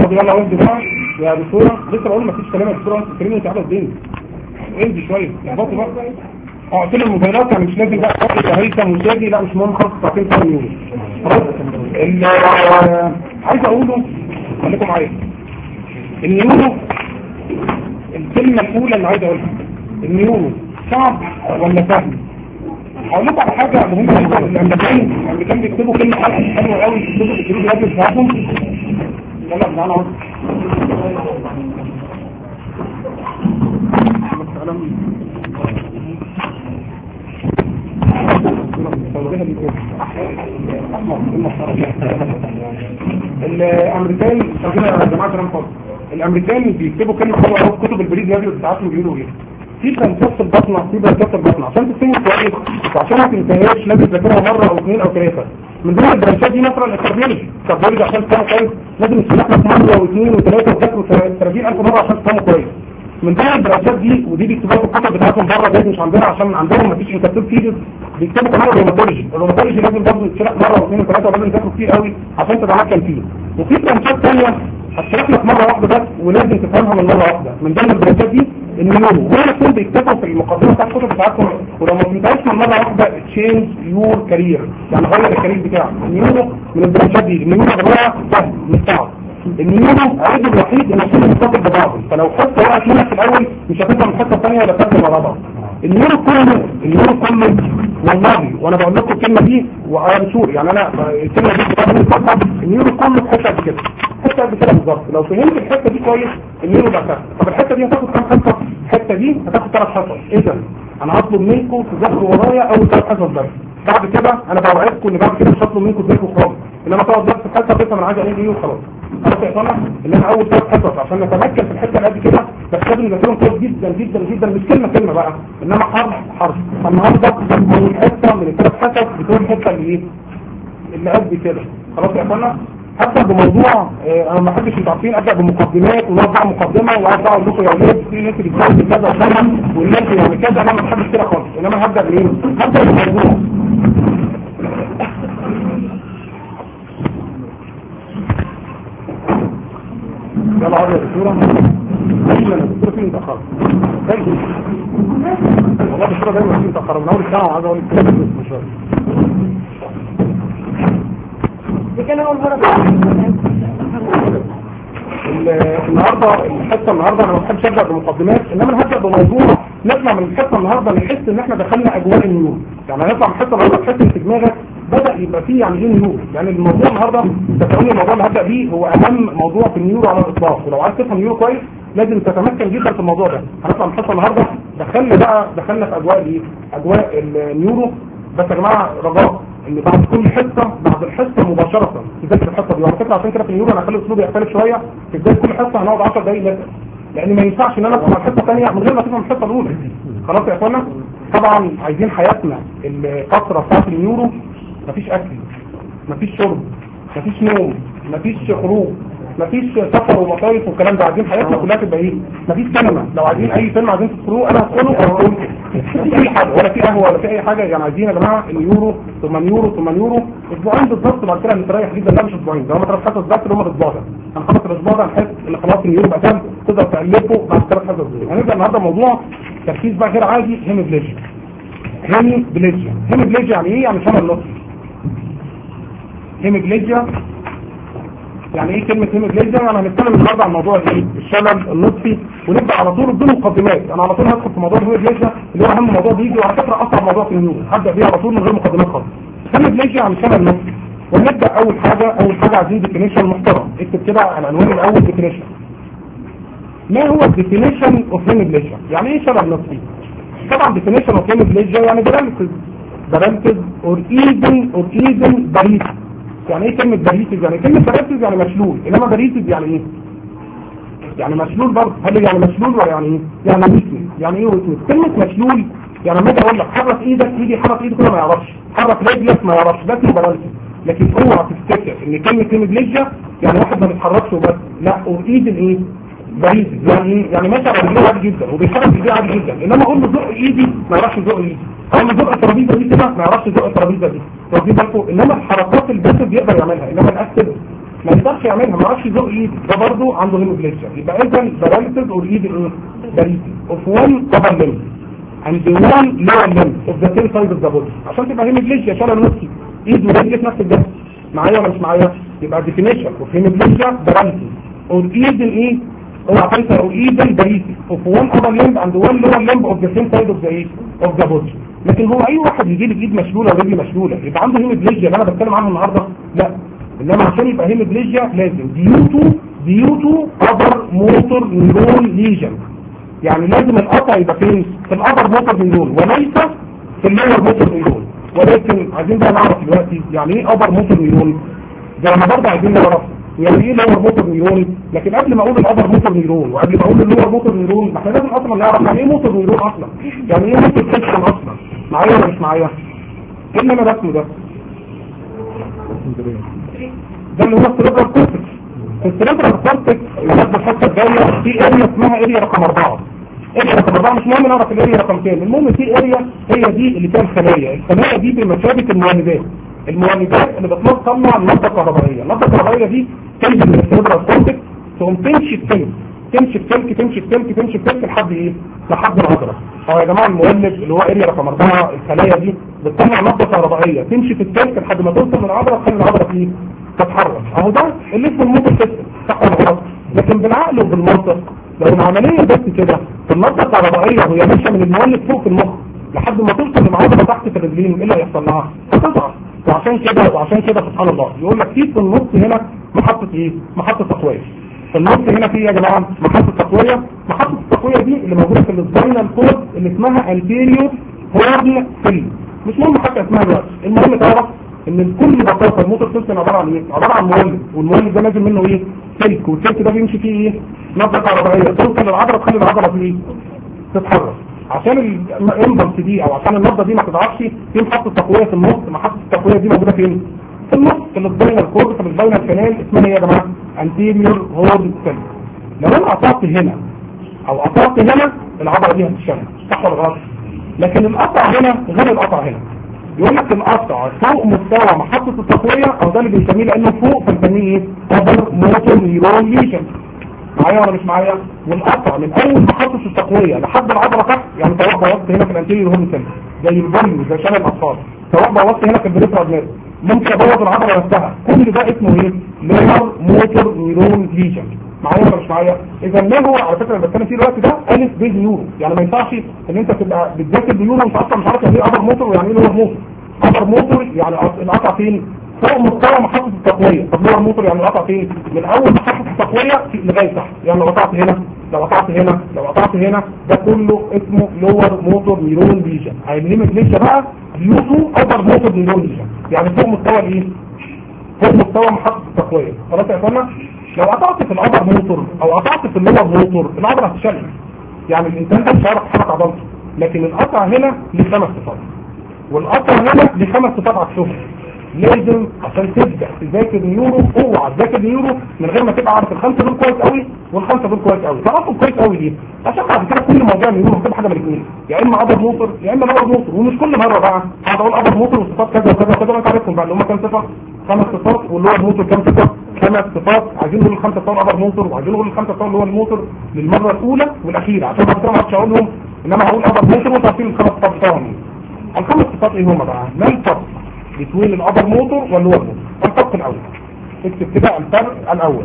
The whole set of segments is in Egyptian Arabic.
طب يلا ودي بقى يا دكتوره لسه بقول مفيش كلام يا دكتوره انت بتتكلمي انت على الدين انزل شويه اهبطي بقى اه قلت له الموبايلات يعني مش لازم بقى تحط هيثم وشادي لا مش مهم خالص ساعتين ثلاث يورو خلاص ال- عايز اقوله خليكم معايا النيورو الكلمه الاولى اللي عايز اقولها النيورو صعب ولا سهل هقول لكم على حاجه مهمه جدا الامريكان الامريكان بيكتبوا كلمه حلوه قوي بيكتبوا بيكتبوا الراجل بتاعهم يلا تعالى اهو الامريكان يا جماعه كلام فاضي الامريكان بيكتبوا كلمه حلوه قوي في كتب البريد الراجل بتاعتهم بيقولوا ايه في بلانكات البطنة في بلانكات البطنة عشان تفهم كويس وعشان ما تنتهيش لازم تذاكرها مرة او اثنين او ثلاثة من ضمن البرانشات دي مثلا الكارديولوجي الكارديولوجي عشان تفهمه كويس لازم تسمح لك مرة واثنين وثلاثة وتذاكروا 30000 مرة عشان تفهمه كويس من ضمن البرانشات دي ودي بيكتبوها في الكتب بتاعتهم بره ده مش عندنا عشان عندهم ما فيش انترتيب فيجز بيكتبوا كمان الروماتولوجي الروماتولوجي لازم برضه يتشرح مرة واثنين وثلاثة ولازم تذاكروا كتير قوي عشان تتمكن فيه وفي برانشات ثانية هتشرح لك مرة واحدة بس ولازم تفهمها من مرة واحدة من ضمن البرانشات دي النيورو هو يكون بيكتبوا في المقدمة بتاعت الكتب بتاعتهم ولو ما فهمتهاش من مرة واحدة تشينج يور كارير يعني غير الكارير بتاعك النيورو من البرانشات دي النيورو غيرها سهل مش صعب النيورو عيب الوحيد انه كله مرتبط ببعضه فلو حته وقعت منك في الاول مش هتفهم الحته الثانيه ولا تفهم ورا بعض النيورو كله النيورو كله والله وانا بقول لكم الكلمه دي وانا شور يعني انا الكلمه دي بتاعت النيورو كله في حته قد كده حته قد كده بالظبط لو فهمت الحته دي كويس النيورو بقى سهل طب الحته دي هتاخد كام حصه الحته دي هتاخد ثلاث حصص اذا انا هطلب منكم تذاكروا ورايا اول ثلاث حصص بس بعد كده انا بوعدكم ان بعد كده مش هطلب منكم تذاكروا خالص انما تقعد بس في حصه تفهم انا عايز اقول ايه وخلاص خلاص يا طلع ان انا اول ثلاث حصص عشان نتمكن في الحته اللي قد كده بس لازم نذاكرهم كويس جدا جدا جدا مش كلمه كلمه بقى انما حرف حرف النهارده اول حته من الثلاث حصص بتكون الحته اللي ايه اللي قد كده خلاص يا اخوانا حتى بموضوع اه انا ما بحبش انتوا عارفين ابدا بمقدمات ونوضع مقدمه وقعد اقول لكم يا اولاد في ناس بتتكلم كذا وكذا والناس يعني كذا انا ما بحبش كده خالص انما هبدا بايه؟ هبدا بالموضوع يلا عرض يا دكتوره ايوه انا دكتوره فين متاخر والله دكتوره دايما فين متاخر من اول الساعه وعايز اقول لك كده بس شويه دي كان اول مرة النهارده الحصه النهارده انا ما بحبش ابدا بمقدمات انما انا هبدا بموضوع نطلع من الحصه النهارده نحس ان احنا دخلنا اجواء النيور يعني هنطلع من الحصه النهارده تحس ان في دماغك بدا يبقى فيه يعني ايه نيور يعني الموضوع النهارده تفهمني الموضوع اللي هبدا بيه هو اهم موضوع في النيور على الاطلاق ولو عايز تفهم نيور كويس لازم تتمكن جدا في الموضوع ده هنطلع من الحصه النهارده دخلنا بقى دخلنا في اجواء الايه اجواء النيورو بس يا جماعه رجاء ان بعد كل حصة بعد الحصة مباشرة في بداية الحصة دي وعلى فكرة عشان كده في اليورو انا هخلي اسلوبي يختلف شوية في بداية كل حصة هنقعد 10 دقايق نسأل لان ما ينفعش ان انا ادخل على الحصة الثانية من غير ما تفهم الحصة الاولى خلاص يا اخوانا طبعا عايزين حياتنا الفترة بتاعت اليورو مفيش اكل مفيش شرب مفيش نوم مفيش خروج مفيش سفر ومصايف والكلام ده عايزين حياتنا كلها تبقى ايه مفيش سينما لو عايزين اي فيلم عايزين تدخلوه انا هدخله وهقول مفيش اي حاجه ولا في قهوه ولا في اي حاجه يعني عايزين يا جماعه اليورو ثم يورو ثم يورو اسبوعين بالظبط بعد كده نستريح جدا لا مش اسبوعين ده هم ثلاث حصص بس اللي هم الاسبوع ده هنخلص الاسبوع ده نحس ان خلاص اليورو بقى تم تقدر تالفه بعد ثلاث حصص دول هنبدا النهارده موضوع تركيز بقى غير عادي هيموبليجيا هيموبليجيا هيموبليجيا يعني ايه يعني شمال نصفي هيموبليجيا يعني ايه كلمة هيموجليزيا يعني هنتكلم النهارده عن موضوع ايه الشلل النصفي ونبدا على طول بدون مقدمات انا على طول هدخل في موضوع الهيموجليزيا اللي هو اهم موضوع بيجي وعلى فكره اصعب موضوع في النيورو هبدا بيه على طول من غير مقدمات خالص هيموجليزيا يعني شلل نصفي ونبدا اول حاجه اول حاجه عايزين ديفينيشن محترم اكتب كده العنوان الاول ديفينيشن ما هو الديفينيشن اوف هيموجليزيا يعني ايه شلل نصفي طبعا ديفينيشن اوف هيموجليزيا يعني باراليسيس باراليسيس اور ايفن اور ايفن باريسيس يعني ايه كلمة باريسيس يعني كلمة باريسيس يعني مشلول انما باريسيس يعني ايه يعني مشلول برضه هل يعني مشلول ولا يعني ايه يعني ويكنس يعني ايه ويكنس كلمة مشلول يعني لما اجي اقول لك حرك ايدك يجي حرك ايده كده ما يعرفش حرك رجلك ما يعرفش ده اسمه باراليسيس لكن اوعى تفتكر ان كلمة هيموجليجيا يعني واحد ما بيتحركش وبس لا وايد الايه باريسيس يعني ايه يعني ماشي على رجليه عادي جدا وبيتحرك رجليه عادي جدا انما اقول له زق ايدي ما يعرفش يزق ايدي اول ما زق الترابيزه دي كده ما يعرفش يزق الترابيزه دي واخدين بالكم انما الحركات الجسد بيقدر يعملها انما الاكتب ما يقدرش يعملها ما يعرفش يزق ايد ده برضه عنده هيموبليجيا يبقى اذا باراليسيس اور ايد ايه باريسيس اوف وان upper limb and one lower limb of the same side of the body عشان تبقى هيموبليجيا شلل نصي ايد ورجل في نفس الجسم معايا ولا مش معايا يبقى definition of hemiplegia paralysis or even ايه اوعى تنسى او even paralysis of one upper limb and one lower limb of the same side of the ايه of the body لكن هو اي واحد يجي لي بايد مشلوله ورجل مشلوله يبقى عنده هيموبليجيا اللي انا بتكلم عنه النهارده لا انما عشان يبقى هيموبليجيا لازم ديوتو ديوتو upper motor neuron lesion يعني لازم القطع يبقى فين في الابر موتور نيرون وليس في اللور موتور نيرون ولكن عايزين بقى نعرف دلوقتي يعني ايه ابر موتور نيرون زي ما برضه عايزين نعرف يعني ايه لور موتور نيرون لكن قبل ما اقول الابر موتور نيرون وقبل ما اقول اللور موتور نيرون احنا لازم اصلا نعرف يعني ايه موتور نيرون اصلا يعني ايه موتور سيستم اصلا معايا ولا مش معايا ايه اللي انا رسمه ده ده اللي هو السيريبرال كورتكس السيريبرال كورتكس لحد الحته الجايه في اريا اسمها اريا رقم اربعه اريا رقم اربعه مش مهم نعرف الاريا رقم كام المهم في اريا هي دي اللي فيها الخلايا الخلايا دي بمثابه المولدات المولدات اللي بتطلع النبضه الكهربائيه النبضه الكهربائيه دي تنزل من السيريبرال كورتكس تقوم تمشي في سلك تمشي في سلك تمشي في سلك تمشي في سلك لحد ايه لحد العضله اه يا جماعه المولد اللي هو اريا رقم اربعه الخلايا دي بتطلع نبضه كهربائيه تمشي في السلك لحد ما توصل للعضله تخلي العضله فيه تتحرك اهو ده اللي اسمه الموتور سيستم صح ولا غلط لكن بالعقل وبالمنطق لو العمليه بس كده في النبضه الكهربائيه وهي ماشيه من المولد فوق المخ لحد ما توصل للعضله تحت في الرجلين ايه اللي هيحصل لها؟ هتضعف وعشان كده وعشان كده سبحان الله يقول لك في في النص هنا محطه ايه؟ محطه تقويه في النص هنا في يا جماعه محطه تقويه محطه التقويه دي اللي موجوده في السباينال كورد اللي اسمها انتيريور هورن سيل مش مهم حتى اسمها دلوقتي المهم تعرف ان كل بساطه الموتور سيستم عباره عن ايه عباره عن مولد والمولد ده لازم منه ايه سلك والسلك ده بيمشي فيه ايه نبضه كهربائيه توصل للعضله تخلي العضله دي تتحرك عشان الامبلس دي او عشان النبضه دي ما تضعفش في محطه تقويه في النص محطه التقويه دي موجوده فين في النص في السباينال كورد في السباينال كانال اسمها ايه يا جماعه انتيريور هورد سيل لو انا قطعت هنا او قطعت هنا العضله دي هتشتغل صح ولا غلط لكن القطع هنا غير القطع هنا يقول لك القطع فوق مستوى محطة التقوية او ده اللي بنسميه لانه فوق فنسميه ايه؟ قبل موتور نيرون ليشن معايا ولا مش معايا؟ والقطع من اول محطة التقوية لحد العضلة تحت يعني سواء بوظت هنا في الانتيريور هوم سيل زي البني زي شلل الاطفال سواء بوظت هنا في البريفرال نيرف ممكن ابوظ العضلة نفسها كل ده اسمه ايه؟ ليمر موتور نيرون ليشن معايا ولا مش معايا اذا ما هو على فكره اللي بتكلم فيه دلوقتي ده الف ب نيورو يعني ما ينفعش ان انت تبقى بتذاكر بنيورو انت اصلا مش عارف يعني ايه ابر موتور ويعني ايه لور موتور ابر موتور يعني القطع فين فوق مستوى محطه التقويه طب لور موتور يعني القطع فين من اول محطه التقويه لغايه تحت يعني لو قطعت هنا لو قطعت هنا لو قطعت هنا ده كله اسمه لور موتور نيرون ليجن هيليمت ليجن بقى يوتو ابر موتور نيرون ليجن يعني فوق مستوى الايه فوق مستوى محطه التقويه خلاص يا اخوانا لو قطعت في العضل موتور او قطعت في اللور موتور العضله هتشل يعني الانسان ده مش هيعرف يحرك عضلته لكن القطع هنا ليه خمس صفات والقطع هنا ليه خمس صفات عكسهم لازم عشان تبدا تذاكر نيورو اوعى تذاكر نيورو من غير ما تبقى عارف الخمسه دول كويس قوي والخمسه دول كويس قوي تعرفهم كويس قوي ليه عشان بعد كده كل موضوع نيورو هتبقى حاجه من الاثنين يا اما عضل موتور يا اما لور موتور ومش كل مره بقى هقعد اقول عضل موتور وصفات كذا وكذا وكذا وانت عارفهم بقى اللي هم كام صفه خمس صفات واللور موتور كام صفه خمس صفات عايزين نقول الخمسه بتوع الابر موتور وعايزين نقول الخمسه بتوع اللي هو الموتور للمره الاولى والاخيره عشان بعد كده ما اعرفش اقولهم انما هقول ابر موتور وانتوا عارفين الخمس صفات بتوعهم الخمس صفات ايه هم بقى ما الفرق بين الابر موتور واللور موتور الفرق الاول اكتب كده الفرق الاول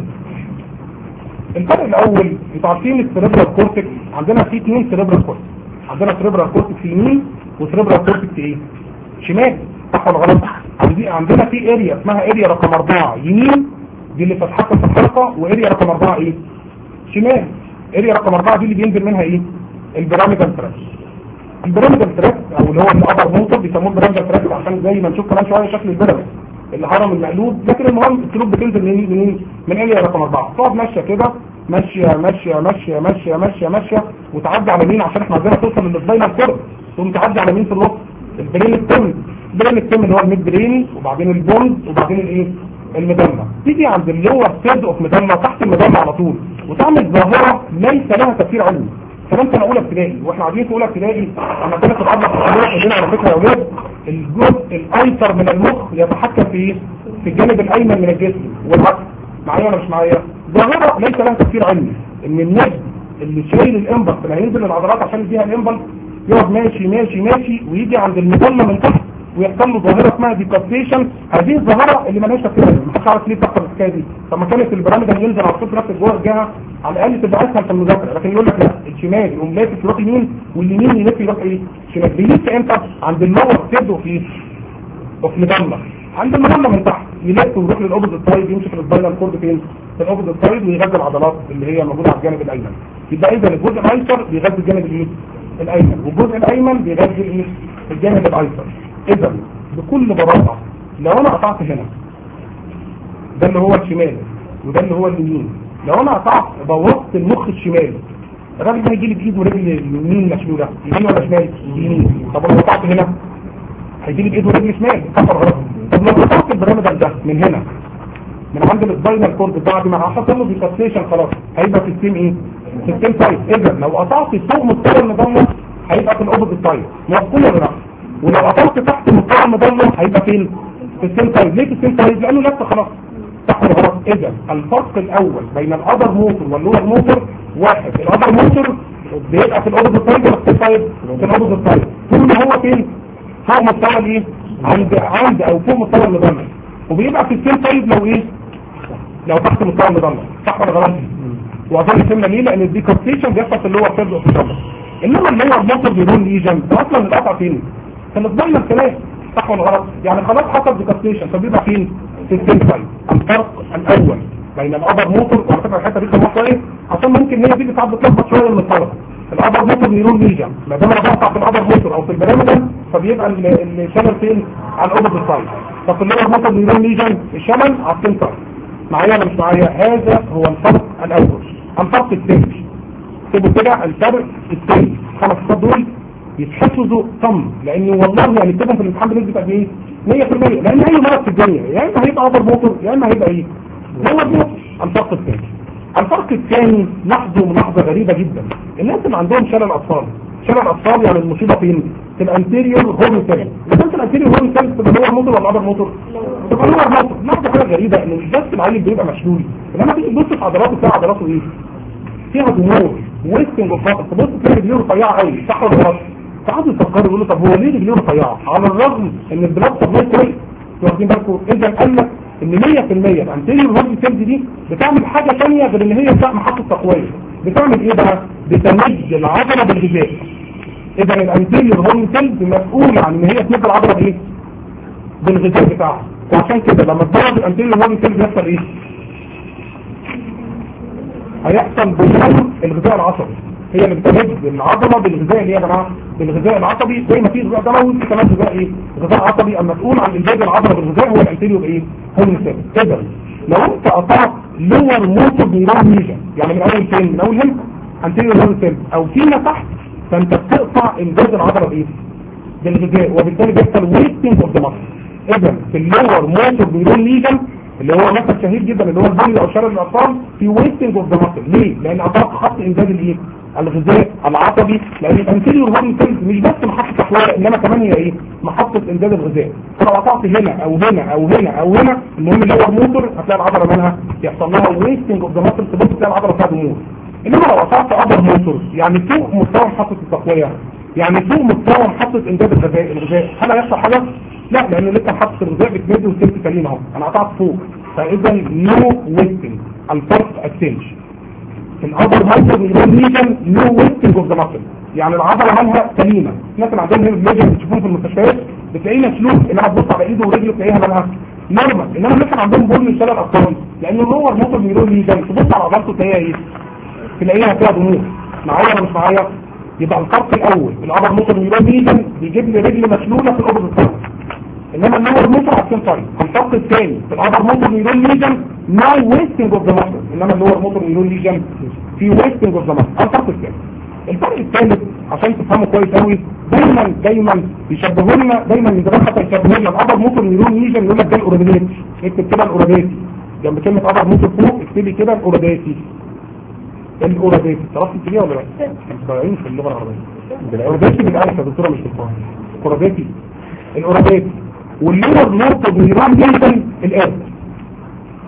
الفرق الاول انتوا عارفين السيريبرال كورتكس عندنا في اثنين سيريبرال كورتكس عندنا سيريبرال كورتكس يمين وسيريبرال كورتكس ايه شمال صح ولا غلط عندي عندنا في اريا اسمها اريا رقم أربعة يمين دي اللي بتتحكم في الحلقة واريا رقم أربعة ايه شمال اريا رقم أربعة دي اللي بينزل منها ايه البيراميدال تراك البيراميدال تراك او اللي هو الابر موتور بيسموه البيراميدال تراك عشان زي ما نشوف كمان شويه شكل البيراميد الهرم المقلوب لكن المهم السلوك بتنزل من من من اريا رقم أربعة تقعد ماشيه كده ماشيه ماشيه ماشيه ماشيه ماشيه ماشيه وتعدي على مين عشان احنا عايزينها توصل للسباينال كورد تقوم تعدي على مين في النص البرين التم البرين التم اللي هو الميد بريني وبعدين البوند وبعدين الايه المدلة تيجي عند اللور سيرد اوف مدلة تحت المدلة على طول وتعمل ظاهرة ليس لها تفسير علمي كمان سنة اولى ابتدائي واحنا قاعدين في اولى ابتدائي اما كانت العضلة في الحضور على فكرة يا اولاد الجزء الايسر من المخ يتحكم في ايه؟ في الجانب الايمن من الجسم والعكس معايا ولا مش معايا ظاهره ليس لها تفسير علمي ان النجم اللي شايل الانبلس اللي هينزل العضلات عشان يديها الانبلس يقعد ماشي ماشي ماشي ويجي عند المظله من تحت ويحصل له ظاهره اسمها ديكابتيشن هذه الظاهره اللي مالهاش تفسير علمي محدش عارف ليه بتحصل الحكايه دي طب ما كانت البرامج اللي ينزل على طول في نفس الجوه الجهه على الاقل تبقى اسهل في المذاكره لكن يقول لك لا الشمال يقوم لافف يروح يمين واليمين يلف يروح ايه شمال بيلف امتى عند اللور تبدو في وفي المضله عند المضله من تحت يلف ويروح للاوبز الطايد يمشي في السباينال كورد فين في الاوبز الطايد ويغذي العضلات اللي هي موجوده على الجانب الايمن يبقى اذا الجزء الايسر بيغذي الجانب الايه الايمن والجزء الايمن بيغذي الايه الجانب الايسر اذا بكل براءه لو انا قطعت هنا ده اللي هو الشمال وده اللي هو اليمين لو انا قطعت بوظت المخ الشمالي الراجل ده هيجي لي بايده ورجل اليمين مشلوله يمين ولا شمال يمين طب لو قطعت هنا هيجي لي بايده ورجل شمال كفر غلط طب لو قطعت البرامج ده من هنا من عند السباينال كورد بعد ما حصل له ديكابتيشن خلاص هيبقى في السيم ايه في السيم سايد اذا لو قطعت فوق مستوى المضله هيبقى في الاوبوزيت سايد موصول ولا لا ولو قطعت تحت مستوى المضله هيبقى فين في السيم سايد ليه في السيم سايد لانه لف خلاص صح ولا غلط اذا الفرق الاول بين الابر موتور واللور موتور واحد الابر موتور بيبقى في الاوبوزيت سايد ولا في السيم سايد في الاوبوزيت سايد طول ما هو فين فوق مستوى الايه عند عند او فوق مستوى المضله وبيبقى في السيم سايد لو ايه لو تحت مستوى المضله صح ولا غلط واظن فهمنا ليه لان الديكورتيشن بيحصل في اللور سيرد اوف الشمس انما اللور موتور بيرون ليجن ده اصلا القطع فين في المضله الكلام صح ولا غلط يعني خلاص حصل ديكورتيشن فبيبقى فين في السيم سايد الفرق الاول بين الابر موتور وعلى فكره الحته دي كمان كويس عشان ممكن هي دي ساعات بتلخبط شويه من الطلبه الابر موتور نيرون ليجن ما دام انا بقطع في الابر موتور او في البرامج فبيبقى الشمال فين على الاوبر سايد طب في اللور موتور نيرون ليجن الشمال على السيم سايد معايا ولا مش معايا هذا هو الفرق الاول الفرق الثاني اكتبوا كده الفرق الثاني خمس خطوات دول يتحفظوا صم لان والله يعني كتبهم في الامتحان بنسبه قد ايه 100% لان اي مرض في الدنيا يا اما هيبقى اوفر موتور يا اما هيبقى ايه هو موتور الفرق الثاني الفرق الثاني لاحظوا ملاحظه غريبه جدا الناس اللي عندهم شلل اطفال شلل اطفال يعني المصيبه فين في الانتيريور هورن سيل اذا في الانتيريور هورن سيل تبقى هو موتور ولا ابر موتور تبقى هو موتور لاحظوا حاجه غريبه ان مش بس العيل بيبقى مشلول انما تيجي تبص في عضلاته تلاقي عضلاته ايه فيها ضمور ويستنج اوف تبص تلاقي رجليه رفيعه قوي صح ولا غلط ساعات يفكروا يقولوا طب هو ليه رجليه رفيعه على الرغم ان البلاد سبلاي كويس واخدين بالكم اذا قال لك ان 100% الانتيريور هورن سيل دي بتعمل حاجه ثانيه غير ان هي بتاع محطه تقويه بتعمل ايه بقى بتمد العضله بالغذاء اذا الانتيريور هورن سيل مسؤول عن ان هي تمد العضله بايه بالغذاء بتاعها وعشان كده لما تضرب الانتيريور هورن سيل بيحصل ايه هيحصل بنور الغذاء العصبي هي اللي بتمد العضله بالغذاء اللي هي يا جماعه بالغذاء العصبي زي ما في غذاء دموي في كمان غذاء ايه غذاء عصبي المسؤول عن انتاج العضله بالغذاء هو الانتيريور ايه هورن سيل اذا لو انت قطعت لور موتور نيرون ميجا يعني من اول فين من اول هنا انتيريور هورن سيل او فيما تحت فانت بتقطع انجاز العضله بايه بالغذاء وبالتالي بيحصل ويستنج اوف ذا ماسل اذا في اللور موتور نيرون ليجن اللي هو مثل شهير جدا اللي هو البولي او شلل الاطفال في ويستنج اوف ذا ماسل ليه لان قطعت خط انجاز الايه الغذاء العصبي لان الانتيريور هورن سيلز مش بس محطه تحويل انما كمان هي ايه محطه انجاز الغذاء فلو قطعت هنا او هنا او هنا او هنا المهم اللور موتور هتلاقي العضله منها يحصل لها ويستنج اوف ذا ماسل تبص تلاقي العضله فيها ضمور انما لو قطعت ابر موتور يعني فوق مستوى محطه التقويه يعني فوق مستوى محطه انجاز الغذاء الغذاء هل هيحصل حاجه لا لان لسه محطه الغذاء بتمد والسلك سليم اهو انا قطعت فوق فاذا نو ويستنج الفرق الثاني الابر موتور نيوتن نو ويستنج اوف ذا ماسل يعني العضله مالها سليمه الناس اللي عندهم هيموجلوبين بتشوفوهم في المستشفيات بتلاقيه مسلوك انها تبص على ايده ورجله تلاقيها مالها نورمال انما الناس اللي عندهم بول شلل اطفال لان اللور موتور نيوتن تبص على عضلته تلاقيها ايه تلاقيها فيها ضمور معايا ولا مش معايا يبقى الفرق الاول الابر موتور نيوتن بيجيب لي رجل مسلوله في الاوبر الثاني انما النور موتور على السين طيب الفرق الثاني في الابر موتور نيرون ليجن نو ويستنج اوف ذا ماسل انما اللور موتور نيرون ليجن في ويستنج اوف ذا ماسل الفرق الثاني الفرق الثالث عشان تفهموا كويس قوي دايما دايما بيشبهوا لنا دايما من زمان حتى يشبهوا لنا الابر موتور نيرون ليجن يقول لك ده الاورابيليتي اكتب كده الاورابيليتي جنب كلمه ابر موتور فوق اكتبي كده الاورابيليتي الاورابيليتي تعرفي تكتبيها ولا لا؟ انتوا ضايعين في اللغه العربيه الاورابيليتي بالالف يا دكتوره مش بالفاء الاورابيليتي الاورابيليتي واللور موتور نيرون ليجن الارض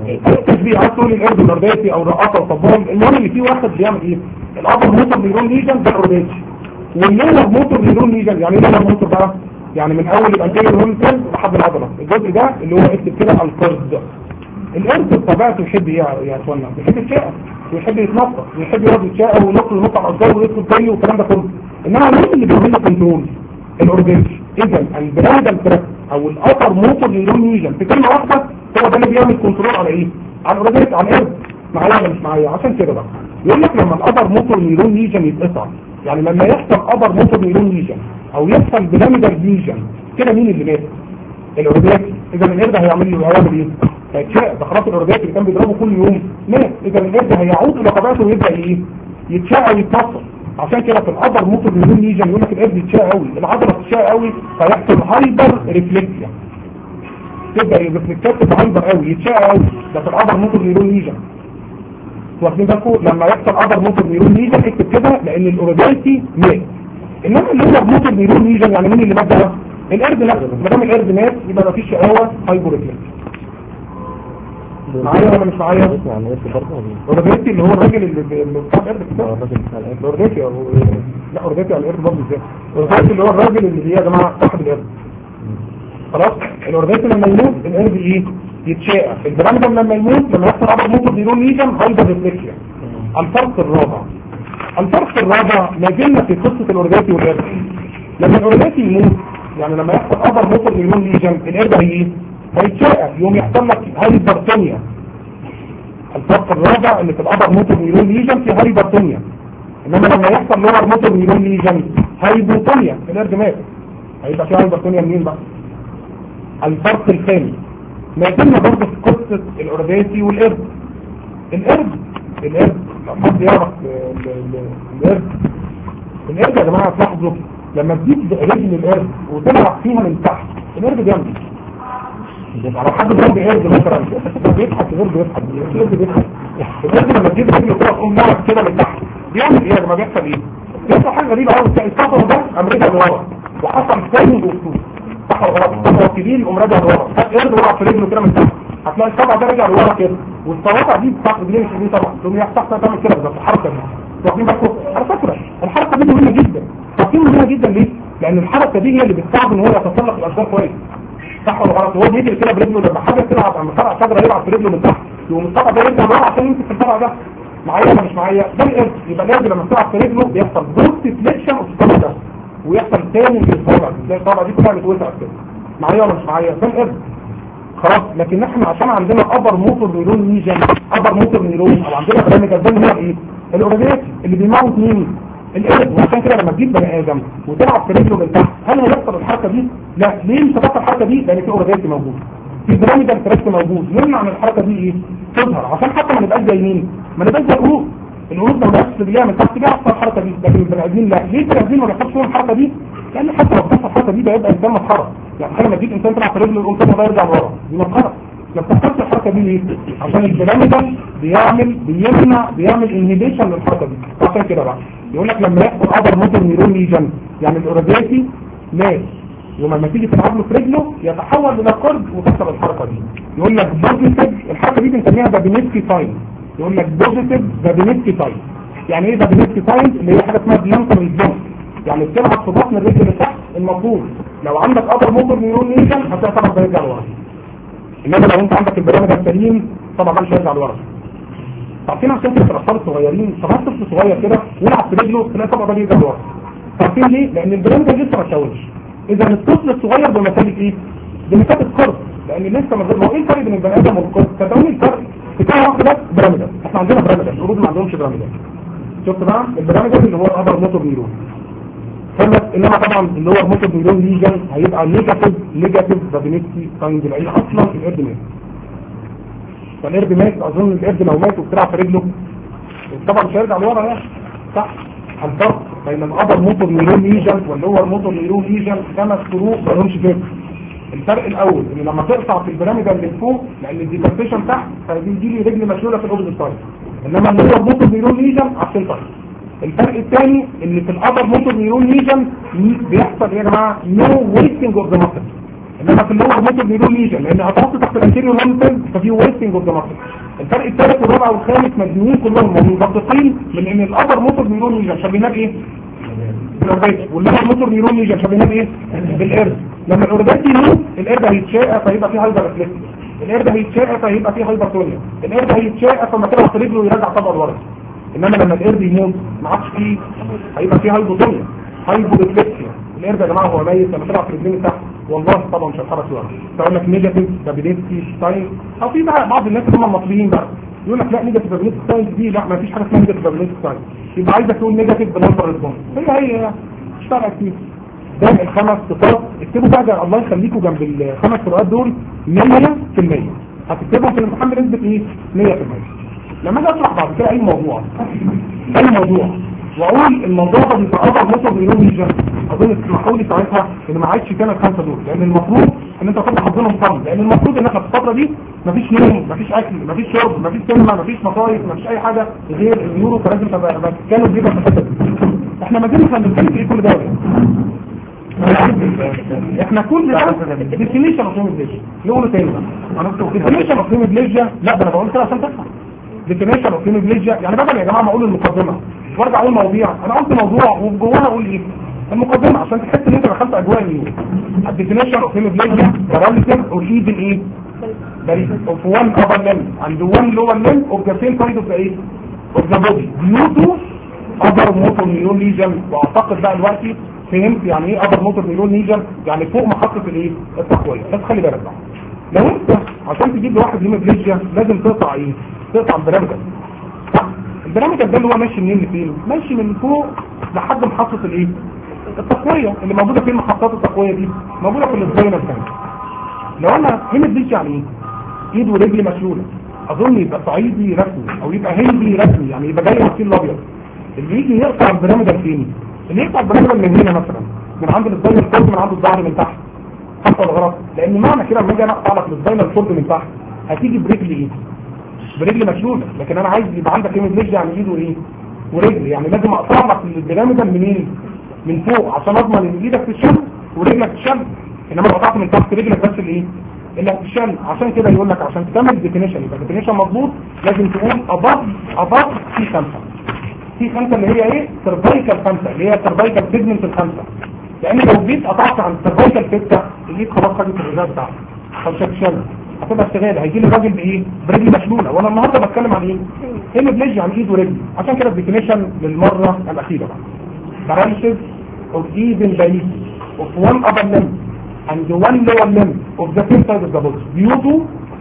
التشبيه عايز تقول القرد الارداتي او الرقاصه والطبال المهم ان في واحد بيعمل ايه الابر موتور نيرون ليجن ده الارداتي واللور موتور نيرون ليجن يعني ايه اللور موتور بقى يعني من اول الانتيريور هورنتال لحد العضله الجزء ده اللي هو اكتب كده القرد القرد بطبيعته يحب ايه يا اخوانا بيحب الشقه ويحب يتنطط ويحب يقعد يتشقى وينط وينط على الاشجار ويدخل تاني والكلام ده كله انما مين اللي بيعمل له كنترول الاورجنج اذا البراندال تراك او الابر موتور نيرون ليجن في كلمه واحده هو ده اللي بيعمل كنترول على ايه على الاورجنج على القرد معايا ولا مش معايا عشان كده بقى يقول لك لما الابر موتور نيرون ليجن يتقطع يعني لما يحصل ابر موتور نيرون ليجن او يحصل بيراميدال ليجن كده مين اللي مات الاورجنج اذا القرد هيعمل له هيعمل ايه هيتشاء ده خلاص الاورجنج اللي كان بيضربه كل يوم مات اذا القرد هيعود الى طبيعته ويبدا ايه يتشاء ويتنطط عشان كده في الابر موتور نيرون ليجن يقول لك القرد يتشاء قوي العضله تتشاء قوي فيحصل هايبر ريفلكسيا تبدا الريفلكسات تبقى هايبر قوي يتشاء قوي ده في الابر موتور نيرون ليجن واخدين بالكم لما يحصل ابر موتور نيرون ليجن اكتب كده لان الاورجنسي مات انما اللور موتور نيرون ليجن يعني مين اللي مات ده القرد نفسه ما دام القرد مات يبقى مفيش شقاوه هايبر ريفلكسيا معايا ولا مش معايا يعني ايه برضه ولا ايه؟ اورجنسي اللي هو الراجل اللي اللي بتاع القرد اه كده الراجل بتاع القرد. الاورجنسي او لا اورجنسي على القرد برضه ازاي الاورجنسي اللي هو الراجل اللي هي يا جماعه صاحب القرد خلاص الاورجنسي لما يموت القرد ايه يتشاء البرامجم لما يموت لما يحصل عبر موتور نيرون ليجن هايبر ريفلكسيا الفرق الرابع الفرق الرابع ما زلنا في قصه الاورجنسي والقرد لما الاورجنسي يموت يعني لما يحصل عبر موتور نيرون ليجن القرد هي ايه هيتشاء يوم يحصل لك هايبرتونيا الفرق الرابع اللي في الابر موتور نيرون ليجن في هايبرتونيا انما لما يحصل لور موتور نيرون ليجن هايبوتونيا القرد مات هيبقى في هايبرتونيا منين بقى الفرق الثاني ما زلنا برضه في قصة الأرداسي والقرد القرد القرد لو حد يعرف ال- ال- القرد القرد يا جماعة تلاحظوا لما تجيب رجل القرد وتلعب فيها من تحت القرد بيعمل لو حد ضرب قرد مثلا بيضحك القرد بيضحك القرد بيضحك القرد لما تجيب رجله كده تقوم نعرف كده من تحت بيعمل ايه يا جماعة بيحصل ايه؟ بيحصل حاجة غريبة قوي السفر ده أمريكا لورا وحصل ثاني وصول صح ولا غلط الصبع كبير يقوم راجع لورا القرد وقع في رجله كده من تحت هتلاقي الصبع ده رجع لورا كده والصوابع دي بتاعت رجليه مش رجليه طبعا تقوم يحصل تعمل كده بالظبط الحركه دي واخدين بالكم على فكره الحركه دي مهمه جدا عارفين مهمه جدا ليه؟ لان الحركه دي هي اللي بتساعده ان هو يتسلق الاشجار كويس صح ولا غلط هو بيجري كده برجله لما حاجه تلعب على فرع شجره يلعب في رجله من تحت يقوم الصبع ده يرجع لورا عشان يمسك في الفرع ده معايا ولا مش معايا ده القرد يبقى القرد لما بتلعب في رجله بيحصل بوست فليكشن اوف ده ويحصل تاني للصابع تلاقي الصابع دي كلها بتوسع كده معايا ولا مش معايا ده القرد خلاص لكن احنا عشان عندنا ابر موتور نيرون ليجن ابر موتور نيرون او عندنا برامج الدم هو ايه الاورجانيك اللي بيموت مين القرد وعشان كده لما تجيب بني ادم وتلعب في رجله من تحت هل هيحصل الحركه دي لا ليه مش هتحصل الحركه دي لان في اورجانيك موجود في برامج التراكت موجود يمنع من الحركه دي ايه تظهر عشان حتى ما نبقاش زي مين ما نبقاش زي القرود القرود لو بس بيعمل تحت بيحصل الحركه دي لكن البني ادمين لا ليه البني ادمين ما بيحصلش فيهم الحركه دي لان حتى لو بتحصل الحركه دي ده يبقى انسان مسخره يعني حاجه لما تجيب انسان تلعب في رجله يقوم تاني يرجع لورا دي مسخره ما بتحصلش الحركه دي ليه عشان البرامج ده بيعمل بيمنع بيعمل انهبيشن للحركه دي عشان كده بقى يقول لك لما يحصل ابر موتور نيرون ليجن يعني الاورجانيكي مات يوم لما تيجي تلعب له في رجله يتحول الى قرد وتحصل الحركه دي يقول لك بوزيتيف الحركه دي بنسميها بابينسكي ساين يقول لك بوزيتيف بابينسكي ساين يعني ايه بابينسكي ساين اللي هي حاجه اسمها بلانتر الجنس يعني بتلعب في بطن الرجل اللي تحت المفروض لو عندك ابر موتور نيرون ليجن هتلاقي طبعا بيرجع لورا انما لو انت عندك البرامج السليم طبعا مش هيرجع لورا عارفين عشان كده الاطفال الصغيرين طبعا طفل صغير كده يلعب في رجله تلاقي طبعا بيرجع لورا عارفين ليه؟ لان البرامج لسه ما اتكونش اذا الطفل الصغير بمثابه ايه بمثابه قرد لان لسه ما ما هو ايه الفرق بين البني ادم والقرد صدقوني الفرق بتاع واحده بس براميدال احنا عندنا براميدال القرود ما عندهمش براميدال شفت بقى البراميدال اللي هو الابر موتور نيرون ثم انما طبعا اللي هو الموتور نيرون ليجن هيبقى نيجاتيف نيجاتيف بابينكسي ساينز لان اصلا القرد مات فالقرد مات اظن القرد لو مات وبتلعب في رجله طبعا مش هيرجع لورا يعني صح الفرق بين الابر موتور نيرون ليجن واللي هو الموتور نيرون ليجن خمس فروق ما لهمش فكر الفرق الاول ان لما تقطع في البرامج اللي فوق لان الديكورتيشن تحت فبيجي لي رجل مشلوله في الاوبن سايد انما اللي هو موتور نيرون ليجن على السنتر الفرق الثاني ان في الابر موتور نيرون ليجن بيحصل يا جماعه نو ويستنج اوف ذا ماسل انما في اللور موتور نيرون ليجن لان هتحط تحت الانتيريور هونتل ففي ويستنج اوف ذا ماسل الفرق الثالث والرابع والخامس مجنونين كلهم منبثقين من ان الابر موتور نيرون ليجن شبيهات ايه؟ بالاوربيت واللور موتور نيرون ليجن شبيهات ايه؟ بالقرد لما الاوربيت يموت القرد هيتشاقى فيبقى فيه هايبر ريفلكس القرد هيتشاقى فيبقى فيه هايبرتونيا القرد هيتشاقى فما كده في رجله يرجع طبقه لورا انما لما القرد يموت ما عادش فيه هيبقى فيه هايبوتونيا هايبوريفلكسيا القرد يا جماعه هو ميت لما طلع في رجلين تحت والله طبعا مش هيتحرك لورا فيقول لك نيجاتيف ستابيليتي ستايل او في بقى بعض الناس اللي هم المصريين بقى يقول لك لا نيجاتيف ستابيليتي ستايل دي لا ما فيش حاجه اسمها نيجاتيف ستابيليتي ستايل يبقى عايزك تقول نيجاتيف بنمبر ريسبونس هي هي اشتغل كتير ده الخمس صفات اكتبوا بقى ده الله يخليكم جنب الخمس فروقات دول 100% هتكتبهم في الامتحان بنسبه ايه 100% لما اجي اشرح بعد كده اي موضوع اي موضوع واقول الموضوع ده بيتقاطع مصر مليون ليجن اظن تسمحوا لي ساعتها ان ما عادش كان الخمسه دول لان المفروض ان انت تاخد حظهم صم لان المفروض ان احنا في الفتره دي مفيش نوم مفيش اكل مفيش شرب مفيش سينما مفيش مصايف مفيش اي حاجه غير النيورو فلازم تبقى كانوا بيبقى في الحته دي احنا ما زلنا احنا بنتكلم في ايه كل ده احنا كل ده ديفينيشن اوف هيموبليجيا نقول تاني ديفينيشن اوف هيموبليجيا لا ده انا بقول كده عشان تفهم ديفينيشن اوف هيموبليجيا يعني بدل يا جماعه ما اقول المقدمه وارجع اقول مواضيع انا قلت موضوع وجواها اقول ايه المقدمه عشان تحس ان انت دخلت اجواء النيو الديفينيشن اوف هيموبليجيا باراليسيس اور ايفن ايه of one upper limb and one lower limb of the same side of the ايه of the body due to upper motor neuron lesion واعتقد بقى دلوقتي فهمت يعني ايه upper motor neuron lesion يعني فوق محطة الايه التقوية بس خلي بالك بقى لو انت عشان تجيب لواحد هيموبليجيا لازم تقطع ايه تقطع البرامجل صح البرامجل ده اللي هو ماشي منين لفين ماشي من فوق لحد محطة الايه التقوية اللي موجودة فين محطات التقوية دي موجودة في السباينال كان لو انا هيموبليجيا يعني ايه ايد ورجل مشلولة اظن يبقى صعيدي رسمي او يبقى هندي رسمي يعني يبقى جاي الفيل الابيض اللي يجي يقطع البرامجل فين اللي يقطع البرامجل من هنا مثلا من عند السباينال كورد من عند الظهر من تحت صح ولا غلط لان معنى كده لما اجي انا اقطع لك السباينال كورد من تحت هتيجي برجل ايه برجل مشلولة لكن انا عايز يبقى عندك هيموبليجيا يعني ايد وايه ورجل يعني لازم اقطع لك البرامجل منين من فوق عشان اضمن ان ايدك تتشل ورجلك تتشل انما لو قطعت من تحت رجلك بس الايه اللي هتتشل عشان كده يقول لك عشان تكمل ديفينيشن يبقى ديفينيشن مظبوط لازم تقول اباف اباف في خمسه في خمسه اللي هي ايه سيرفايكال خمسه اللي هي سيرفايكال سيجمنت الخمسه لان لو جيت قطعت عن سيرفايكال سته الايد خلاص خدت الرجال بتاعها فمش هتشل هتبقى اشتغال هيجي لي راجل بايه برجل مشلوله وانا النهارده بتكلم عن ايه هيموبليجيا عن ايد ورجل عشان كده الديفينيشن للمره الاخيره بقى paralysis of even diabetes of one upper limb and one lower limb of the same side of the body due to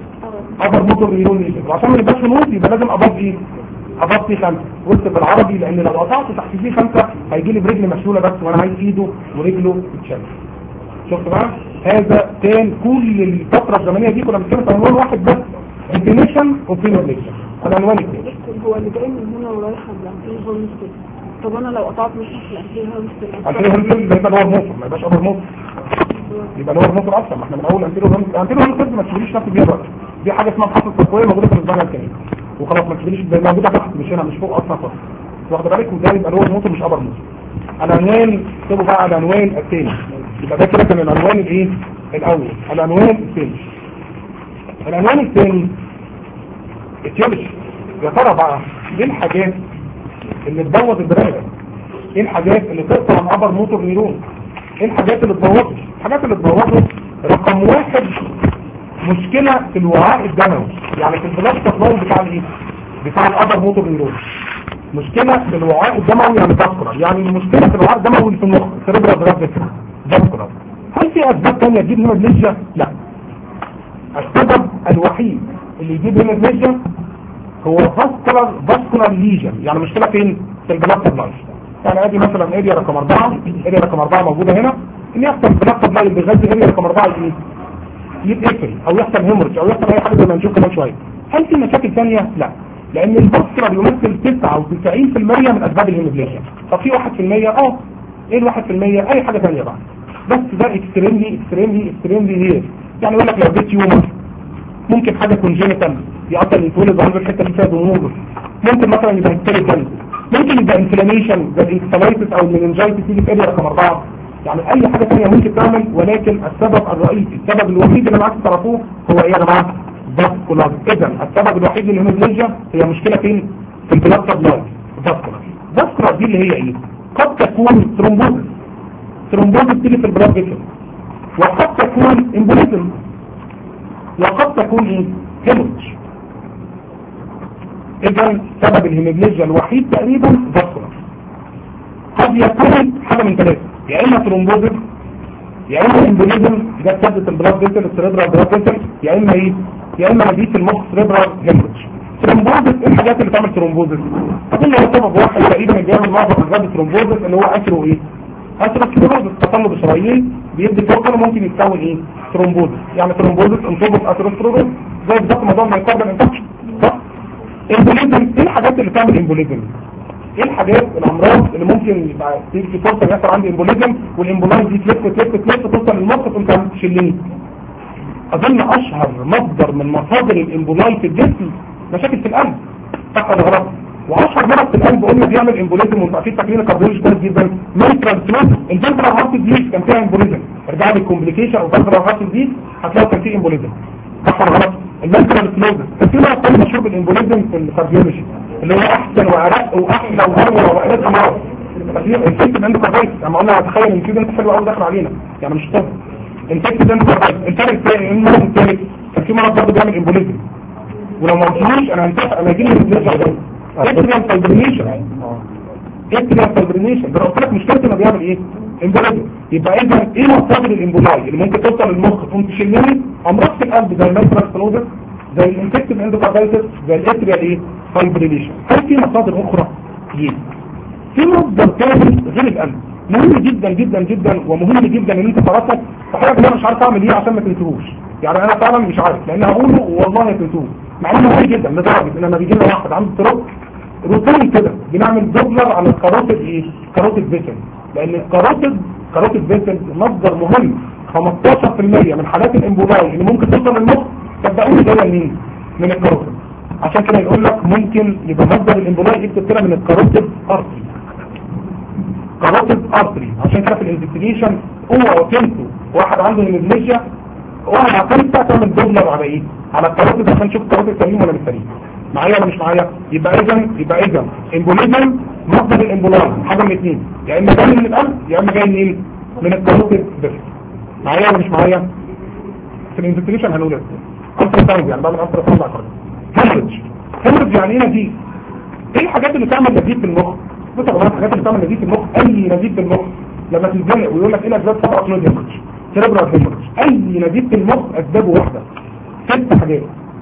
upper motor neuron lesion وعشان ما يبقاش نوت يبقى لازم اباف ايه اباف في خمسه قلت بالعربي لان لو قطعت تحت دي خمسه هيجي لي برجل مشلوله بس وانا عايز ايده ورجله تتشال شفت بقى هذا كان كل الفتره الزمنيه دي كنا بنتكلم في عنوان واحد بس definition of phenomenon العنوان الثاني هو اللي جاي من هنا ورايح للانتيريور هورنستيك طب انا لو قطعت مثلا في الانتيريور هورنستيك انتيريور هورنستيك يبقى لور موتور ما يبقاش ابر موتور يبقى لور موتور اصلا ما احنا من اول انتيريور هورنستيك انتيريور هورنستيك ما تشغليش نفسك بيها دلوقتي دي حاجه اسمها محطه تقويه موجوده في الاسبوع الثاني وخلاص ما تشغليش موجوده تحت مش هنا مش فوق اصلا خالص واخد بالك وده يبقى لور موتور مش ابر موتور العنوان اكتبوا بقى على العنوان الثاني يبقى ده كده كان العنوان الايه الاول العنوان الثاني العنوان الثاني اتيولوجي يا ترى بقى ايه الحاجات اللي تبوظ البرامج ايه الحاجات اللي تقطع عن ابر موتور نيرون ايه الحاجات اللي تبوظه الحاجات اللي تبوظه رقم واحد مشكلة في الوعاء الدموي يعني في البلاس سبلاي بتاع الايه بتاع الابر موتور نيرون مشكلة في الوعاء الدموي يعني فاسكولار يعني المشكلة في الوعاء الدموي اللي في المخ سيريبرال بلاد فاسكولار هل في اسباب تانية تجيب هيموبليجيا لا السبب الوحيد اللي يجيب هيموبليجيا هو فاسكولار فاسكولار ليجن يعني مشكلة فين في البلاد سبلاي يعني ادي مثلا اريا رقم اربعة اريا رقم اربعة موجودة هنا ان يحصل بلاد سبلاي اللي بيغذي اريا رقم اربعة ايه يتقفل او يحصل هيمورج او يحصل اي حاجة زي ما نشوف كمان شوية هل في مشاكل ثانيه لا لان الفاسكولار يمثل 99% من اسباب الهيموبليجيا طب في 1% اه ايه ال 1% اي حاجة ثانيه بقى بس ده اكستريملي اكستريملي اكستريملي هير يعني يقول لك لو بيت يومر ممكن حاجة كونجينيتال يقتل الانفوليز وعنده الحتة اللي فيها ضمور ممكن مثلا يبقى هيستريك جنب ممكن يبقى انفلاميشن زي الانكسلايتس او المننجايتس تيجي في اريا رقم اربعة يعني اي حاجة ثانيه ممكن تعمل ولكن السبب الرئيسي السبب الوحيد اللي معاك تعرفوه هو ايه يا جماعه فاسكولار اذا السبب الوحيد للهيموبليجيا هي مشكله فين في البلاد سبلاي فاسكولار فاسكولار دي اللي هي ايه قد تكون ثرومبوزس ثرومبوزس تيجي في البلاد فيسل وقد تكون امبوليزم وقد تكون ايه هيموج اذا سبب الهيموبليجيا الوحيد تقريبا فاسكولار قد يكون حاجه من ثلاثه يا اما ثرومبوزس يا اما امبوليزم ده ثبت البلاد فيسل السريبرال بلاد فيسل يا اما ايه يا اما نزيف المخ سريبرال هيموج ثرومبوزس ايه الحاجات اللي تعمل ثرومبوزس اظن هو سبب واحد تقريبا اللي بيعمل معظم اسباب الثرومبوزس اللي هو اثره ايه اثيروسكليروزس تصلب الشرايين بيدي توكل ممكن يتكون ايه ثرومبوزس يعني ثرومبوزس انفوبس اثيروسكليروزس زي بالظبط موضوع ما يقابل انفكشن صح امبوليزم ايه الحاجات اللي تعمل امبوليزم ايه الحاجات الامراض اللي ممكن يبقى تيجي في فرصه يحصل عندي امبوليزم والامبولايز دي تلف تلف تلف توصل للمخ تقوم تعمل تشيلني اظن اشهر مصدر من مصادر الامبولاي في الجسم مشاكل في القلب صح ولا غلط واشهر مرض في القلب قلنا بيعمل امبوليزم وانتوا عارفين تكليل الكارديولوجي كويس جدا ميترال فلوس الفنترال هارت ديز كان فيها امبوليزم ارجع لي الكومبليكيشن او فنترال هارت ديز هتلاقوا كان فيه امبوليزم صح ولا غلط الميترال فلوس كان في مرض تاني مشهور بالامبوليزم في الكارديولوجي اللي هو احسن وارق واحلى واروع وارق امراض الفكر ده انت كويس لما قلنا تخيل ان في بنت حلوه قوي داخل علينا يعني مش طب الفكر ده انت كويس الفرق الثاني المرض الثالث كان في مرض برضه بيعمل امبوليزم ولو ما قلتلوش انا هنتفق انا هجي لي نرجع ده اتريال فايبرينيشن اتريال فايبرينيشن ده قلت لك مشكلته انه بيعمل ايه امبوليزم يبقى اذا ايه مصادر الامبولاي اللي ممكن توصل للمخ تقوم تشيلني امراض في القلب زي الميترال سكلوزس زي الانفكتيف اندوكاردايتس زي الاتريال ايه فايبرينيشن هل في مصادر اخرى يس في مصدر ثاني غير القلب مهم جدا جدا جدا ومهم جدا ان انت تعرفه فحضرتك انا مش عارف اعمل ايه عشان ما تنسوهوش يعني انا فعلا مش عارف لان هقوله والله ما تنسوه مع انه مهم جدا لدرجه ان لما بيجي لنا واحد عنده اضطراب روتين كده بنعمل دوبلر على الكاروتيد ايه كاروتيد فيسل لان الكاروتيد كاروتيد فيسل مصدر مهم 15% من حالات الامبولاي اللي ممكن توصل للمخ صدقوني جايه منين من الكاروتيد عشان كده يقول لك ممكن يبقى مصدر الامبولاي يكتب كده من الكاروتيد ارتري كاروتيد ارتري عشان كده في الانفستيجيشن هو وكنته واحد عنده هيموبليجيا واحد عقلته تعمل دوبلر على ايه على الكاروتيد عشان نشوف الكاروتيد سليم ولا مش سليم معايا ولا مش معايا يبقى اذا يبقى اذا امبوليزم مصدر الامبولاي حاجه من الاثنين يا اما جاي من القلب يا اما جاي منين من الكاروتيد بس معايا ولا مش معايا في الانفستيجيشن هنقول ايه الترا ساوند يعني بعمل الترا ساوند على هيمرج هيمرج يعني ايه نزيف ايه الحاجات اللي تعمل نزيف في المخ بص يا جماعه الحاجات اللي تعمل نزيف في المخ اي نزيف في المخ لما تتزنق ويقول لك ايه الاسباب سبعه كلود هيمرج سيربرال هيمرج اي نزيف في المخ اسبابه واحده ست حاجات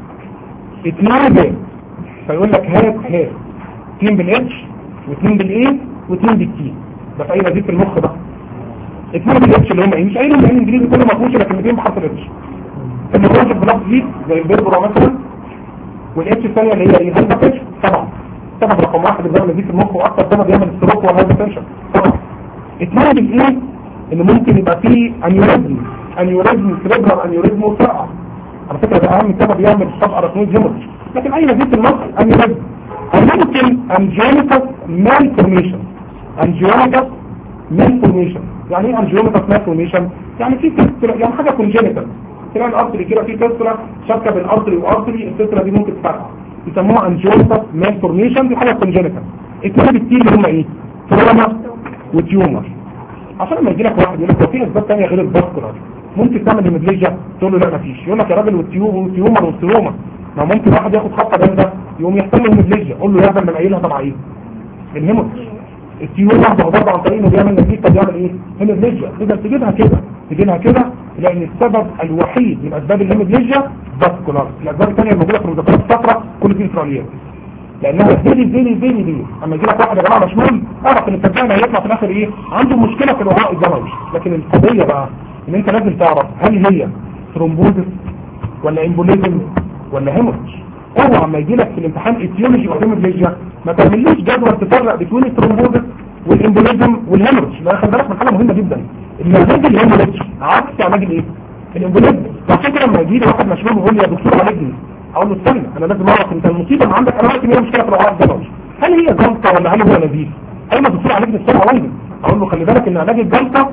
اثنين جاي فيقول لك هات هات اثنين بالاتش واثنين بالايه واثنين بالتي ده في اي نزيف في المخ ده اثنين بالاتش اللي هم ايه مش قايلهم بالانجليزي كله ما فيهوش الا كلمتين بحرف الاتش النيوروز بلاك ليد زي البيربرا مثلا والاتش الثانيه اللي هي ايه هايبر طبعا سبب رقم واحد اللي بيعمل نزيف المخ واكثر سبب بيعمل ستروك والهايبرتنشن طبعا اثنين بالايه اللي ممكن يبقى فيه انيوريزم انيوريزم سيريبرال انيوريزم وسرعه على فكره ده اهم سبب يعمل سبب ارثنويد هيموريج لكن اي نزيف في المخ انيوريزم او ممكن انجيونيكس مالفورميشن انجيونيكس مالفورميشن يعني ايه انجيونيكس مالفورميشن يعني في فيستولا يعني حاجه كونجينيتال تلاقي الارتري كده في فيستولا شبكه بين ارتري وارتري الفيستولا دي ممكن تفرقع يسموها انجيونيكس مالفورميشن دي حاجه كونجينيتال اثنين بالتي اللي هم ايه تروما وتيومر عشان لما يجي لك واحد يقول لك هو في اسباب ثانيه غير الفاسكولار ممكن تعمل هيموبليجيا تقول له لا مفيش يقول لك يا راجل والتيوب والتيومر والتروما ما ممكن واحد ياخد خطه جامده يقوم يحصل له هيموبليجيا قول له يا ابني قايلها طبعا ايه الهيموبليج التيومر واحده برضه عن طريق انه بيعمل نتيجه بيعمل ايه هيموبليجيا اذا تجيبها كده تجيبها كده لان السبب الوحيد من اسباب الهيموبليجيا فاسكولار الاسباب الثانيه الموجوده في المذكرات الصفراء كل دي انفراليات لانها فيني فيني فيني دي اما يجي لك واحد يا جماعه مشمول اعرف ان التبعين هيطلع في الاخر ايه عنده مشكله في الوعاء الدموي لكن القضيه بقى ان انت لازم تعرف هل هي ثرومبوزس ولا امبوليزم ولا هيموريج اوعى ما يجي لك في الامتحان ايتيولوجي او هيموريجيا ما تعمليش جدول تفرق بين الثرومبوزس والامبوليزم والهيموريج لا خلي بالك من حاجه مهمه جدا ان علاج الهيموريج عكس علاج الايه الامبوليزم عشان كده لما يجي لي واحد مشمول ويقول لي يا دكتور عالجني اقول له استنى انا لازم اعرف انت المصيبه اللي عندك انا عارف ان هي مشكله في الوعاء الدموي هل هي جلطه ولا هل هو نزيف اي ما الدكتور عالجني السنه عالجني اقول له خلي بالك ان علاج الجلطه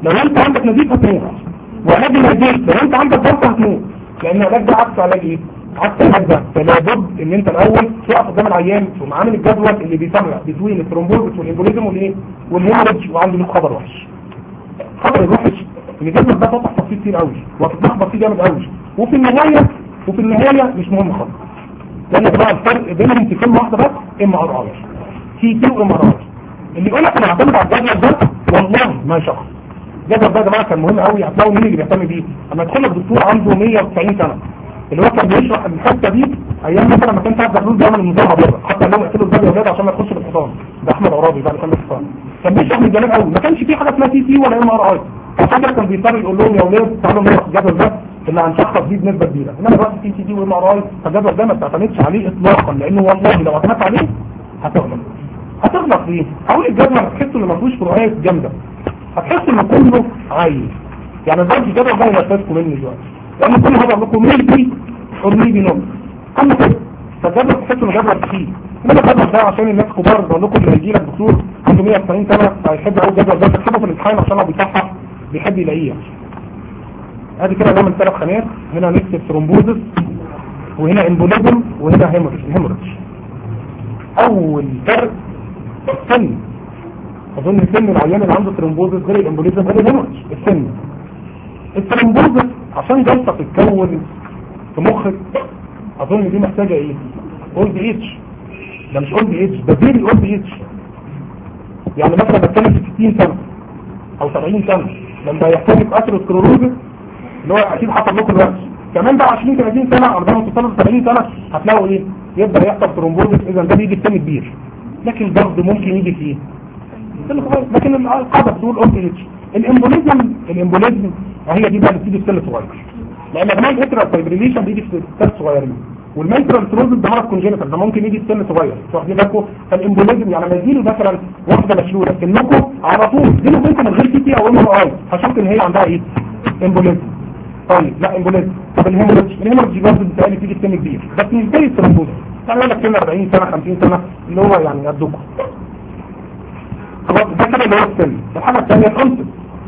لو انت عندك نزيف هتموت وعلاج النزيف لو انت عندك ضغط هتموت لان العلاج ده عكس علاج ايه عكس العلاج ده فلا بد ان انت الاول تقف قدام العيان تقوم عامل الجدول اللي بيسمع بين الثرومبوزس والامبوليزم والايه والهيموريدج وعنده ليك خبر وحش خبر الوحش ان الجدول ده فتح تفصيل كتير قوي وهتتلخبط فيه جامد قوي وفي النهايه وفي النهايه مش مهم خالص لان بقى الفرق بينهم في كلمه واحده بس ام ار اي سي تي وام ار اي اللي يقول لك انا هعتمد على الجدول ده والله ما شخص الجدول ده يا جماعه كان مهم قوي هتلاقوا مين اللي بيهتم بيه اما يدخل لك دكتور عنده 190 سنه اللي هو كان بيشرح الحته دي ايام مثلا ما كان سعد زغلول بيعمل النظام بره حتى لو يقتلوا الباب يا اولاد عشان ما يخش بالحصان ده احمد عرابي بعد كان الحصان كان بيشرح من زمان قوي ما كانش في حاجه اسمها سي تي ولا ام ار اي عشان كده كان بيضطر يقول لهم يا اولاد تعالوا نقرا الجدول ده اللي هنشخص بيه بنسبه كبيره انما دلوقتي في سي تي وام ار اي فالجدول ده ما بتعتمدش عليه اطلاقا لانه والله لو اعتمدت عليه هتغلط هتغلط ليه؟ هقول الجدول هتحس انه ما فيهوش فروقات جامده هتحس انه كله عايز يعني دلوقتي الجدول ده هينفذكم مني دلوقتي لان كل هذا لكم ميلي اور ميلي نوت كله كده فالجدول تحس انه جدول تخيل انما الجدول ده عشان الناس كبار بقول لكم اللي هيجي لك دكتور عنده 190 سنه هيحب قوي الجدول ده تكتبه في الامتحان عشان لو بيصحح بيحب يلاقيه ادي كده نعمل ثلاث خانات هنا نكتب ثرومبوزس وهنا امبوليزم وهنا هيموريج هيموريج اول فرق السن اظن سن العيان اللي عنده ثرومبوزس غير الامبوليزم غير الهيموريج السن الثرومبوزس عشان جلطه تتكون في مخك اظن دي محتاجه ايه اولد ايتش ده مش اولد ايتش ده فيري اولد ايتش يعني مثلا بتكلم في 60 سنه او 70 سنه لما يحتاج اثيروسكلوروزس اللي هو اكيد حصل لكم دلوقتي كمان بقى 20 30 سنه 40 توصلوا ل 70 سنه هتلاقوا ايه يبدا يحصل ثرومبوزس اذا ده بيجي في سن كبير لكن برضه ممكن يجي فيه سن صغير لكن القاعده بتقول اولد ايتش الامبوليزم الامبوليزم هي دي بقى اللي بتيجي في سن صغير لان يا جماعه الاترال فايبريليشن بيجي في سن صغيرين والمنترال تروزس ده مرض كونجينيتال ده ممكن يجي في سن صغير واخدين بالكم فالامبوليزم يعني لما يجيله مثلا واحده مشلوله سنكم على طول بينه وبينكم من غير سي تي او ام ار اي هشوف ان هي عندها ايه امبوليزم طيب لا امبوليزم طب الهيموريدج الهيموريدج برضه بتهيألي تيجي في سن كبير بس مش زي الثرومبوز يعني يقول لك سن 40 سنه 50 سنه اللي هو يعني قدكم خلاص ده كده اللي هو السن الحاجه الثانيه الانسب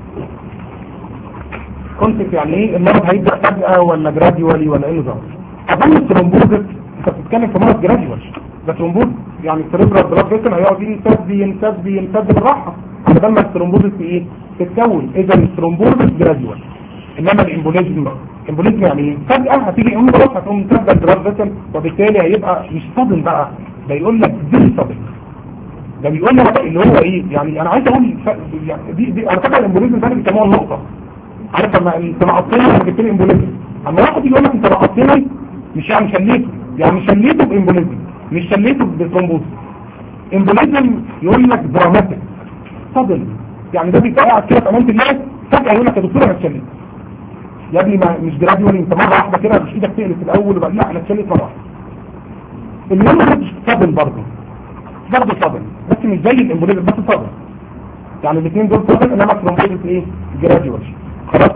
كونسبت يعني ايه المرض هيبدا فجاه ولا جراديوالي ولا ايه نظام اظن الثرومبوزس انت بتتكلم في مرض جراديوال ده ثرومبوز يعني السريبرال بلاد فيسل هيقعد ينسد ينسد ينسد بالراحه بدل ما الثرومبوزس ايه تتكون اذا الثرومبوزس جراديوال انما الامبوليزم الامبوليزم يعني ايه فجاه هتيجي ام خلاص هتقوم تسد البلاد فيسل وبالتالي هيبقى مش صادم بقى ده يقول لك دي صادم ده بيقول لك اللي هو ايه يعني انا عايز اقول ف- يعني دي, دي انا فاكر الامبوليزم ده اللي بيسموها النقطه عارف لما انت نقطتني انا جبت لي امبوليزم اما واحد يجي يقول لك انت نقطتني مش يعني شليته يعني شليته بامبوليزم مش شليته بثرومبوز امبوليزم يقول لك دراماتيك صدم يعني ده بيبقى قاعد كده في امان الله فجاه يقول لك يا دكتور انا اتشليت يا ابني ما مش جراديولي انت مره واحده كده مش ايدك تقلب في الاول وبعد لا انا اتشليت مره واحده المهم مش صدم برضه برضه صدم بس مش زي الامبوليزم بس صدم يعني الاثنين دول صدم انما الثرومبوز ايه جراديولي خلاص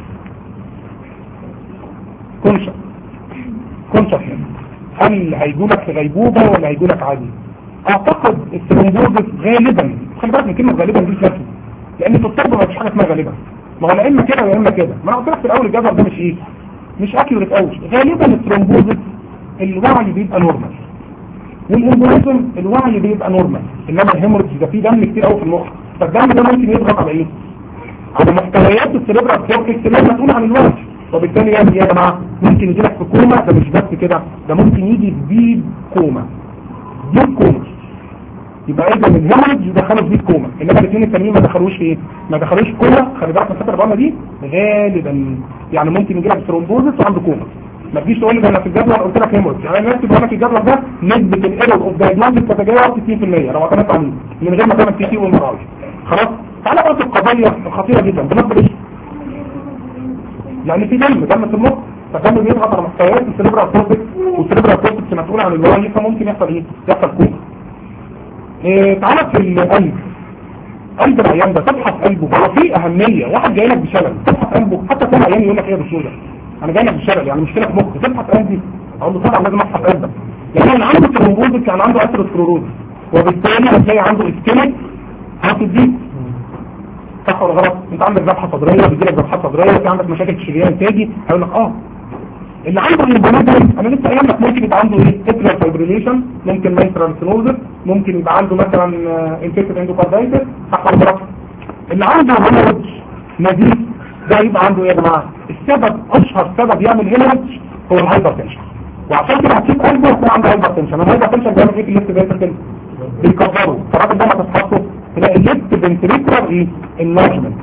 كونشا كونشا هل هيجولك في غيبوبة ولا هيجولك عادي اعتقد الثرومبوزس غالبا خلي بالك من كلمة غالبا دي نفسه لان في الطب ما فيش حاجة اسمها غالبا ما هو لا اما كده يا اما كده ما انا قلت لك في الاول الجدول ده مش ايه مش اكيوريت قوي غالبا الثرومبوزس الوعي بيبقى نورمال والامبوليزم الوعي بيبقى نورمال انما الهيموريدج ده فيه دم كتير قوي في المخ فالدم ده ممكن يضغط على ايه على محتويات السيريبرال كورتكس اللي هي مسؤول عن الوعي وبالتالي يا يا جماعه ممكن يجي لك في كوما ده مش بس كده ده ممكن يجي بيد كوما بيد كوما يبقى اذا الهيموريدج دخلوا في بيد كوما انما الاثنين التانيين ما دخلوش في ايه ما دخلوش كوما خلي بالك من الفتره الرابعه دي غالبا يعني ممكن يجي لك ثرومبوزس وعنده كوما ما تجيش تقول لي ده انا في الجدول قلت لك هيموريدج انا نفسي بقول لك الجدول ده نسبه الايرور اوف دايجنوستيك تتجاوز 60% لو اعتمدت عليه من غير ما تعمل سي تي ومراوي خلاص تعالى بقى في القضيه الخطيره جدا بنقبل ايش يعني في دم دم في المخ فالدم بيضغط على محتويات السيريبرال كورتكس والسيريبرال كورتكس مسؤول عن الوعي فممكن يحصل ايه يحصل كوما إيه تعالى في القلب قلب العيان ده تفحص قلبه هو في اهميه واحد جاي لك بشلل تفحص قلبه حتى كل عيان يقول لك ايه يا دكتور ده انا جاي لك بشلل يعني مشكله في مخي تفحص قلبي اقول له طبعا لازم افحص قلبك لان اللي عنده ثرومبوزس يعني عنده اثيروسكلوروز وبالتالي هتلاقي عنده اسكيميك هتديك صح ولا غلط انت عندك ذبحه صدريه بيجي لك ذبحه صدريه في عندك مشاكل في شريان تاجي هيقول لك اه اللي عنده الامبوليزم انا لسه قايل لك ممكن يبقى عنده ايه اتريال فايبريليشن ممكن مايترال سينوزس ممكن يبقى عنده مثلا انفكتد اندوكاردايتس صح ولا غلط اللي عنده هيموريدج نزيف ده يبقى عنده ايه يا جماعه السبب اشهر سبب يعمل هيموريدج هو الهايبر تنشن وعشان كده هتشوف قلبه يكون عنده هايبر تنشن الهايبر تنشن بيعمل ايه في الليفت فينتركل بيكبره فالراجل ده ما تصحصه تلاقي الليفت فنتريكولار ايه انلارجمنت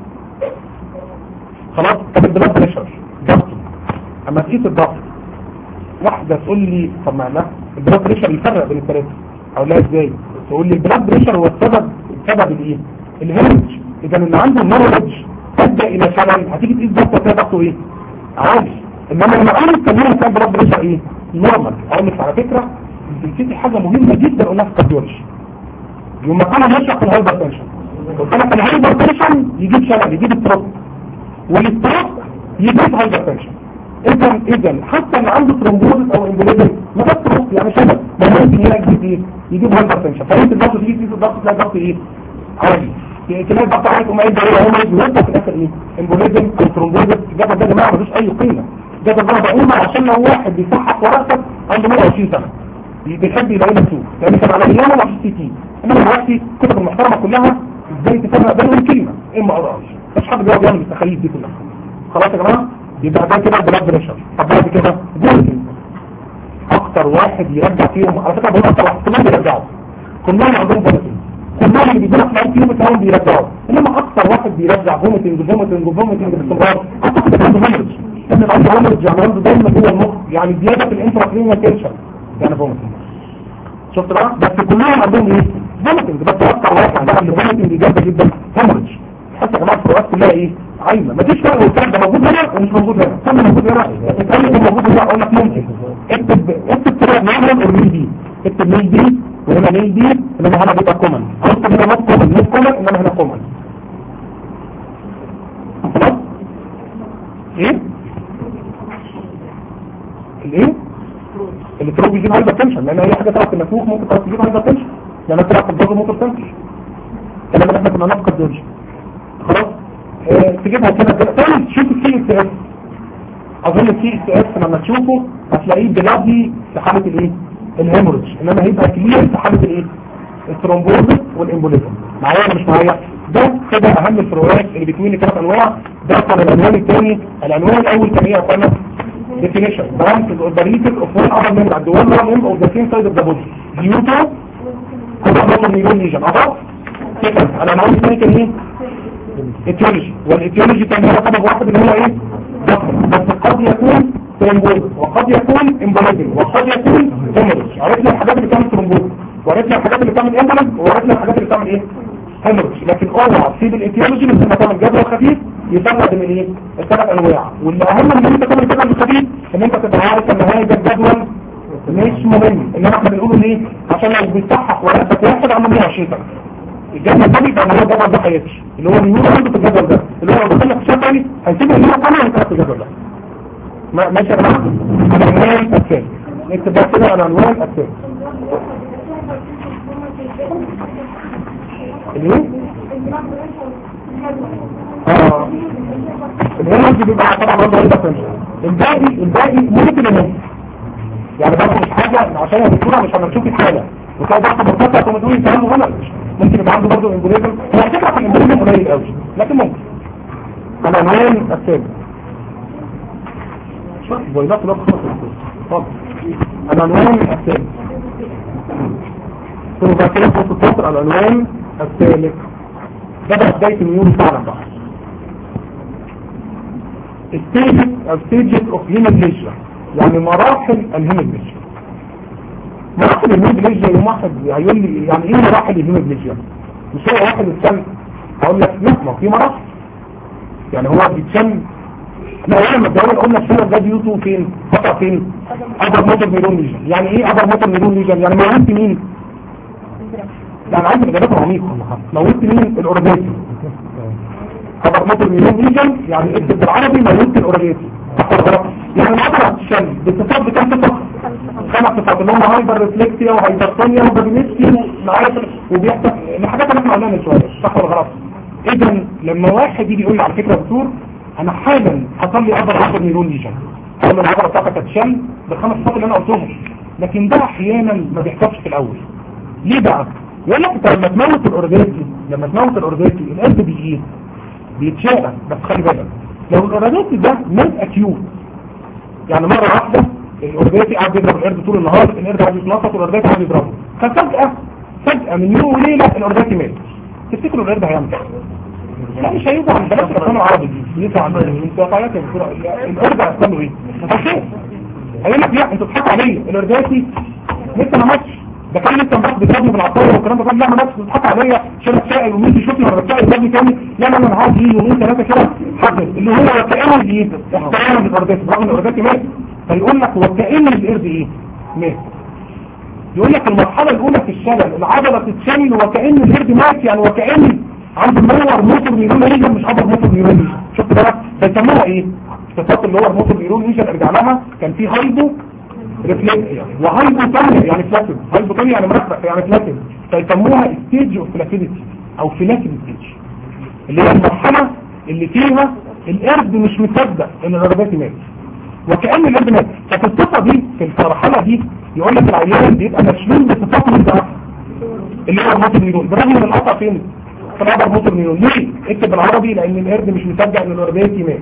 خلاص طب البلاد بريشر ضغط اما تقيس الضغط واحدة تقول لي طب معناه البلاد بريشر يفرق بين الثلاثة اقول لها ازاي تقول لي البلاد بريشر هو السبب السبب الايه الهيرج اذا اللي عنده نورج تبدا الى شلل هتيجي تقيس ضغطه كده ضغطه ايه عادي انما لما اقول التمرين كان بلاد بريشر ايه نورمال اقول لك على فكره بتنسيتي حاجه مهمه جدا قلناها في الكارديولوجي يوم ما كان نشرح في الهايبر تنشن قلت لك الهايبر تنشن يجيب شلل يجيب اضطراب والاضطراب يجيب هايبر تنشن اذا اذا حتى اللي عنده ترومبوزس او امبوليزم ما ده ترومب يعني شلل ما ممكن يجيب ايه يجيب هايبر تنشن فانت الضغط تيجي تقيس الضغط تلاقي الضغط ايه عادي تلاقي الضغط عادي وما يبدا هو هو يبدا في الاخر ايه امبوليزم او ترومبوزس الجبل ده يا جماعه ملوش اي قيمه جبل ده بقومه عشان لو واحد بيصحح ورقتك عنده 120 سنه بيحب يلاقي نفسه لان كان على ايامه ما فيش سي تي انما دلوقتي الكتب المحترمه كلها ازاي تفرق بينهم كلمه ايه ما اقراش مش حد بيقعد يعمل التخيل دي كلها خلاص يا جماعه يبقى ده كده بلاد بريشر طب بعد كده جوزي اكتر واحد يرجع فيهم على فكره بقول اكتر واحد كلهم بيرجعوا كلهم عندهم فوميتنج كلهم اللي بيجوا لك فيهم كلهم بيرجعوا انما اكتر واحد بيرجع فوميتنج فوميتنج فوميتنج باستمرار اعتقد عنده هامرج لان عنده هامرج يعني عنده دايما جوه المخ يعني زياده في الانتراكرينال تنشن يعني فوميتنج شفت بقى بس كلهم عندهم ايه فوميتنج بس اكتر واحد عندها الفوميتنج جامده جدا هامرج حتى يا جماعه الفروقات كلها ايه عايمه مفيش فرق والكلام ده موجود هنا ومش موجود هنا كم موجود هنا الثاني ده موجود هنا اقول لك ممكن اكتب اكتب كده نعمل الميل دي اكتب ميل دي وهنا ميل دي انما هنا بيبقى كومن اكتب هنا نوت كومن نوت كومن انما هنا كومن خلاص ايه الايه التروب بيجيب هايبر تنشن لان اي حاجه طلعت في النفوخ ممكن تجيب هايبر تنشن لان طلع في الضغط ممكن تنشن كلام احنا كنا نفقد دورج خلاص اه تجيبها كده كده طيب شوف السي اس اس اظن السي اس اس لما تشوفه هتلاقيه بلادي في حاله الايه الهيموريدج انما هيبقى كلير في حاله الايه الثرومبوزس والامبوليزم معايا ولا مش معايا ده كده اهم الفروقات اللي بتوين الثلاث انواع ده كان العنوان الثاني العنوان الاول كان ايه يا اخوانا definition branch is operated of one other member at the one other member of the same side of the body due to collaborative neuron lesion أضاف second العنوان الثاني كان ايه etiology والetiology كان هو سبب واحد اللي هو ايه ضغط بس قد يكون ترومبوز وقد يكون امبوليزم وقد يكون هيموريج عرفنا الحاجات اللي بتعمل ترومبوز وعرفنا الحاجات اللي بتعمل امبوليزم وعرفنا الحاجات اللي بتعمل ايه هيموريج لكن اوعى تسيب الايتيولوجي من لما تعمل جدول خفيف يفرق بين ايه الثلاث انواع واللي اهم من ان انت تعمل جدول خفيف ان انت تبقى عارف ان هذا الجدول مش مهم انما احنا بنقوله ليه عشان لو بيصحح ورقتك واحد عنده 120 سنه الجدول ده بيبقى هو الجدول ده حياتي اللي هو النور عنده في الجدول ده اللي هو لو دخل لك شاب تاني هيسيب النور كله ويتحط في الجدول ده ما- ماشي يا جماعه العنوان الثاني نكتب بس كده على العنوان الثاني الايه؟ اه الهيموريدج بيبقى طبعا برضه هيبقى تنشن الباقي الباقي ممكن يموت يعني برضه مش حاجه عشان يا دكتوره مش هنشوف الحاله وتلاقي ضغط مرتفع وما تقولي كلام غلط ممكن يبقى عنده برضه امبوليزم هو الفكره في الامبوليزم قليل قوي لكن ممكن العنوان الثاني شوف بويلات لوك خلاص اتفضل العنوان الثاني ثم بعد كده في السطر العنوان الثالث ده بقى بداية النيون فعلا بقى stages او stages of hemiplegia يعني مراحل الهيمiplegia مراحل الهيمiplegia يوم واحد هيقول لي يعني ايه مراحل الهيمiplegia مش هو واحد يتشن هقول لك لا ما في مراحل يعني هو بيتشن لا انا لما الدولة قلنا الشنر ده ديوتو فين قطع فين ابر موتور نيرون ليجن يعني ايه ابر موتور نيرون ليجن يعني موت مين يعني عندي اجابات عميقه موت مين الاورجانيزم خبر موتور نيرون ليجن يعني اكتب بالعربي موت الاورجانيزم يعني العضله هتشل باتصال بكام صفه خمس صفات اللي هم هايبر ريفلكسيا وهايبرتونيا وبابينيسكي معايا وبيحصل الحاجات اللي احنا قلناها من شويه صح ولا غلط اذا لما واحد يجي يقول لي على فكره يا دكتور انا حالا حصل لي ابر ابر نيرون ليجن اقول له العبره بتاعتك هتشل بالخمس صفات اللي انا قلتهم لكن ده احيانا ما بيحصلش في الاول ليه بقى يقول لك انت لما تموت الاورجانيزم لما تموت الاورجانيزم القلب بيجي بيتشابه بس خلي بالك لو الاورجانيزم ده مات اكيوت يعني مرة واحدة الاورجانيزم قاعد يضرب القرد طول النهار القرد قاعد يتنطط والاورجانيزم قاعد يضربه ففجأة فجأة من يوم وليلة الاورجانيزم مات تفتكروا القرد هيعمل ايه؟ لا مش هيزعل بلاش الافلام العربي دي يزعل انت قاعدة القرد هيحصل له ايه؟ هيخاف هيقول لك لا انتوا بتضحكوا عليا الاورجانيزم لسه ما ماتش ده كان لسه امبارح بيضربني بالعصايه والكلام ده لا ما ماتش بتضحك عليا عشان اتسائل ومين يشوفني ولا بتسائل يضربني تاني لا لا انا عاوز يجي يومين ثلاثه كده حاضر اللي هو وكانه دي احترام للاورجانيزم رغم ان الاورجانيزم مات فيقول لك وكأن القرد ايه؟ مات يقول لك المرحلة الأولى في الشلل العضلة تتشل وكأن القرد مات يعني وكأن عنده منور موتور نيرون ليجن مش عضل موتور نيرون ليجن شفت بقى بيسموها ايه؟ صفات اللي هو الموتور نيرون ليجن ارجع لها كان في هايبو ريفلكس يعني وهايبو تانية يعني فلاتد هايبو تانية يعني مرفع يعني فلاتد فيسموها ستيج اوف فلاتيديتي او فلاتيد ستيج اللي هي المرحلة اللي فيها القرد مش مصدق ان الرباتي مات وكأن القرد مات ففي الصفة دي في المرحلة دي يقول لك العيان بيبقى مشلول بصفات من ده اللي هو الموتور نيرون بالرغم من القطع فين في العضل موتور نيرون ليه اكتب بالعربي لان القرد مش مصدق ان الرباتي مات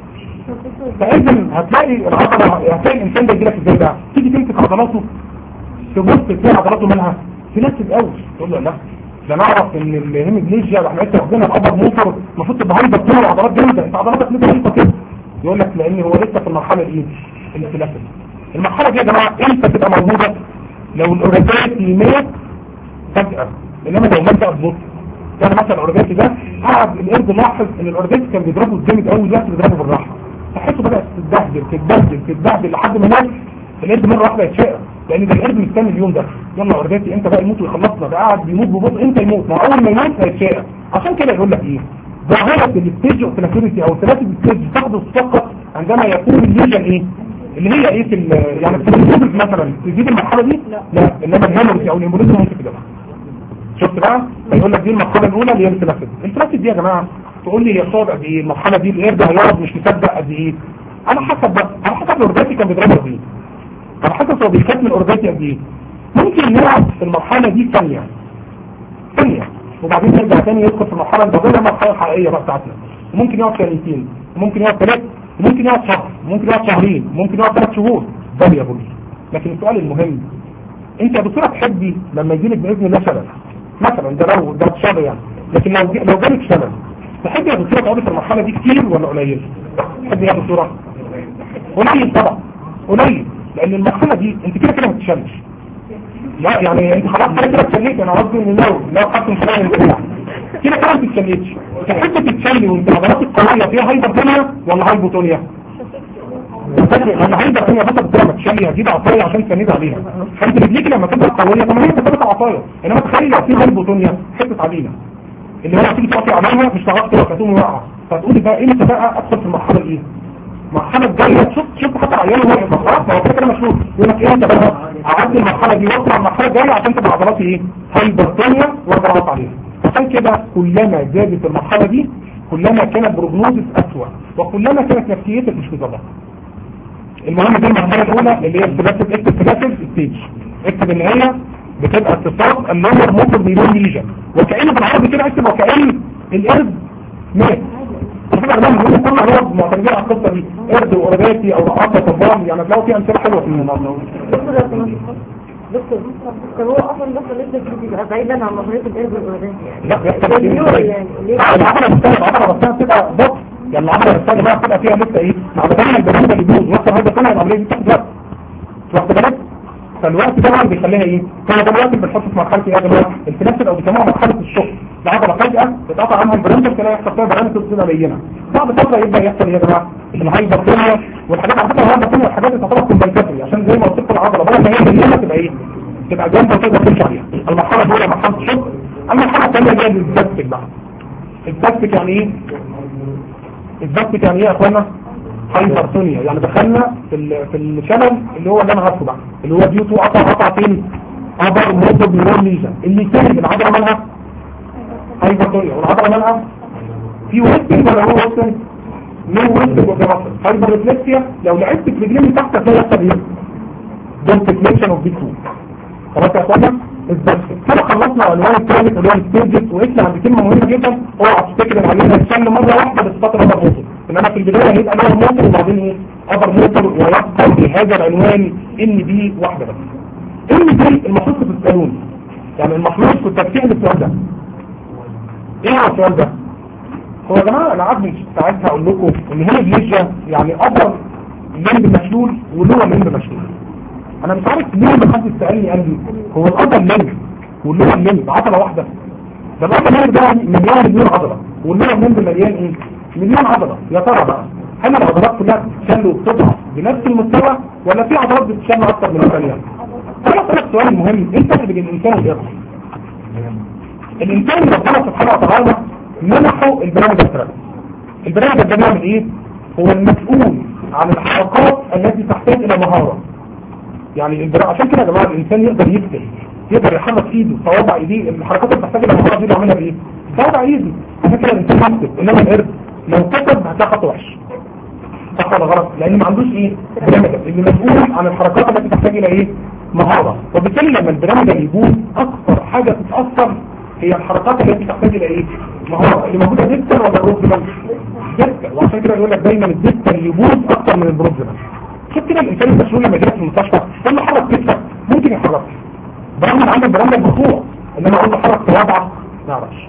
فاذا هتلاقي العضلة هتلاقي الانسان ده يجيلك ازاي بقى تيجي تمسك عضلاته تبص تلاقي عضلاته منها تناسب قوي تقول له لا ده نعرف ان الهيموجليجيا احنا لسه واخدينها الابر موتور المفروض تبقى هايبر كده العضلات جامده انت عضلاتك لسه هايبر كده يقول لك لان هو لسه في المرحله الايه الثلاثيه المرحله دي يا جماعه امتى تبقى موجوده لو الاورجانيزم مات فجاه انما لو مات ببطء كان مثلا الاورجانيزم ده قعد القرد لاحظ ان الاورجانيزم كان بيضربه جامد قوي دلوقتي بيضربه بالراحه صحته بدات تتبهدل تتبهدل تتبهدل لحد ما مات القرد مره واحده يتشقى لان ده القرد مستني اليوم ده يلا اورجانيزم انت بقى يموت ويخلصنا ده قاعد بيموت ببطء انت يموت ما اول ما يموت هيتشقى عشان كده يقول لك ايه ظاهرة الستيج اوف ثلاثيرتي او ثلاثة ستيج تحدث فقط عندما يكون الليجن ايه اللي هي ايه في يعني في الهيموريج مثلا تزيد المرحلة دي لا انما الهيموريج او الهيموريج ممكن تجيبها شفت بقى فيقول لك دي المرحلة الاولى اللي هي الثلاثة الثلاثة دي يا جماعة تقول لي هي صعب قد ايه المرحلة دي القرد هيقعد مش مصدق قد ايه على حسب بقى على حسب الاورجاتي كان بيضربه قد ايه على حسب هو بيكتم الاورجاتي قد ايه ممكن يقعد في المرحلة دي ثانية ثانية وبعدين نرجع تاني يدخل في المرحلة الباقية المرحلة الحقيقية بقى بتاعتنا وممكن يقعد ثانيتين وممكن يقعد ثلاث وممكن يقعد شهر وممكن يقعد شهرين وممكن يقعد ثلاث شهور ده يا بولي لكن السؤال المهم انت يا دكتوره تحبي لما يجي لك باذن الله شلل مثلا ده لو ده شلل يعني لكن لو جي- لو جالك شلل تحبي يا دكتوره تقعدي في المرحله دي كتير ولا قليل؟ تحبي يا دكتوره؟ قليل طبعا قليل لان المرحله دي انت كده كده ما بتشلش لا يعني انت خلاص كده كده اتشليت انا قصدي ان لو لو خدت مشروع الانتباه كده كده ما بتتشليتش تحب تتشلي وانت عضلاتك قويه فيها هايبرتونيا ولا هايبوتونيا؟ تفرق لما هايبرتونيا بس بتبقى متشلي هتجيب عصايه عشان تسند عليها فانت رجليك لما تبقى قويه طب ما هي بتبقى عصايه انما تخيل لو في هايبوتونيا حته عديله اللي هو هتيجي تقطي عليها مش هتعرف تقف هتقوم واقعه فتقولي بقى امتى بقى ادخل في المرحله الايه؟ المرحله الجايه شوف شوف حتى عياله واقف ما خلاص ما هو كده كده مشهور يقول لك ايه انت بقى اعدي المرحله دي واطلع المرحله الجايه عشان تبقى عضلاتي ايه؟ هايبرتونيا واقدر اقف عليها عشان كده كلما زادت المرحله دي كلما كانت بروجنوزس اسوء وكلما كانت نفسيتك مش مظبطه المهم دي المرحله الاولى اللي هي الثلاثه اكتب ثلاثه ستيج اكتب ان هي بتبقى اتصال اللور موتور نيرون ليجن وكأن بالعربي كده اكتب وكأن القرد مات الحاجة اللي بنقول كل عرب معتمدين على القصة دي قرد وقرباتي او رقاقة طبام يعني تلاقوا فيها امثله حلوة في الموضوع دكتور لو سمحت. دكتور طب هو اصلا دكتور لسه بيبقى بعيدا عن نظريه القلب والولادات يعني لا بيحصل كتير النيورو يعني ليه؟ لا العضلة نفسها العضلة نفسها بتبقى بط يعني العضلة نفسها بقى بتبقى فيها لسه ايه مع بداية البنودة اللي بيوز وقت هذا كلها العملية دي بتاخد وقت واخد بالك فالوقت ده بقى بيخليها ايه فانا دلوقتي بنحط في مرحله ايه يا جماعه الفلاسل او بيسموها مرحله الشق العضله فجاه بتقطع عنها البرنتر كده يحصل فيها برنتر كده بينه بعد فتره يبدا يحصل ايه يا جماعه الهايبرتونيا والحاجات على فكره الهايبرتونيا والحاجات دي تعتبر كومبنساتوري عشان زي ما قلت لكم العضله بدل ما هي بينه تبقى ايه تبقى جامده وتقدر تمشي عليها المرحله الاولى مرحله الشق المرحله الثانيه اللي هي البلاستيك بقى البلاستيك يعني ايه البلاستيك يعني ايه يا اخوانا هايبرتونيا يعني دخلنا في ال- في الشلل اللي هو اللي انا عارفه بقى اللي هو ديو تو قطع قطع فين ابر موتور نيرون ليجن اللي يساهم العضله مالها هايبرتونيا والعضله مالها في ويستنج ولا هو ويستنج نو ويستنج وجراسل هايبرفلكسيا لو لعبت في رجلين من تحت هتلاقي يحصل ايه دونت فليكشن اوف بي 2 خلاص يا اخوانا البس كده خلصنا العنوان الثالث اللي هو الستيجز وقفنا عند كلمه مهمه جدا اوعى تفتكر ان علينا نتكلم مره واحده بس فتره ابر موتور انما في البدايه هيبقى لها موتور وبعدين ايه ابر موتور ويبقى بهذا العنوان ان دي واحده بس ان دي المفروض تسالوني يعني المفروض كنت اتسال السؤال ده ايه هو السؤال ده هو يا جماعه انا عارف مش ساعتها اقول لكم ان هنا بليجيا يعني ابر لمب مشلول ولور لمب مشلول انا مش عارف ليه ما حدش سالني قال لي هو الابر لمب واللور لمب عضله واحده ده الابر لمب ده مليون مليون عضله واللور لمب مليان ايه مليون عضله يا ترى بقى هل العضلات كلها بتتشل وبتضعف بنفس المستوى ولا في عضلات بتتشل اكتر من الثانيه انا اسالك سؤال مهم ايه الفرق بين الانسان والقرد الانسان ربنا سبحانه وتعالى منحه البرامج الثلاثه البرامج ده بيعمل ايه هو المسؤول عن الحركات التي تحتاج الى مهاره يعني البرامج عشان كده يا جماعه الانسان يقدر يكتب يقدر يحرك ايده صوابع ايديه الحركات اللي بتحتاج الى مهاره دي بيعملها بايه صوابع ايده عشان كده الانسان يكتب انما القرد لو كتب هتلاقي خط وحش صح ولا غلط لان ما عندوش ايه برامج اللي مسؤول عن الحركات التي تحتاج الى ايه مهارة وبالتالي لما البرامج يبوظ اكثر حاجة تتأثر هي الحركات التي تحتاج الى ايه مهارة اللي موجودة ديكتر ولا بروكسيمال ديكتر وعشان كده يقول لك دايما الديكتر يبوظ اكثر من البروكسيمال شوف كده الانسان المسؤول لما يجي في المستشفى يقول له حرك كتفك ممكن يحرك برغم ان عنده برامج مقطوع انما اقول له حرك صوابعك ما يعرفش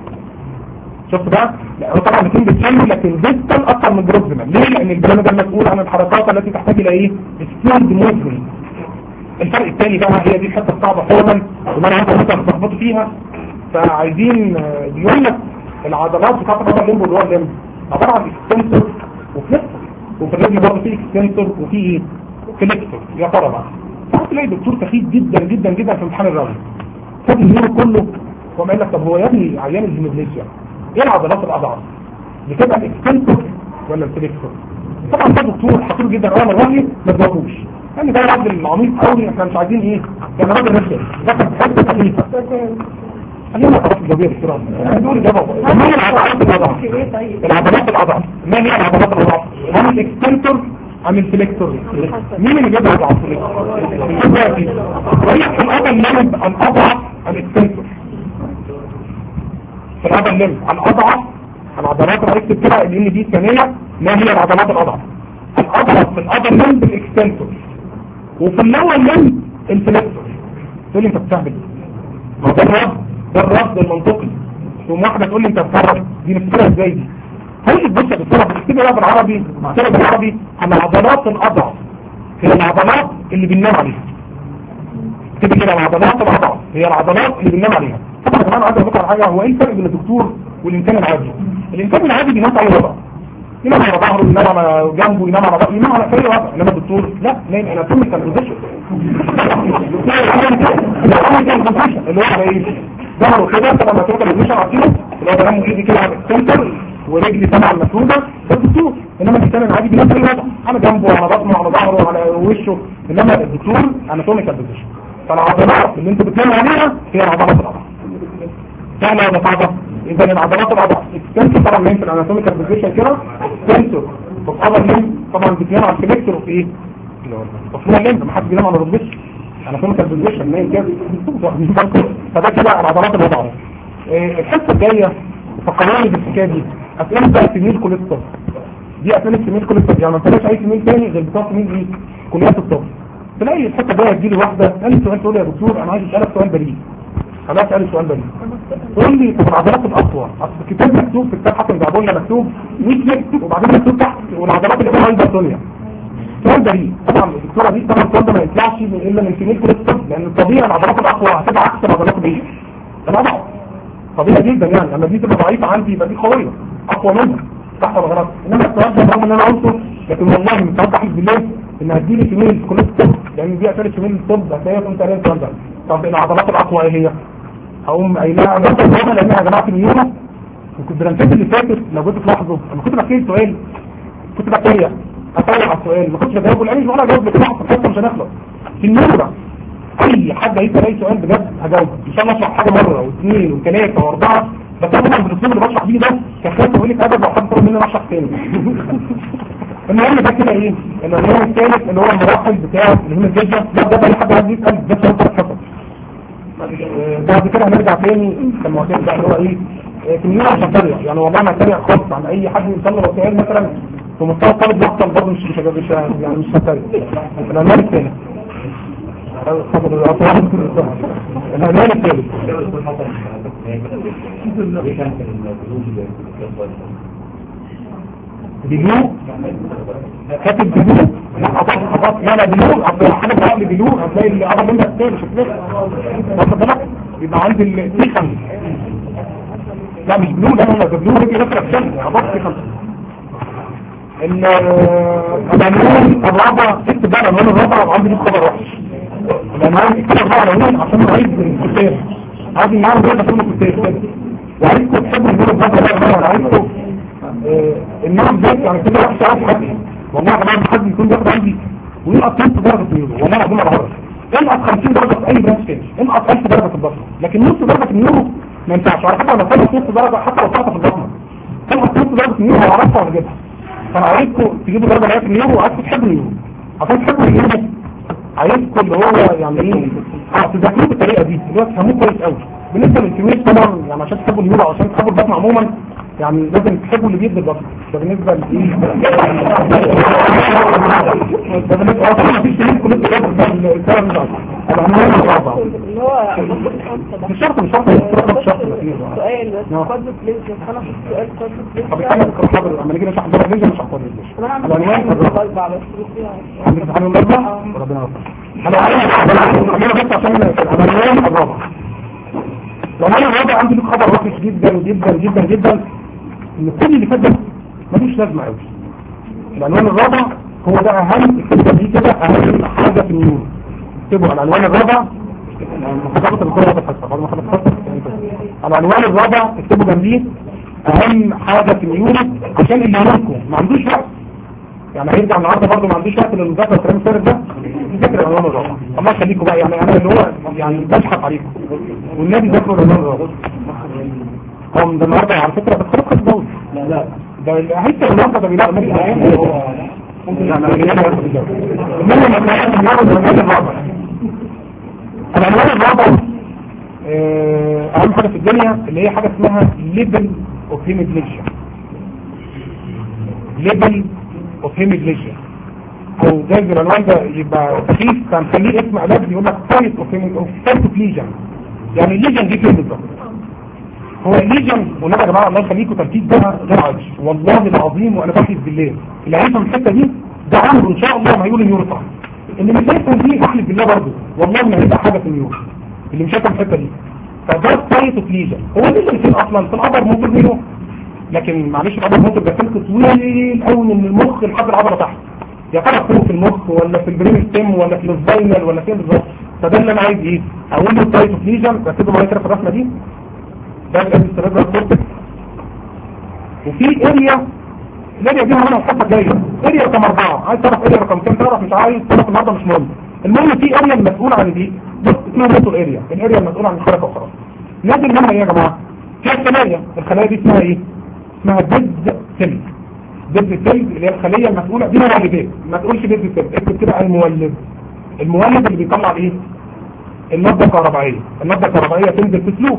شفت بقى لا هو طبعا الاثنين بيتشالوا لكن ديكتر اكثر من البروكسيمال ليه لان البرامج المسؤول عن الحركات التي تحتاج الى ايه سكيلد موفمنت الفرق الثاني بقى هي دي الحته الصعبه فعلا وما انا عارف ان انتوا هتلخبطوا فيها فعايزين بيقول لك العضلات بتاعت الرابع ليمب واللور ليمب عباره عن اكستنسور وفليكسور وفي الرجل برضه في اكستنسور وفي ايه؟ فليكسور يا ترى بقى ساعات تلاقي دكتور سخيف جدا جدا جدا في امتحان الرجل خد النور كله وقام قال لك طب هو يا ابني عيان الهيموبليزيا ايه العضلات الاضعف؟ بتبقى الاكستنسور ولا الفليكسور؟ طبعا ده دكتور خطير جدا انا الراجل ما تجاوبوش يعني ده راجل عميق قوي احنا مش عايزين ايه كان راجل نفسه دخل في حته خفيفه خلينا خلاص الجوابيه بالكرام دول اجابه ما هي العضلات الاضعف العضلات الاضعف ما هي العضلات الاضعف هم الاكستنتور ام الفليكتور مين اللي جاب اضعف طريق الأضع اللمب الأضعف الاكستنتور في الأضع اللمب الأضعف العضلات اللي هيكتب كده لان دي ثانيه ما هي العضلات الاضعف الاضعف في الأضع اللمب الاكستنتور وفي اللور اللمب الفليكتور تقول لي انت بتعمل ما هو ده الرفض ده الرفض المنطقي ثم واحده تقول لي انت بتعرف دي نفسها ازاي دي هل تبص بتعرف بتكتبها بقى بالعربي بتكتبها بالعربي على العضلات الاضعف هي العضلات اللي بننام عليها اكتبي كده العضلات الاضعف هي العضلات اللي بننام عليها طبعا يا جماعه عايز اقول على حاجه هو ايه الفرق بين الدكتور والانسان العادي الانسان العادي بينام على وضع ينام على ظهره ينام على جنبه ينام على ظهره ينام على اي وضع انما الدكتور لا نايم على طول كان بوزيشن اللي هو على ايه ظهره كده طبعا ما توصل البوزيشن عارفينه اللي هو بنام ايدي كده على السنتر ورجلي سامعه المفروده ده الدكتور انما الانسان العادي بينام في اي وضع على جنبه على بطنه على ظهره على وشه انما الدكتور اناتوميكال بوزيشن فالعضلات اللي انتوا بتناموا عليها هي العضلات الاضعف سهله ولا صعبه اذا العضلات الاضعف السنسور طبعا من في الاناتوميكال بوزيشن كده السنسور وفي اول لين طبعا بتنام على الفليكتور وفي ايه مفهوم اللين ما حدش بينام على الركبش اناتوميكال بوزيشن نايم كده فده كده العضلات الاضعف الحصه الجايه في قواعد الحكايه دي اسئله بقى تميل كوليستر دي اسئله تميل كوليستر يعني ما تلاقيش اي تميل تاني غير بتوع تميل ايه كليات الطب تلاقي الحته الجايه تجي لي واحده تسالني سؤال تقول لي يا دكتور انا عايز اسالك سؤال بريء خلاص اسالي سؤال بريء قول لي طب العضلات الاقوى اصل الكتاب مكتوب في كتاب حسن جابوا لنا مكتوب 100 لك وبعدين مكتوب تحت والعضلات اللي فيها هايبرتونيا سؤال بريء طبعا الدكتوره دي طبعا السؤال ده ما يطلعش من الا من تميل كوليستر لان الطبيعي العضلات الاقوى هتبقى عكس العضلات الايه الاضعف طبيعي جدا يعني لما دي تبقى ضعيفه عندي يبقى دي قويه اقوى منها صح ولا غلط انما السؤال ده رغم ان انا قلته لكن والله من ساعات احلف بالله ان هتجيلي كمية كليه الطب لان دي اسئله كمية الطب هتلاقيها كنت قايل السؤال ده طب العضلات الاقوى ايه هي؟ هقوم قايلها انا قلت لها لان يا جماعه في اليوم وكنت الدراسات اللي فاتت لو جيت تلاحظوا لما كنت بحكي السؤال كنت بتريق اطلع على السؤال ما كنتش بجاوبه لان ولا جاوب لك واحد في الحصه مش هنخلص في النور اي حد هيسال اي سؤال بجد هجاوبه ان شاء الله اشرح حاجه مره واثنين وثلاثه واربعه بس انا طبعا بالاسلوب اللي بشرح بيه ده كخاف اقول لك ادب لو حد طلب مني اشرح تاني المهم ده كده ايه العنوان الثالث اللي هو المراحل بتاع الهيم الجيجا ده ده اي حد عايز يسال ده سؤال حصل بعد كده هنرجع تاني لما قلت بقى اللي هو ايه كمية عشان اتريق يعني والله ما اتريق خالص عن اي حد يصلي وسائل مثلا في مستوى الطالب بيحصل برضه مش مش مش يعني مش هتريق العنوان الثاني العنوان الثالث بلو كاتب بلو لا خلاص خلاص لا لا بلو اصل حاجه بقى بلو هتلاقي اللي قرب منك الثاني شوف ليه واخد بالك يبقى عندي التيخن لا مش بلو لا لا ده بلو رجلي بس الثاني خلاص تيخن العنوان الرابع ست بقى العنوان الرابع وعندي ليه خبر وحش العنوان الكتاب الرابع العنوان عشان عايز الكتاب عايز يعرف ايه تكون الكتاب وعايزكم تحبوا الجمله الرابعه انا عايزكم النعم ده يعني كده وحشه قوي حد والله يا جماعه حد يكون بياخد عندي وينقص 5 درجه في اليورو والله العظيم ما بعرف انقص 50 درجه في اي برانش تاني انقص 1000 درجه في البصره لكن نص درجه في اليورو ما ينفعش على فكره لو طلعت نص درجه حتى لو طلعت في البصره تنقص نص درجه في اليورو هعرفها واجيبها فانا عايزكم تجيبوا درجه معايا في اليورو وعايزكم تحبوا اليورو عشان تحبوا اليورو عايزكم اللي هو يعني ايه اه تذاكروه بالطريقه دي اللي هو تفهموه كويس قوي بالنسبه للكميه طبعا يعني عشان تحبوا اليورو عشان تحبوا البطن عموما يعني لازم تحبوا اللي بيدي البطن ده بالنسبه لايه ده بالنسبه اه طبعا مفيش تنين كل الكلام ده العنوان الرابع اللي هو خمسة ده مش شرط مش شرط مش شرط سؤال بس نعم. قد بليز انا في السؤال قد بليز طب استنى حاضر لما نيجي نشرح ده ليش مش هحضر ليش طب انا عندي العنوان سؤال الرابع اربع بس عندك امتحان الاربع ربنا يوفقك انا عايز بس عشان العنوان الرابع العنوان الرابع عندي لك خبر وحش جدا جدا جدا جدا ان كل اللي فات ده ملوش لازمه قوي العنوان الرابع هو ده اهم الكتابه دي كده اهم حاجه في النيون اكتبوا العنوان الرابع محافظه الكره والحصه بعد ما خلصت العنوان الرابع اكتبوا جنبيه اهم حاجه في النيون عشان اللي ينامكم ما عندوش وقت يعني هيرجع النهارده برضه ما عندوش وقت للمذاكره الكلام الفارغ ده ذاكر العنوان الرابع الله يخليكم بقى يعني انا اللي هو يعني بشحت عليكم والنبي ذاكروا العنوان الرابع هم ده النهارده على فكره بس خلاص الدوري لا لا ده هيك النهارده ده بيلاقي مالي المهم العنوان الرابع العنوان الرابع آه، اهم حاجه في الدنيا اللي هي حاجه اسمها ليبل اوف هيميجليشيا ليبل اوف هيميجليشيا او جايز العنوان ده يبقى خفيف فنخليه اسم علاج يقول لك تايب اوف تايب اوف ليجن يعني الليجن دي كده بالظبط هو الليجن والنبي يا جماعه الله يخليكم تركيز ده غير عادي والله العظيم وانا بحلف بالله اللي هيفهم الحته دي ده عمره ان شاء الله ما هيقول النيورو صح اللي مش هيفهم دي احلف بالله برضه والله ما هيبقى حاجه في النيورو اللي مش هيفهم الحته دي فده تايب اوف ليجن هو الليجن فين اصلا في القبر موجود منه لكن معلش القبر موجود ده سلك طويل قوي من المخ لحد العضله تحت يا ترى فين في المخ ولا في البرين ستيم ولا في السباينال ولا فين بالظبط فده اللي انا عايز ايه اقول له تايب اوف ليجن ركزوا معايا كده في الرسمه دي ده الانستراجرام كورتكس وفي اريا الاريا دي هنا الحصه الجايه اريا رقم اربعه عايز تعرف اريا رقم كام تعرف مش عايز تعرف النهارده مش مهم المهم في اريا المسؤول عن دي بص اسمها موتور اريا الاريا المسؤول عن الحركه وخلاص نازل منها ايه يا جماعه فيها خلايا الخلايا دي اسمها ايه اسمها ديد سيل ديد سيل اللي هي الخليه المسؤوله دي مولدات ما تقولش ديد سيل اكتب كده المولد المولد اللي بيطلع ايه الماده الكهربائيه الماده الكهربائيه تنزل في سلوك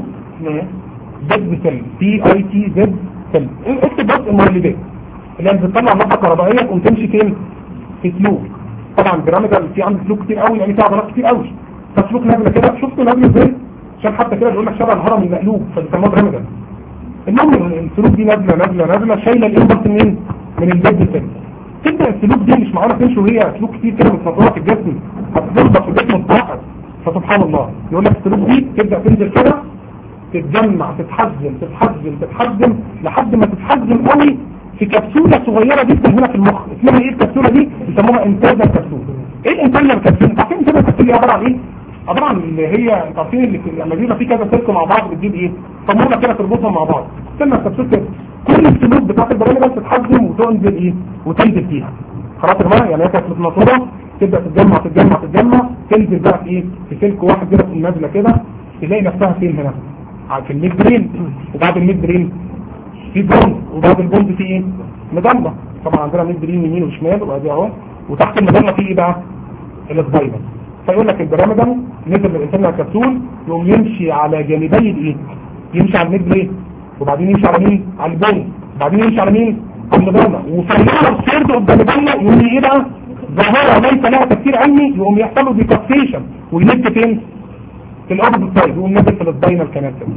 زد سيل بي اي تي زد سيل اكتب بس المولدات اللي هي بتطلع ماده كهربائيه تقوم تمشي فين في سلوك طبعا بيراميدال في عندي سلوك كتير قوي يعني في عضلات كتير قوي فسلوك نازله كده شفت نازله ازاي عشان حتى كده بيقول لك شبه الهرم المقلوب فبيسموه بيراميدال المهم السلوك دي نازله نازله نازله شايله الانبرت منين من الزد سيل تبدا السلوك دي مش معقوله تمشي وهي سلوك كتير كده متنطوره في الجسم هتضربك في الجسم الضغط فسبحان الله يقول لك السلوك دي تبدا تنزل كده تتجمع تتحزم تتحزم تتحزم لحد ما تتحزم قوي في كبسولة صغيرة جدا هنا في المخ اسمها ايه الكبسولة دي بيسموها انتاج الكبسولة ايه الانتاج الكبسولة انت عارفين انتاج الكبسولة دي عبارة عن ايه عبارة عن اللي هي انت عارفين اللي في- لما بيبقى في كذا سلك مع بعض بتجيب ايه صمونة كده تربطهم مع بعض استنى الكبسولة كده كل السلوك بتاعت البرامج بس تتحزم وتنزل ايه وتنزل فيها خلاص يا جماعه يعني هي كانت متنطوره تبدا تتجمع تتجمع تتجمع تنزل بقى في ايه في سلك واحد كده في النازله كده تلاقي نفسها فين هنا في الميد برين وبعد الميد برين في بوند وبعد البوند في ايه مضلة طبعا عندنا ميد برين يمين وشمال وادي اهو وتحت المضلة في ايه بقى الاسباينال فيقول لك البراميدال نزل من الانسان على الكبسول يقوم يمشي على جانبي الايه يمشي على الميد برين وبعدين يمشي على مين على البوند وبعدين يمشي على مين على المضلة وفيها السيرد قدام المضلة يقوم ايه بقى ظاهرة ليس لها تفسير علمي يقوم يحصل له ديكابسيشن وينزل فين في الارض السايد يقوم نازل في السباينال كانال كده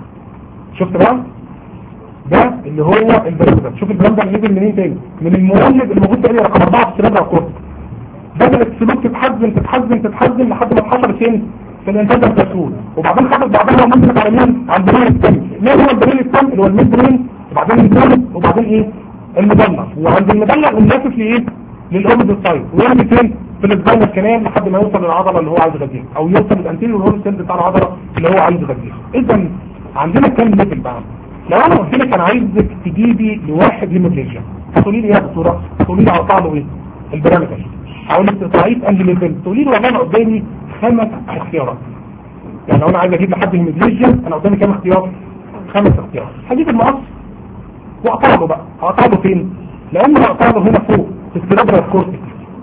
شفت بقى ده اللي هو البراميدال شوف البراميدال نزل منين تاني من المولد الموجود تاني رقم 4 في السيربرا كورت بدأت السلوك تتحزن تتحزن تتحزن لحد ما اتحشر فين في الانتاج الكسول وبعدين خدت بعضها ومنزلت على مين على البرين التاني ما هو البرين التاني اللي هو الميد برين وبعدين البرين وبعدين ايه المدلل وعند المدلل قوم لافف لايه للاوبد السايد ويرمي فين في الاسباينال كانال لحد ما يوصل للعضله اللي هو عايز يغذيها او يوصل للانتيريور هول سيل بتاع العضله اللي هو عايز يغذيها اذا عندنا كام ليفل بقى لو انا قلت لك انا عايزك تجيبي لواحد هيموجليجيا هتقولي لي ايه يا دكتوره تقولي لي اقطع له ايه البرامتر اقول لك تقطعيه انهي ليفل تقولي لي والله انا قدامي خمس اختيارات يعني لو انا عايز اجيب لحد هيموجليجيا انا قدامي كام اختيار خمس اختيارات هجيب المقص واقطع له بقى اقطع له فين لان اقطع له هنا فوق في السيربرال كورتكس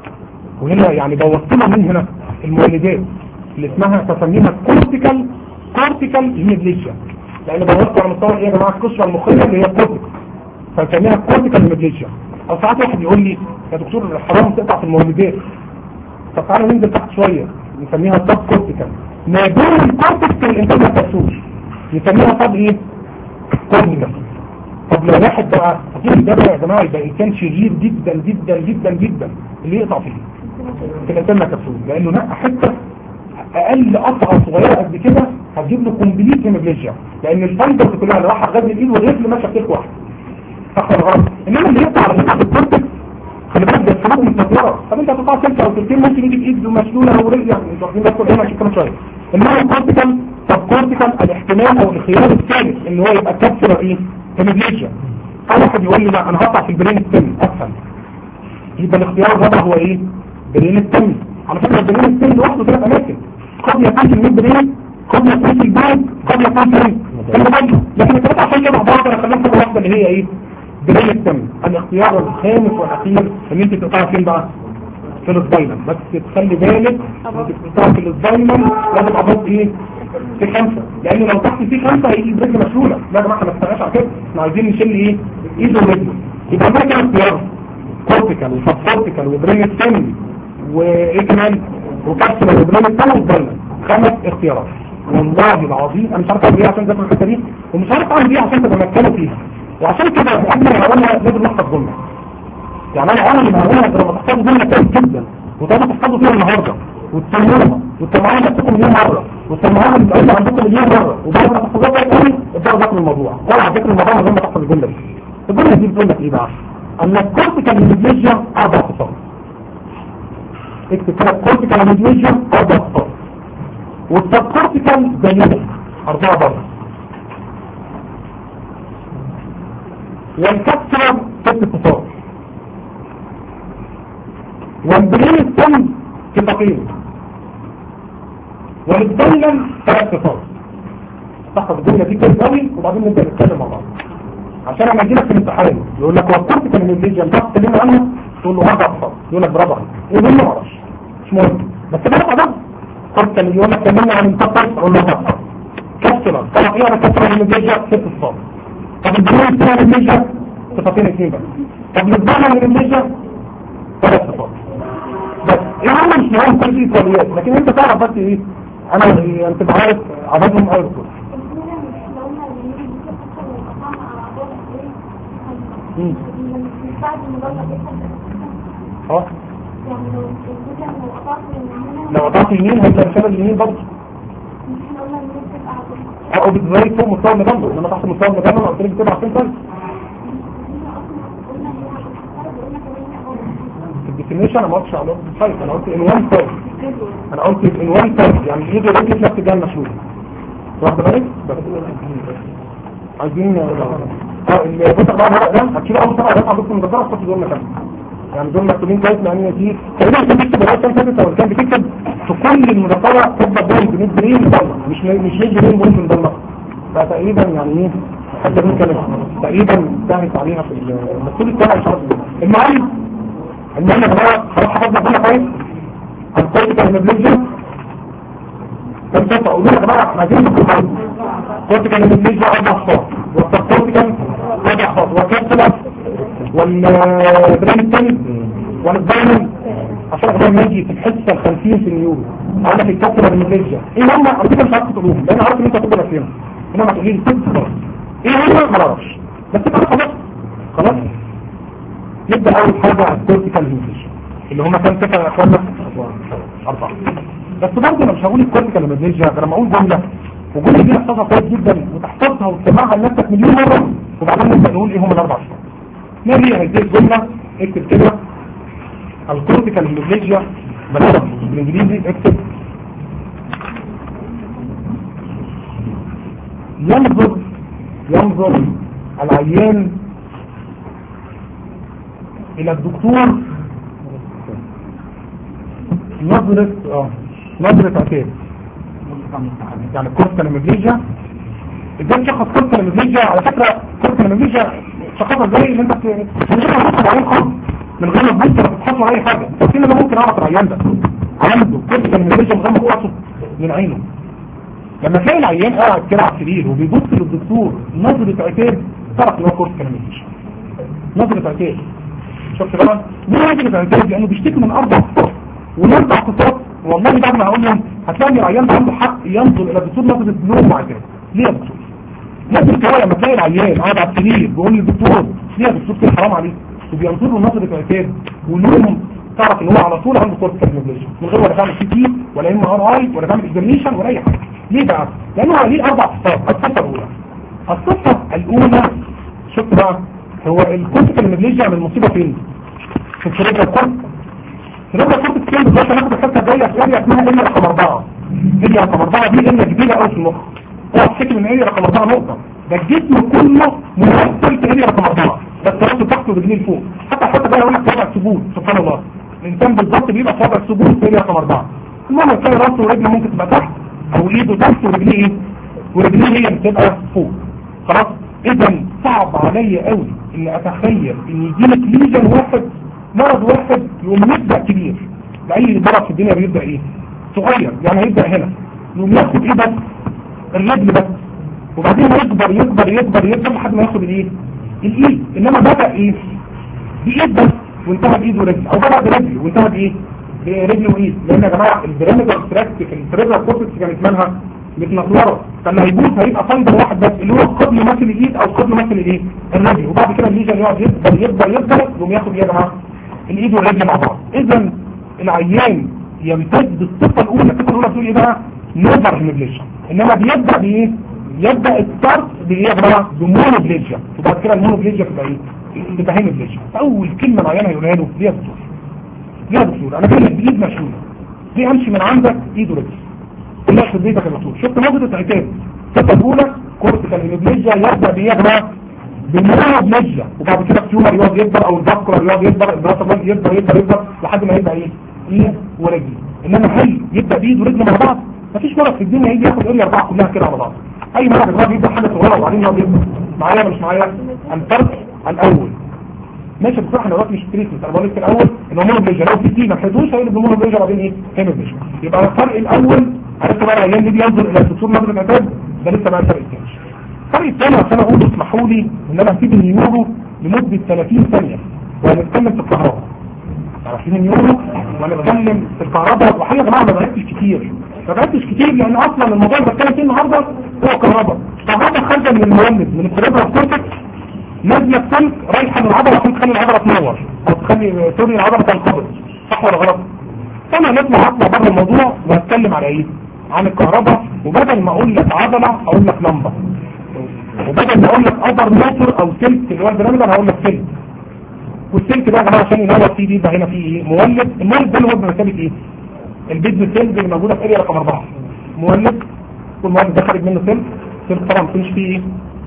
وهنا يعني بوظت له من هنا المولدات اللي اسمها تسميها كورتيكال كورتيكال هيموجليجيا لان بوظت على مستوى ايه يا جماعه القشره المخيه اللي هي الكورتكس فنسميها كورتيكال هيموجليجيا او ساعات واحد يقول لي يا دكتور حرام تقطع في المولدات طب تعالى ننزل تحت شويه نسميها سب كورتيكال ما بين الكورتكس والانتاج الكبسول نسميها طب ايه كورتيكال طب لو واحد بقى اكيد ده بقى يا جماعه يبقى انسان شرير جدا جدا جدا جدا اللي يقطع فيه في الانسان كبسول لانه نقى حته اقل قطعه صغيره قد كده هتجيب له كومبليت هيموجليجيا لان الفايبرز كلها اللي راح غزل الايد والرجل ماشيه في واحد صح ولا غلط انما اللي يقطع على فكره الكورتكس خلي بالك ده السلوك مش مطوره طب انت هتقطع سلسله او سلسلتين ممكن يجي بايد مشلوله او رجل يعني انتوا واخدين بالكم هنا كمان شويه انما الكورتيكال طب كورتيكال الاحتمال او الخيار الثالث ان هو يبقى كابسولر ايه هيموجليجيا اول واحد يقول لي لا انا هقطع في البرين السن اسهل يبقى الاختيار الرابع هو ايه برين السن على فكره البرين السن لوحده ثلاث اماكن قد يكون في الميد برين قد يكون في الباك قد يكون في المدلل لكن الثلاثه عشان كده بعض انا خليت كده واحده اللي هي ايه برين السن الاختيار الخامس والاخير ان انت تقطع فين بقى في السباينال بس تخلي بالك انت بتقطع في السباينال لازم عضلات ايه في خمسة لان لو تحت في خمسة هيجي برجل مشلولة لا يا جماعه احنا ما استناش على كده احنا عايزين نشيل ايه ايده ورجله يبقى ده كده اختيار كورتيكال وسبكورتيكال وبرين السن وايه كمان وكابسولا وبرين السن وسباينال خمس اختيارات والله العظيم انا مش عارف اعمل ايه عشان ذاكر الحته دي ومش عارف اعمل ايه عشان تبقى مكانه فيها وعشان كده قبل ما اقولها لازم نحفظ جمله يعني انا عمري ما هقولها غير لما تحفظوا جمله كويس جدا وتقعدوا تحفظوا فيها النهارده وتسمعوها وتسمعوها نفسكم مليون مره وتسمعوها اللي عندكم مليون مره وبعد ما تحفظوها كويس قوي ابداوا ذاكروا الموضوع طلع ذاكر الموضوع من غير ما تحفظ الجمله دي الجمله دي بتقول لك ايه بقى؟ ان الكورتيكال هيموجليجيا اربع خصال اكتب كده الكورتيكال هيموجليجيا اربع خصال والسبكورتيكال زيهم اربعه برضه والكبسولة ست خصال والبرين السن صفتين والبدلل ثلاث صفات تحفظ الجمله دي كويس قوي وبعدين نبدا نتكلم مع بعض عشان لما يجي لك في الامتحان يقول لك وصلت كان الليجن ده تكلموا عنها تقول له اربع صفات يقول لك برافو عليك يقول له ما اعرفش مش مهم بس ده ده قلت اللي يقول لك كلمنا عن المفصل اقول له صفات كبسوله طبعا ايه انا كبسوله من الليجن ست صفات طب البرين بتاع الليجن صفتين اثنين بس طب البدلل من الليجن ثلاث صفات بس يا عم مش مهم كل دي ايطاليات لكن انت تعرف بس ايه انا انت عارف عددهم ايه الكل اه لو قطعت يمين هيبقى رسالة اليمين برضه او بتزاي فوق مستوى المجمع انما تحت مستوى المجمع قلت لك بتبقى 20 سنة الديفينيشن انا ما قلتش على السايت انا قلت ان وان سايت انا قلت ان وان سايت يعني ايده ورجل في نفس الجهه المشهوره واخد بالك بس عايزين اه اللي بص بقى الورق ده هتشيل اول طبعا ده عندكم من الدراسه تحط دول مكان يعني دول مكتوبين كويس لان دي تقريبا كان بيكتب الورق كان فاتت او كان بتكتب في كل المذكره تبقى بوينت 100 جنيه ضلمه مش مش 100 جنيه بوينت ضلمه بقى تقريبا يعني ايه حتى دي كانت تقريبا انتهت علينا في المسؤول الثاني ان شاء الله المهم المهم يا جماعه خلاص حفظنا كل كويس الكورتيكال هيمبليجيا كم صفحه اقول لكم يا جماعه احنا عايزين نكون كورتيكال هيمبليجيا اربع صفحات والكورتيكال اربع صفحات والكابسولا والبرين الثاني والبرين عشان احنا نيجي في الحصه ال 50 في النيورو عندك الكابسولا هيمبليجيا ايه هم ارجوك مش عارف تقولهم لان عارف ان انت هتقول فيهم انما تقولي لي ست خلاص ايه هم ما اعرفش بس كده خلاص خلاص نبدا اول حاجه الكورتيكال هيمبليجيا اللي هم كام صفه يا اخوانا اربعه بس برضه انا مش هقول الكورتيكال هيمبليجيا غير لما اقول جمله والجمله دي احفظها كويس جدا وتحفظها وتسمعها لنفسك مليون مره وبعدين نبدا نقول ايه هم الاربع صفات ما هي هذه الجمله اكتب كده الكورتيكال هيمبليجيا بلاغه بالانجليزي اكتب ينظر ينظر العيان الى الدكتور نظرة اه نظرة عتاب يعني كورتيكال هيمبليجيا ازاي تشخص كورتيكال هيمبليجيا على فكرة كورتيكال هيمبليجيا تشخصها ازاي اللي انت من غير ما تبص عليه خالص من غير ما تبص ولا تتحط على اي حاجه بس انا ممكن اعرف العيان ده عنده كورتيكال هيمبليجيا من غير ما تقصه من عينه لما تلاقي العيان قاعد كده على السرير وبيبص للدكتور نظرة عتاب تعرف ان هو كورتيكال هيمبليجيا نظرة عتاب شفت بقى ليه نظرة عتاب لانه بيشتكي من اربع صفات والاربع صفات والله بعد ما هقول لهم هتلاقي العيان ده عنده حق ينظر الى الدكتور نظرة نوم وعتاب ليه يا دكتور لازم هو لما تلاقي العيان قاعد على السرير بيقول للدكتور ليه يا دكتور كده حرام عليك وبينظر له نظرة عتاب ونوم تعرف ان هو على طول عنده كورتيكال هيمبليجيا من غير ولا تعمل سي تي ولا ام ار اي ولا تعمل اكزامينشن ولا اي حاجه ليه بقى؟ لانه هو ليه اربع صفات الصفه الاولى الصفه الاولى شفت بقى هو الكورتيكال هيمبليجيا من المصيبه فين؟ في السرير الكورت السرير الكورت فين بالظبط هناخد الحته الجايه في اريا اسمها اريا رقم اربعه اريا رقم اربعه دي اريا كبيره قوي في المخ هو الشكل من اريا رقم اربعه نقطه ده الجسم كله منفصل في اريا رقم اربعه بس راسه تحت ورجليه لفوق حتى الحته الجايه يقول لك وضع السجود سبحان الله الانسان بالظبط بيبقى في وضع السجود في اريا رقم اربعه المهم تلاقي راسه ورجله ممكن تبقى تحت او ايده تحت ورجليه ايه ورجليه هي اللي بتبقى فوق خلاص اذا صعب عليا قوي ان اتخيل ان يجيلك ليجن واحد مرض واحد يقوم يبدا كبير لاي مرض في الدنيا بيبدا ايه صغير يعني هيبدا هنا يقوم ياخد ايه بس الرجل بس وبعدين يكبر يكبر يكبر يكبر لحد ما ياخد الايه الايد انما بدا ايه بايد بس وانتهى بايد ورجل او بدا برجل وانتهى بايه برجل وايد لان يا جماعه البيراميدال تراكت في السريبرال كورتكس كانت مالها متنطوره فاللي هيبوظ هيبقى فايبر واحد بس اللي هو قبل مثل الايد او قبل مثل الايه الرجل وبعد كده الليجن يقعد يكبر يكبر يكبر يقوم ياخد ايه يا جماعه الايد والرجل مع بعض اذا العيان يمتد الصفه الاولى الصفه الاولى بتقول ايه بقى نوفر هيمبليشن انما بيبدا بايه يبدا الستارت بايه يا جماعه بمونوبليجيا وبعد كده المونوبليجيا تبقى ايه تبقى هيمبليجيا اول كلمه العيان هيقولها له ليه يا دكتور ليه يا دكتور انا جاي لك بايد مشلوله دي امشي من عندك ايد ورجل كلها في بيتك يا دكتور شفت نقطه عتاب الصفه الاولى كورتيكال هيمبليجيا يبدا بايه يا جماعه بالمونوبليجيا وبعد كده التيومر يقعد يكبر او الباسكولار يقعد يكبر الباسكولار يكبر يكبر يكبر لحد ما يبقى ايه ايد ورجل انما هل يبدا بايد ورجل مع بعض مفيش مرض في الدنيا يجي ياخد اريا اربعه كلها كده على بعض اي مرض يا جماعه بيبدا حاجه صغيره وبعدين يقعد يكبر معايا ولا مش معايا الفرق الاول ماشي يا دكتور احنا دلوقتي مش تريتمنت انا بقول لك في الاول ان هو مونوبليجيا لو في دي ما خدوش هيقول مونوبليجيا بعدين ايه هيموبليجيا يبقى الفرق الاول عرفت بقى الايام دي بينظر الى الدكتور نظره العتاب ده لسه بقى الفرق الثاني الفرق الثاني عشان اقول اسمحوا لي ان انا هسيب النيورو لمده 30 ثانيه وهنتكلم في الكهرباء عارفين النيورو وهنتكلم في الكهرباء وحقيقه يا جماعه ما بعدتش كتير ما بعدتش كتير لان اصلا الموضوع اللي بتكلم فيه النهارده هو كهرباء كهرباء خارجه من المولد من السيريبرال كورتكس نازله السلك رايحه من العضله عشان تخلي العضله تنور او تخلي سوري العضله تنقبض صح ولا غلط؟ فانا نطلع اطلع بره الموضوع وهتكلم على ايه؟ عن الكهرباء وبدل ما اقول لك عضله اقول لك لمبه وبدل ما اقول لك ابر موتور او سلك اللي هو البرامج انا هقول لك سلك والسلك ده يا جماعه عشان ينور فيه دي يبقى هنا فيه ايه؟ مولد المولد ده اللي هو بمثابه ايه؟ البيزنس سيلز اللي موجوده في اريا رقم اربعه مولد والمولد ده خارج منه سلك سلك طبعا ما فيه ايه؟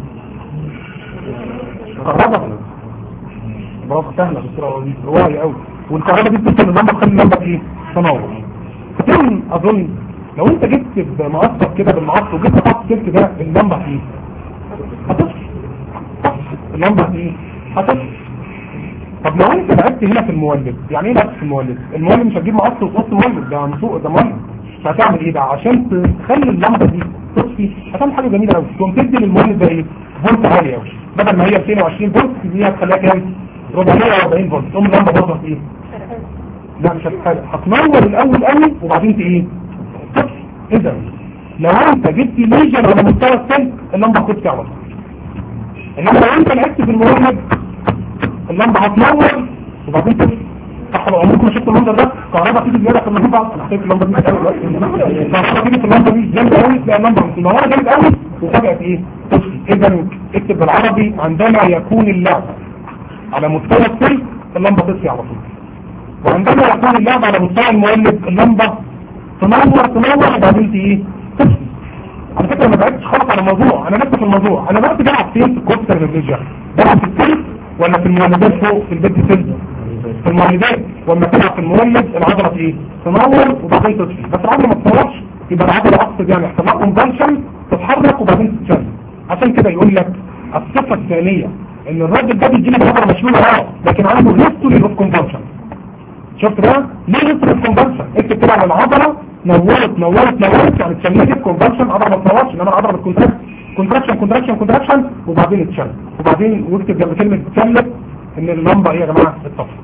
كهرباء برافو سهله بصوره روايه قوي والكهرباء دي بتوصل للمبه تخلي المبه ايه تنور فتن اظن لو انت جبت بمقصر كده بالمقص وجبت قط السلك ده اللمبه ايه هتطفي اللمبه ايه هتطفي طب لو انت لعبت هنا في المولد يعني ايه لعبت في المولد المولد مش هتجيب مقص وتقص مولد ده مسوق ده مولد فهتعمل ايه بقى عشان تخلي اللمبه دي تطفي هتعمل حاجه جميله قوي تقوم تدي للمولد ده ايه فولت عالي قوي بدل ما هي 220 فولت دي هتخليها كام 440 فولت تقوم اللمبه برضه ايه لا مش هتحرق هتنور الاول قوي وبعدين ت- ايه تطفي اذا لو انت جبت ليجن على مستوى السلك اللمبه هتطفي على طول انما لو انت لعبت في المولد اللمبه هتنور وبعدين تطفي صح لو عمركم شفتوا المنظر ده كهرباء تيجي زياده في اللمبه انا حطيت اللمبه دي قوي دلوقتي كهرباء تيجي في اللمبه دي جامده قوي تلاقي اللمبه منوره جامد قوي وفجاه ايه تطفي اذا اكتب بالعربي عندما يكون اللعب على مستوى السلك اللمبه تطفي على طول وعندما يكون اللعب على مستوى المولد اللمبه تنور تنور وبعدين ت- ايه تطفي على فكره ما بعدتش خالص على الموضوع انا نفس في الموضوع انا بقى بلعب فين في الكوستر ريفيجن بلعب في السلك ولا في المولدات فوق في البيت سلك في المولدات وما تلعب في المولد العضله ايه تنور وبعدين تطفي بس العضله ما تنورش يبقى العضله اقصد يعني يحصل لها كونفالشن تتحرك وبعدين تتشل عشان كده يقول لك الصفه الثانيه ان الراجل ده بيجي لك العضله مشلوله اه لكن عنده هيستوري اوف كونفالشن شفت بقى ليه هيستوري اوف كونفالشن اكتب كده على العضله نورت نورت نورت يعني تشنجت كونفالشن عضله ما تنورش انما العضله بتكونتراكت كونتراكشن كونتراكشن كونتراكشن وبعدين اتشل وبعدين واكتب جنب كلمه اتشلت ان اللمبه ايه يا جماعه اتطفت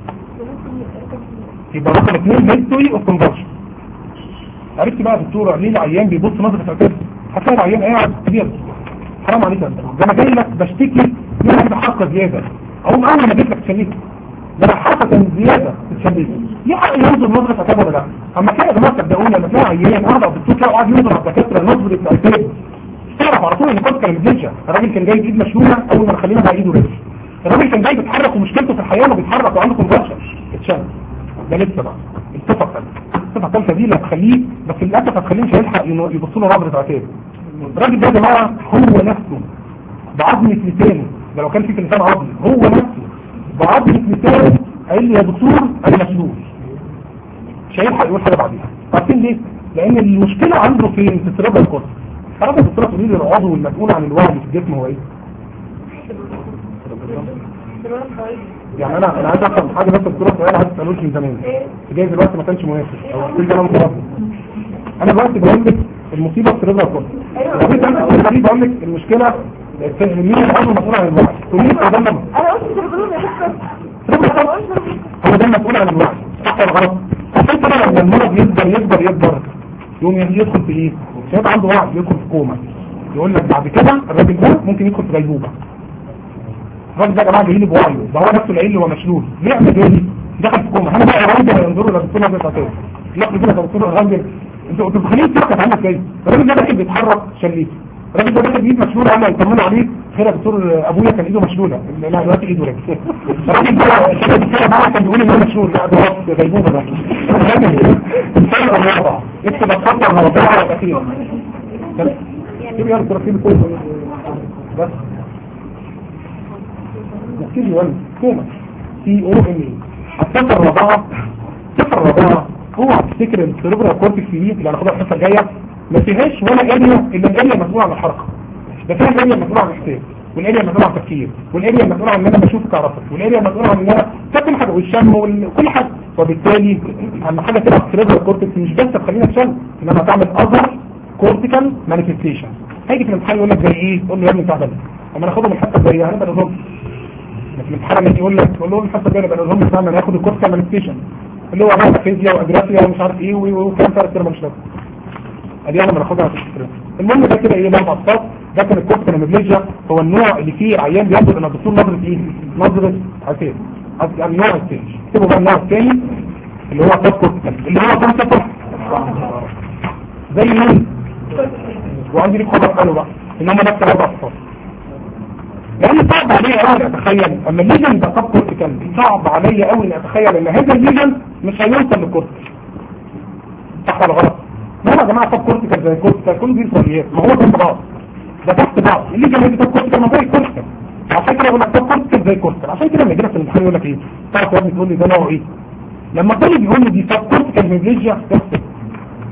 يبقى رقم اثنين هيستوري اوف كونفرشن عرفت بقى دكتور ليه العيان بيبص نظره اعتراض هتلاقي العيان قاعد كبير حرام عليك انت ده انا جاي لك بشتكي من واحده حركه زياده او اول ما جيت لك تشنيك ده انا حركه كان زياده تشنيك ليه حق ينظر نظره اعتراض ولا لا اما كده يا جماعه صدقوني لما تلاقي عيان قاعد او الدكتور تلاقي قاعد ينظر على الدكاتره نظره اعتراض تعرف على طول ان كنت كان بيتنشا الراجل كان جاي بايد مشلوله اول ما نخلينا بقى ايده رجل الراجل كان جاي بيتحرك ومشكلته في الحياه انه بيتحرك وعنده كونفرشن اتشل ده لسه بقى الصفه الثالثه الصفه الثالثه دي اللي هتخليه بس للاسف هتخليه مش هيلحق إنه يبص له نظره عتاب الراجل ده يا جماعه هو نفسه بعظمه لسانه ده لو كان في لسان عظمي هو نفسه بعظمه لسانه قال لي يا دكتور انا مشلول مش هيلحق يقول حاجه بعديها عارفين ليه؟ لان المشكله عنده فين في السيرابرال كورتكس تعرف يا دكتوره تقولي لي العضو المسؤول عن الوعي في الجسم هو ايه؟ يعني انا انا عايز افهم حاجه بس الدكتوره سؤال عايز اسالوش من زمان جاي دلوقتي ما كانش مناسب او كل كلام خلاص انا دلوقتي بقول لك المصيبه في رضا الكل طب انت انت بقول لك المشكله في مين العضو المسؤول عن الوعي تقول لي ده لما انا قلت سيربرون يا دكتور هو ده المسؤول عن الوعي صح ولا غلط عشان كده لما المرض يكبر يكبر يكبر يقوم يدخل في ايه مش هيبقى عنده وعي يدخل في كوما يقول لك بعد كده الراجل ده ممكن يدخل في غيبوبه الراجل ده يا جماعه جاي لي بوعيه ده هو نفسه العيل هو مشلول ليه يعمل ايه دخل في كوما انا بقى الراجل هينظروا لدكتور نبي قتال لا كده دكتور الراجل انتوا انتوا متخيلين السكه عامله ازاي الراجل ده داخل بيتحرك شليت الراجل ده داخل بايد مشلوله انا يطمنوا عليه خير يا دكتور ابويا كان ايده مشلوله لا دلوقتي ايده رجل الراجل ده الراجل ده بقى كان بيقول ان هو مشلول لا ده هو غيبوبه ده الفرق الرابع اكتب الخطه الرابعه والاخيره كيف يا دكتور كيف كله بس نحكي ولا كوما سي او ام اي الصفه الرابعه الصفه الرابعه هو هتفتكر السيربرال كورتكس دي اللي هناخدها الحصه الجايه ما فيهاش ولا اريا الا الاريا المسؤوله عن الحركه ده فيها الاريا المسؤوله عن الاحساس والاريا المسؤوله عن التفكير والاريا المسؤوله عن ان انا بشوفك اعرفك والاريا المسؤوله عن ان انا كل حاجه والشم وكل حاجه وبالتالي اهم حاجه تبقى السيربرال كورتكس مش بس تخلينا تشم انما تعمل اذر كورتيكال مانيفستيشن هيجي في الامتحان يقول لك زي ايه تقول له يا ابني بتاع ده اما ناخدهم الحصه الجايه هنبقى نظام لكن الامتحان لما يقول لك تقول لهم الحصه الجايه نبقى نظام بتاعنا ناخد الكورتيكال مانيفستيشن اللي هو بقى فيزياء وادراسيا ومش عارف ايه وكلام ثلاث كلمه مش لازم ادي انا بناخدها في الفكره المهم ده كده ايه لمبه اصفار ده كان الكورتيكال مانيفستيشن هو النوع اللي فيه العيان بياخد ان الدكتور نظره ايه نظره عسير النوع الثاني اكتبوا بقى النوع الثاني اللي هو كورتيكال اللي هو كام صفر زي مين وعندي لك خبر قالوا بقى ان هم نفس الاربع صفات لان صعب عليا قوي اتخيل اما الليجن ده طب كورتيكال صعب عليا قوي ان اتخيل ان هذا الليجن مش هيوصل للكورتيكال صح ولا غلط ما يا جماعه طب كورتيكال زي كورتيكال كل دي صفريات ما هو جنب بعض ده تحت بعض الليجن اللي طب كورتيكال ما زي كورتيكال عشان كده يقول لك طب كورتيكال زي كورتيكال عشان كده لما يجي لك في الامتحان يقول لك ايه تعرف يا ابني تقول لي ده نوعه ايه لما الطالب يقول لي دي طب كورتيكال ميبليجيا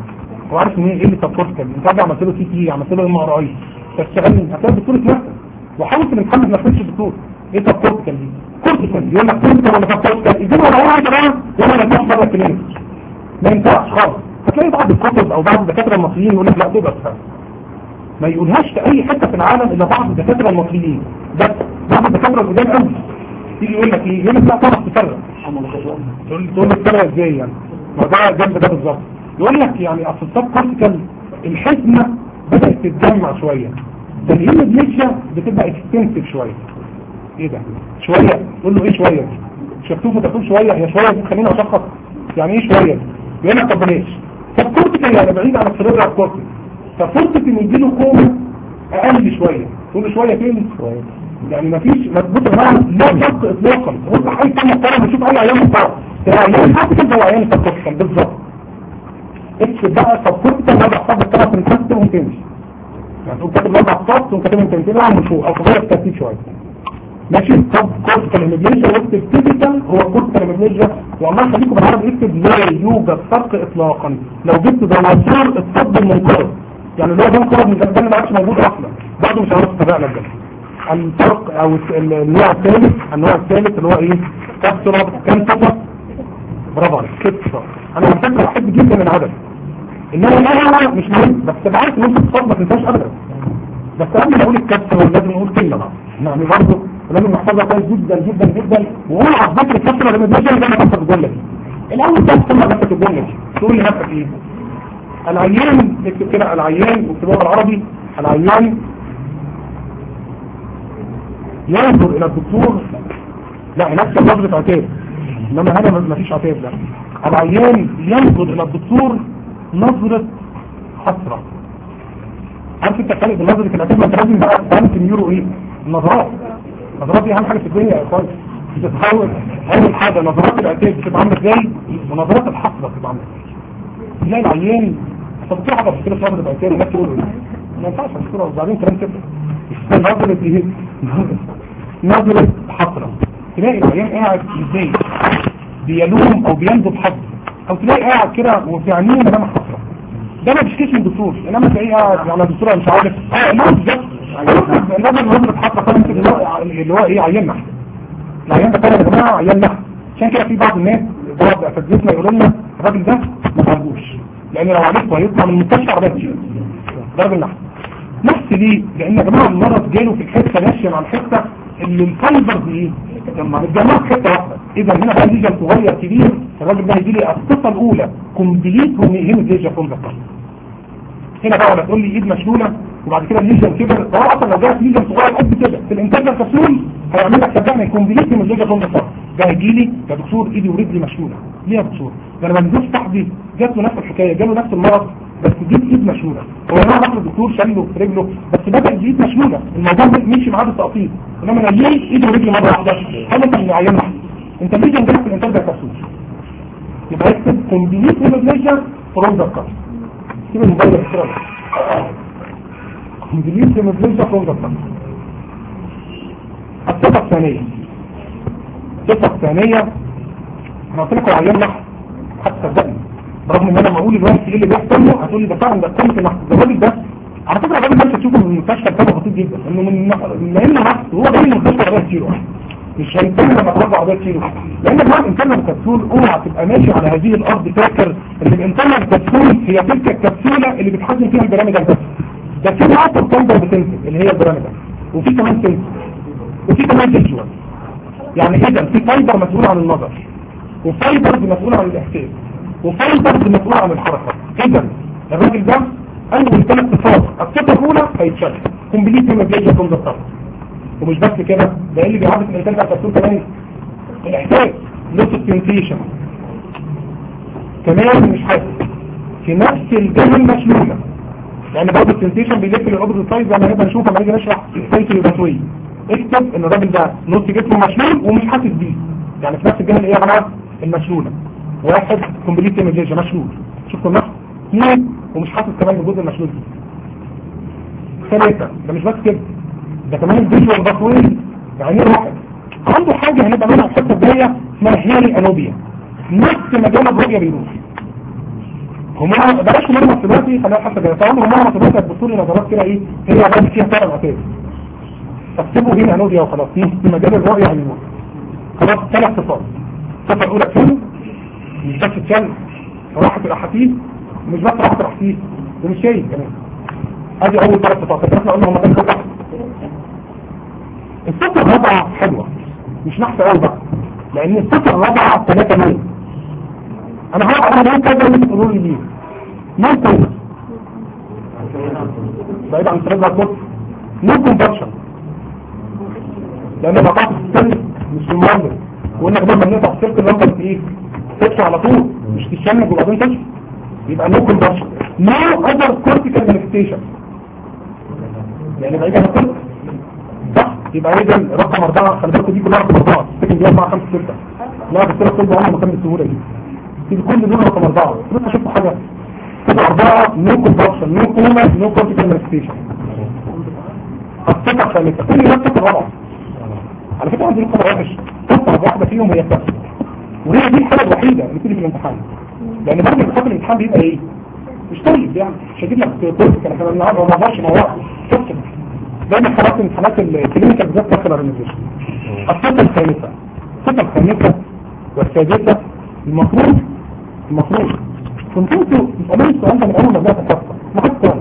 هو عارف ان ايه اللي سبورتكال انت راجع عملت له سي تي عملت له ام ار اي تشتغل هتلاقي الدكتور اتنفس وحاول في الامتحان ما تنفذش الدكتور ايه سبورتكال دي كورتيكال يقول لك كورتيكال ولا سبورتكال اديله ولا واحد كمان ولا لا تروح بره الكلينيك ما ينفعش خالص هتلاقي بعض الكتب او بعض الدكاتره المصريين يقول لك لا تقدر تفهم ما يقولهاش في اي حته في العالم الا بعض الدكاتره المصريين بس بعض الدكاتره القدام قوي يجي يقول لك ايه يقول لك لا تعرف تفرق تقول تقول لك تفرق ازاي يعني ما ده جنب ده بالظبط يقول لك يعني اصل السب كورتيكال الحزمه بدات تتجمع شويه تنهيم الدميشيا بتبقى اكستنسيف شويه ايه ده شويه تقول له ايه شويه شفتوه تقول شويه هي شويه دي خليني اشخص يعني ايه شويه يقول لك طب بلاش طب كورتيكال يعني بعيد عن السيريبرال كورتيكال ففرصه ان يجيله كوما اقل شويه تقول له شويه فين شويه يعني مفيش مظبوط يا جماعه لا شك اطلاقا بص حي كام محترم بشوف اي عيان محترم العيان حتى كده هو عيان سبكورتيكال بالظبط اكتب بقى سبكورتيكال وضع صف الثلاث من تحت وتمشي يعني تقوم كاتب وضع صف وكاتبهم تمثيلها من فوق او تغير الترتيب شويه ماشي طب كورتيكال هيموجليشيا واكتب تيبيكال هو كورتيكال هيموجليشيا والله خليكم بالعربي اكتب لا يوجد فرق اطلاقا لو جبت ديناصور الصد المنقرض يعني اللي هو ده انقرض من ده ما عادش موجود اصلا برضه مش عارف تتابع لك ده الفرق او النوع الثالث النوع الثالث اللي هو ايه كبسولة كام صفة برافو عليك ست صفة انا محتاج بحب جدا العدد انما لا مش مهم بس تبقى عارف ان انت تصفى ما تنساش ابدا بس قبل ما اقول الكبسولة لازم نقول كلمة بقى يعني برضه لازم نحفظها كويس جدا جدا جدا وهو على ذكر الكبسولة لما تجي زي ما تحفظ الجملة دي الاول بس تسمع نفسك الجملة دي تقول لنفسك ايه العيان اكتب كده العيان واكتبوها بالعربي العيان ينظر الى الدكتور لا نفس نظرة عتاب انما هذا ما فيش عتاب ده العيان ينظر الى الدكتور نظرة حسرة عارف انت خالق بنظرة العتاب ما انت لازم بقى فهمت اليورو ايه النظرات النظرات دي اهم حاجة في الدنيا يا اخوان بتتحول اول حاجة نظرات العتاب بتبقى عاملة ازاي ونظرات الحسرة بتبقى عاملة ازاي تلاقي العيان طب في حاجة بتصير في نظرة العتاب الناس تقولوا ايه ما ينفعش تذكرها وبعدين كلام كده نظرة ايه نظرة حسرة تلاقي العيان قاعد ازاي بيلوم او بيندب حد او تلاقي قاعد كده وفي عينيه ملامح حسرة ده ما بيشكيش من الدكتور انما تلاقيه قاعد على الدكتور مش عارف اه لا بالظبط النظر نظرة حسرة خالص اللي هو اللي هو ايه عيان نحت العيان ده فعلا يا جماعه عيان نحت عشان كده في بعض الناس بعض اساتذتنا يقولوا لنا الراجل ده ما تعالجوش لان لو عالجته هيطلع من المستشفى عربيه تشيل ده راجل نحت نفس ليه لان يا جماعه المرض جاله في الحته ماشيه مع الحته اللي الفايبر دي ايه لما بتجمع في حته واحده اذا هنا بقى ليجن صغير كبير الراجل ده هيجي لي الصفه الاولى كومبليت هيموجليجيا فروم ذا هنا بقى ولا تقول لي ايد مشلوله وبعد كده الليجن كبر هو اصلا لو جالك ليجن صغير قد كده في الانتاج الكبسول هيعمل لك صدقني كومبليت هيموجليجيا فروم ذا ده هيجي لي يا دكتور ايدي ورجلي مشلوله ليه يا دكتور ده انا بنزل صاحبي جات له نفس الحكايه جاله نفس المرض بس جيب ايد مشلوله هو انا راح الدكتور شاله في رجله بس بدا بايد مشلوله الموضوع مشي معاه بالتقطيع انما انا ليه ايد ورجلي مره واحده هل انت من عيان واحد انت ليه جنبك في الانتاج ده كبسول يبقى اكتب كومبليت هيموجليجيا فروم ذا كار سيب الموبايل الاحترام كومبليت هيموجليجيا فروم ذا كار الصفه الثانيه الصفه الثانيه انا قلت لكم عيان واحد حتى صدقني برغم ان انا لما اقول دلوقتي ايه اللي بيحصل له هتقول لي ده فعلا ده قيمه النحس ده الراجل ده على فكره الراجل ده انت تشوفه من المستشفى بتاعه بسيط جدا انه من لانه نحس هو جاي من المستشفى عربيه كيلو مش هيتم لما ترجع عربيه كيلو لان بقى الانسان الكبسول اوعى تبقى ماشي على هذه الارض فاكر ان الانسان الكبسول هي تلك الكبسوله اللي بتحجم فيها البرامج بس ده في نقطه الكامبر بتنزل اللي هي البرامج وفي كمان سنسور وفي كمان فيجوال يعني اذا في فايبر مسؤول عن النظر وفايبر مسؤول عن الاحساس وفايبر مسؤول عن الحركة اذا الراجل ده اول ثلاث صفات الصفة الاولى هيتشال كومبليت هيموجليجيا فروم ذا ومش بس كده ده اللي بيعرف الانسان بتاع الكبسول كمان الاحساس لوس سنسيشن كمان مش حاسس في نفس الجهه المشلوله يعني برضه السنسيشن بيلف للاوبر سايز زي ما نبقى نشوف لما نيجي نشرح السايكل الباسوي اكتب ان الراجل ده نص جسمه مشلول ومش حاسس بيه يعني في نفس الجهه اللي هي يا المشلوله واحد كومبليت ايميجيشن مشلول شفتوا النص اثنين ومش حاسس كمان بالجزء المشلول دي ثلاثة ده مش بس كده ده كمان الفيجوال باسوي يعني واحد عنده حاجة هنبقى منها الحته الجايه اسمها هيري انوبيا نفس مجال الرؤية بيروح هما بلاش مرمى دلوقتي خليها حتى كده طبعا مرمى دلوقتي هتبصوا لي نظرات كده ايه هي بقى فيها فرق اساسي اكتبوا هنا نوديا وخلاص في في مجال الرؤية هنقول خلاص ثلاث صفات الصفة الأولى فين مش بس تشل راحة الأحاسيس مش بس راحة الأحاسيس ومش شيء كمان ادي أول ثلاث صفات طب احنا قلنا هما كام صفة الصفة الرابعة حلوة مش نحسة قوي بقى لأن الصفة الرابعة ثلاثة مين أنا هقعد أنا مين كذا اللي تقولوا لي ليه ما كذا بعيد عن ثلاثة كتب نو كونفرشن لان بقاط السن مش في المنظر وانك لما نقطع سلك اللمبه في ايه تدفع على طول مش تشنج وبعدين تشفى يبقى نو كونفرشن نو اذر كورتيكال مانيفستيشن يعني بعيد عن الكل صح يبقى ايه ده رقم اربعه خلي بالكم دي كلها رقم اربعه السكن دي اربعه خمسه سته لا بس كده كله عمره مكان السهوله دي دي كل دول رقم اربعه بس شفت حاجه كده اربعه نو كونفرشن نو كوما نو كورتيكال مانيفستيشن الصفه الخامسه كل ده الصفه الرابعه على فكرة عندي نقطة وحش تطلع واحدة فيهم هي الثالثة وهي دي الحالة الوحيدة اللي تيجي في الامتحان لأن برضه الخط الامتحان بيبقى ايه؟ مش طيب يعني مش هجيب لك كورس كان احنا النهارده ما نقدرش نوقف شفت دايما حالات امتحانات الكلينيكال بالذات تحصل اورجنايزيشن الصفة الخامسة الصفة الخامسة والسادسة المفروض المفروض كنت انتوا بتسألوني السؤال ده من أول ما بدأت القصة ما حدش سؤال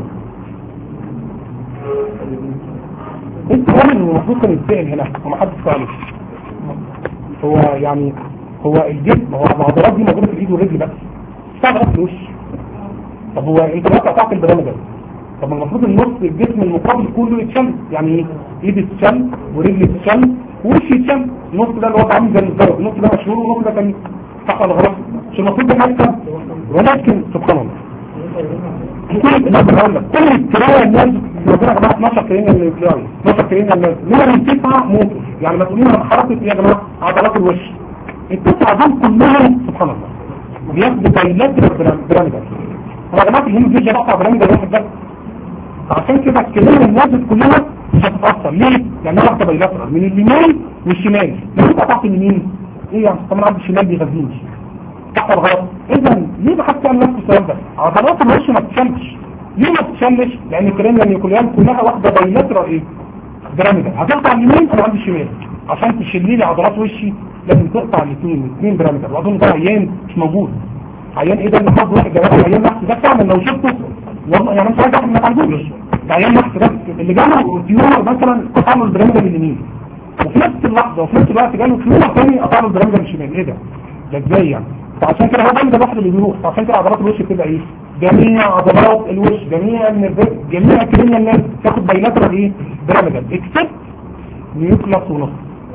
انت قال ان المفروض كان يتسأل هنا وما حدش سأله هو يعني هو الجسم هو العضلات دي موجوده في الايد والرجل بس بتاع بس الوش طب هو انت بقى قطعت البرامج ده طب المفروض النص الجسم المقابل كله يتشل يعني ايه ايد تتشل ورجل تتشل ووش يتشل النص ده اللي هو عامل زي الزرق النص ده مشهور والنص ده كان صح ولا غلط مش المفروض ده حاجه ولكن سبحان الله كل لا بقول لك كل الكرايه الناس ربنا جماعه 12 كرينا النيوكلياي 12 كرينا الناس منهم تسعه موتور يعني مسؤولين عن حركه ايه يا جماعه عضلات الوش التسعه دول كلهم سبحان الله بياخدوا بايلاترال بيراميدال هو يا جماعه الهيموجلوبين بقطع بيراميدال واحد بس عشان كده الكليه الناس كلها مش هتتاثر ليه؟ لانها واخده بايلاترال من اليمين والشمال لو انت قطعت اليمين ايه يعني طبعا عند الشمال بيغذيني صح ولا غلط اذا ليه بحثت عن نفس السؤال ده عضلات الوش ما بتشمش ليه ما بتشمش لان الكريميا النيوكليان كلها واخده بايلاترال ايه بيراميدال هتقطع اليمين انا عندي الشمال عشان تشيل لي عضلات وشي لازم تقطع الاثنين الاثنين بيراميدال واظن ده عيان مش موجود عيان ايه ده اللي حظ واحد جواب عيان نحس ده فعلا لو شفته والله يعني مش عايز احنا ما تعالجوش ده عيان نحس ده اللي جاله تيومر مثلا قطع له البيراميدال اليمين وفي نفس اللحظه وفي نفس الوقت جاله تيومر ثاني قطع له البيراميدال الشمال ايه ده ده ازاي يعني فعشان كده هو ده الواحد اللي بيروح فعشان كده عضلات الوش بتبقى ايه جميع عضلات الوش جميع النرفات جميع كريميا الناس تاخد بايلاترال ايه بيراميدال اكسبت نيوكلاس ونص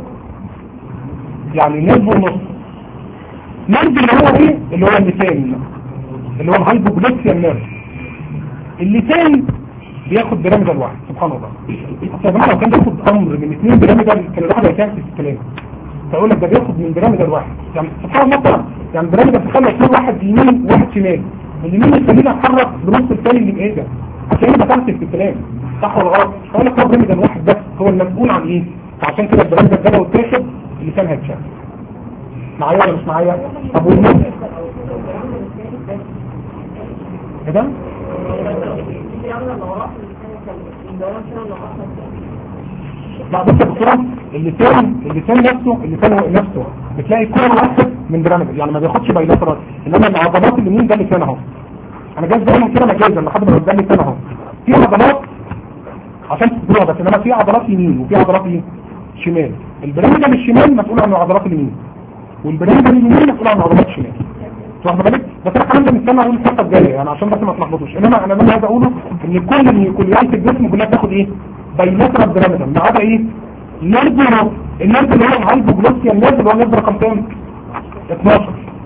يعني نرف ونص نرف اللي هو ايه اللي هو اللسان اللي هو الهايبوجلوكسيا نيرف اللسان بياخد بيراميدال واحد سبحان الله اصل يا جماعه لو كان بياخد امر من اثنين بيراميدال كان الواحد هيكافئ في الكلام فاقول لك ده بياخد من بيراميدال واحد يعني سبحان الله طبعا يعني بيراميدال تخلي اثنين واحد يمين وواحد شمال اليمين يخليني اتحرك بنص الثاني اللي بايدك عشان انا بكافئ في الكلام صح ولا غلط فاقول لك هو بيراميدال واحد بس هو المسؤول عن ايه فعشان كده البيراميدال ده لو اتاخد اللسان هيتشال معايا ولا مش معايا طب والنص ايه ده لا بص يا دكتوره اللسان اللسان نفسه اللسان هو نفسه بتلاقي كل واحد من برامج يعني ما بياخدش بايلاترال انما العضلات اليمين ده اللسان اهو انا جايز دايما كده مجازا لحد ما قدام اللسان اهو في عضلات عشان تقولها بس انما في عضلات يمين وفي عضلات ايه شمال البرامج الشمال مسؤول عن عضلات اليمين والبرامج اليمين مسؤول عن عضلات الشمال واخد بالك بس انا الكلام ده مستني اقول الحلقه الجايه يعني عشان بس ما تلخبطوش انما انا اللي عايز اقوله ان كل النيوكليات الجسم كلها بتاخد ايه بايلاترال بيراميدال ما عدا ايه النرد النرد اللي هو الهايبوجلوسيا النرد اللي هو النرد رقم كام 12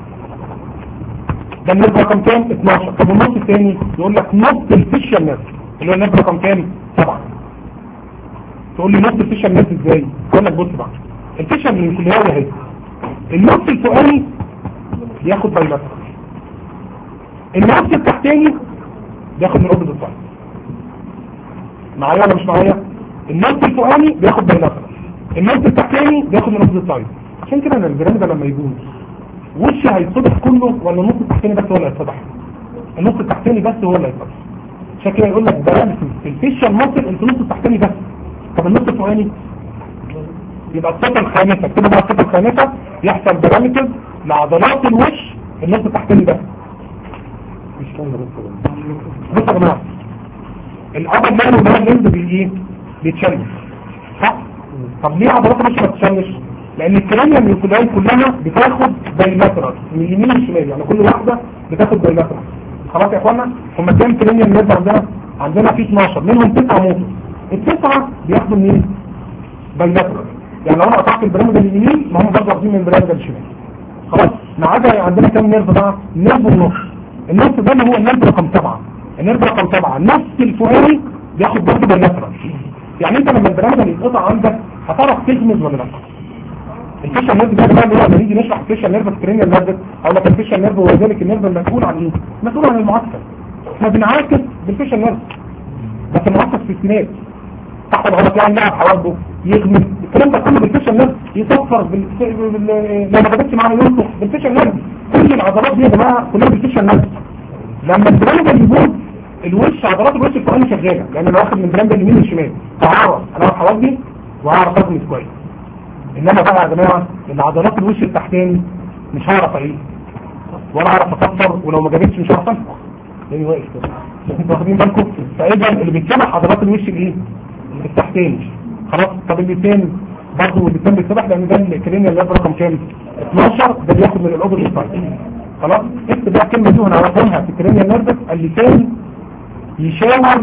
ده النرد رقم كام 12 طب النص الثاني يقول لك نص الفيشال نرد اللي هو النرد رقم كام 7 تقول لي نص الفيشال نرد ازاي اقول لك بص بقى الفيشال النيوكليات اهي النص الفوقاني ياخد بايلاترال النص التحتاني بياخد من اوبز الصعب معايا ولا مش معايا النص الفوقاني بياخد بايلاترال النص التحتاني بياخد من اوبز الصعب عشان كده انا الجرام ده لما يجوز وشي هيتصبح كله ولا النص التحتاني بس هو اللي هيتصبح النص التحتاني بس هو اللي هيتكسر عشان كده يقول لك بارامتر في الفيشال ماسل انت النص التحتاني بس طب النص الفوقاني يبقى الصفة الخامسة كده بقى الصفة الخامسة يحصل بارامتر لعضلات الوش النص التحتاني بس مش كان بس بص يا جماعة الأبر مان والمان لينز بي ايه بيتشنج صح طب ليه عضلات الوش ما بتتشنجش لان الكرانيا النيوكلياي كلها بتاخد بايلاترال من اليمين للشمال يعني كل واحدة بتاخد بايلاترال خلاص يا اخوانا هم كام كرانيا النيرف عندنا عندنا في 12 منهم 9 موتور التسعة بياخدوا منين بايلاترال يعني لو انا قطعت البرامج اليمين ما هم برضه واخدين من البرامج الشمال خلاص ما عدا عندنا كام نيرف بقى نيرف ونص النص ده اللي هو النيرف رقم سبعة النيرف رقم سبعة النص الفوقاني بياخد برضه بايلاترال يعني انت لما البرامج اللي يتقطع عندك هتعرف تجمد ولا لا الفيشال نيرف ده بقى اللي هو لما نيجي نشرح الفيشال نيرف سكرينيال نيرف او لك الفيشال نيرف هو ذلك النيرف المسؤول عن ايه مسؤول عن المعسكر احنا بنعاكس بالفيشال نيرف بس المعسكر في السنات تحت الغلط يعني لاعب حواجبه يغمي الكلام ده كله بالفيشال نيرف يصفر بال... بال... لو ما جابتش معاه ينطق بالفيشال نيرف كل العضلات دي يا جماعه كلها بالفيشال نيرف لما البرامج اللي يبوظ الوش عضلات الوش الفوقاني شغاله لان انا واخد من البرامج اليمين للشمال فهعرف انا اعرف حواجبي وهعرف اغمس كويس انما بقى يا جماعه ان عضلات الوش التحتاني مش هعرف ايه ولا هعرف اكسر ولو ما جابتش مش هعرف انفخ لاني واقف كده انتوا واخدين بالكم فاذا اللي بيتسمح عضلات الوش الايه التحتاني خلاص طب اللسان برضه اللسان بيتسمح لان ده الكرينيا اللي رقم كام 12 ده بياخد من الاوبر سايد خلاص اكتب بقى الكلمه دي وهنعرفها في الكرينيا نيرفس اللسان يشاور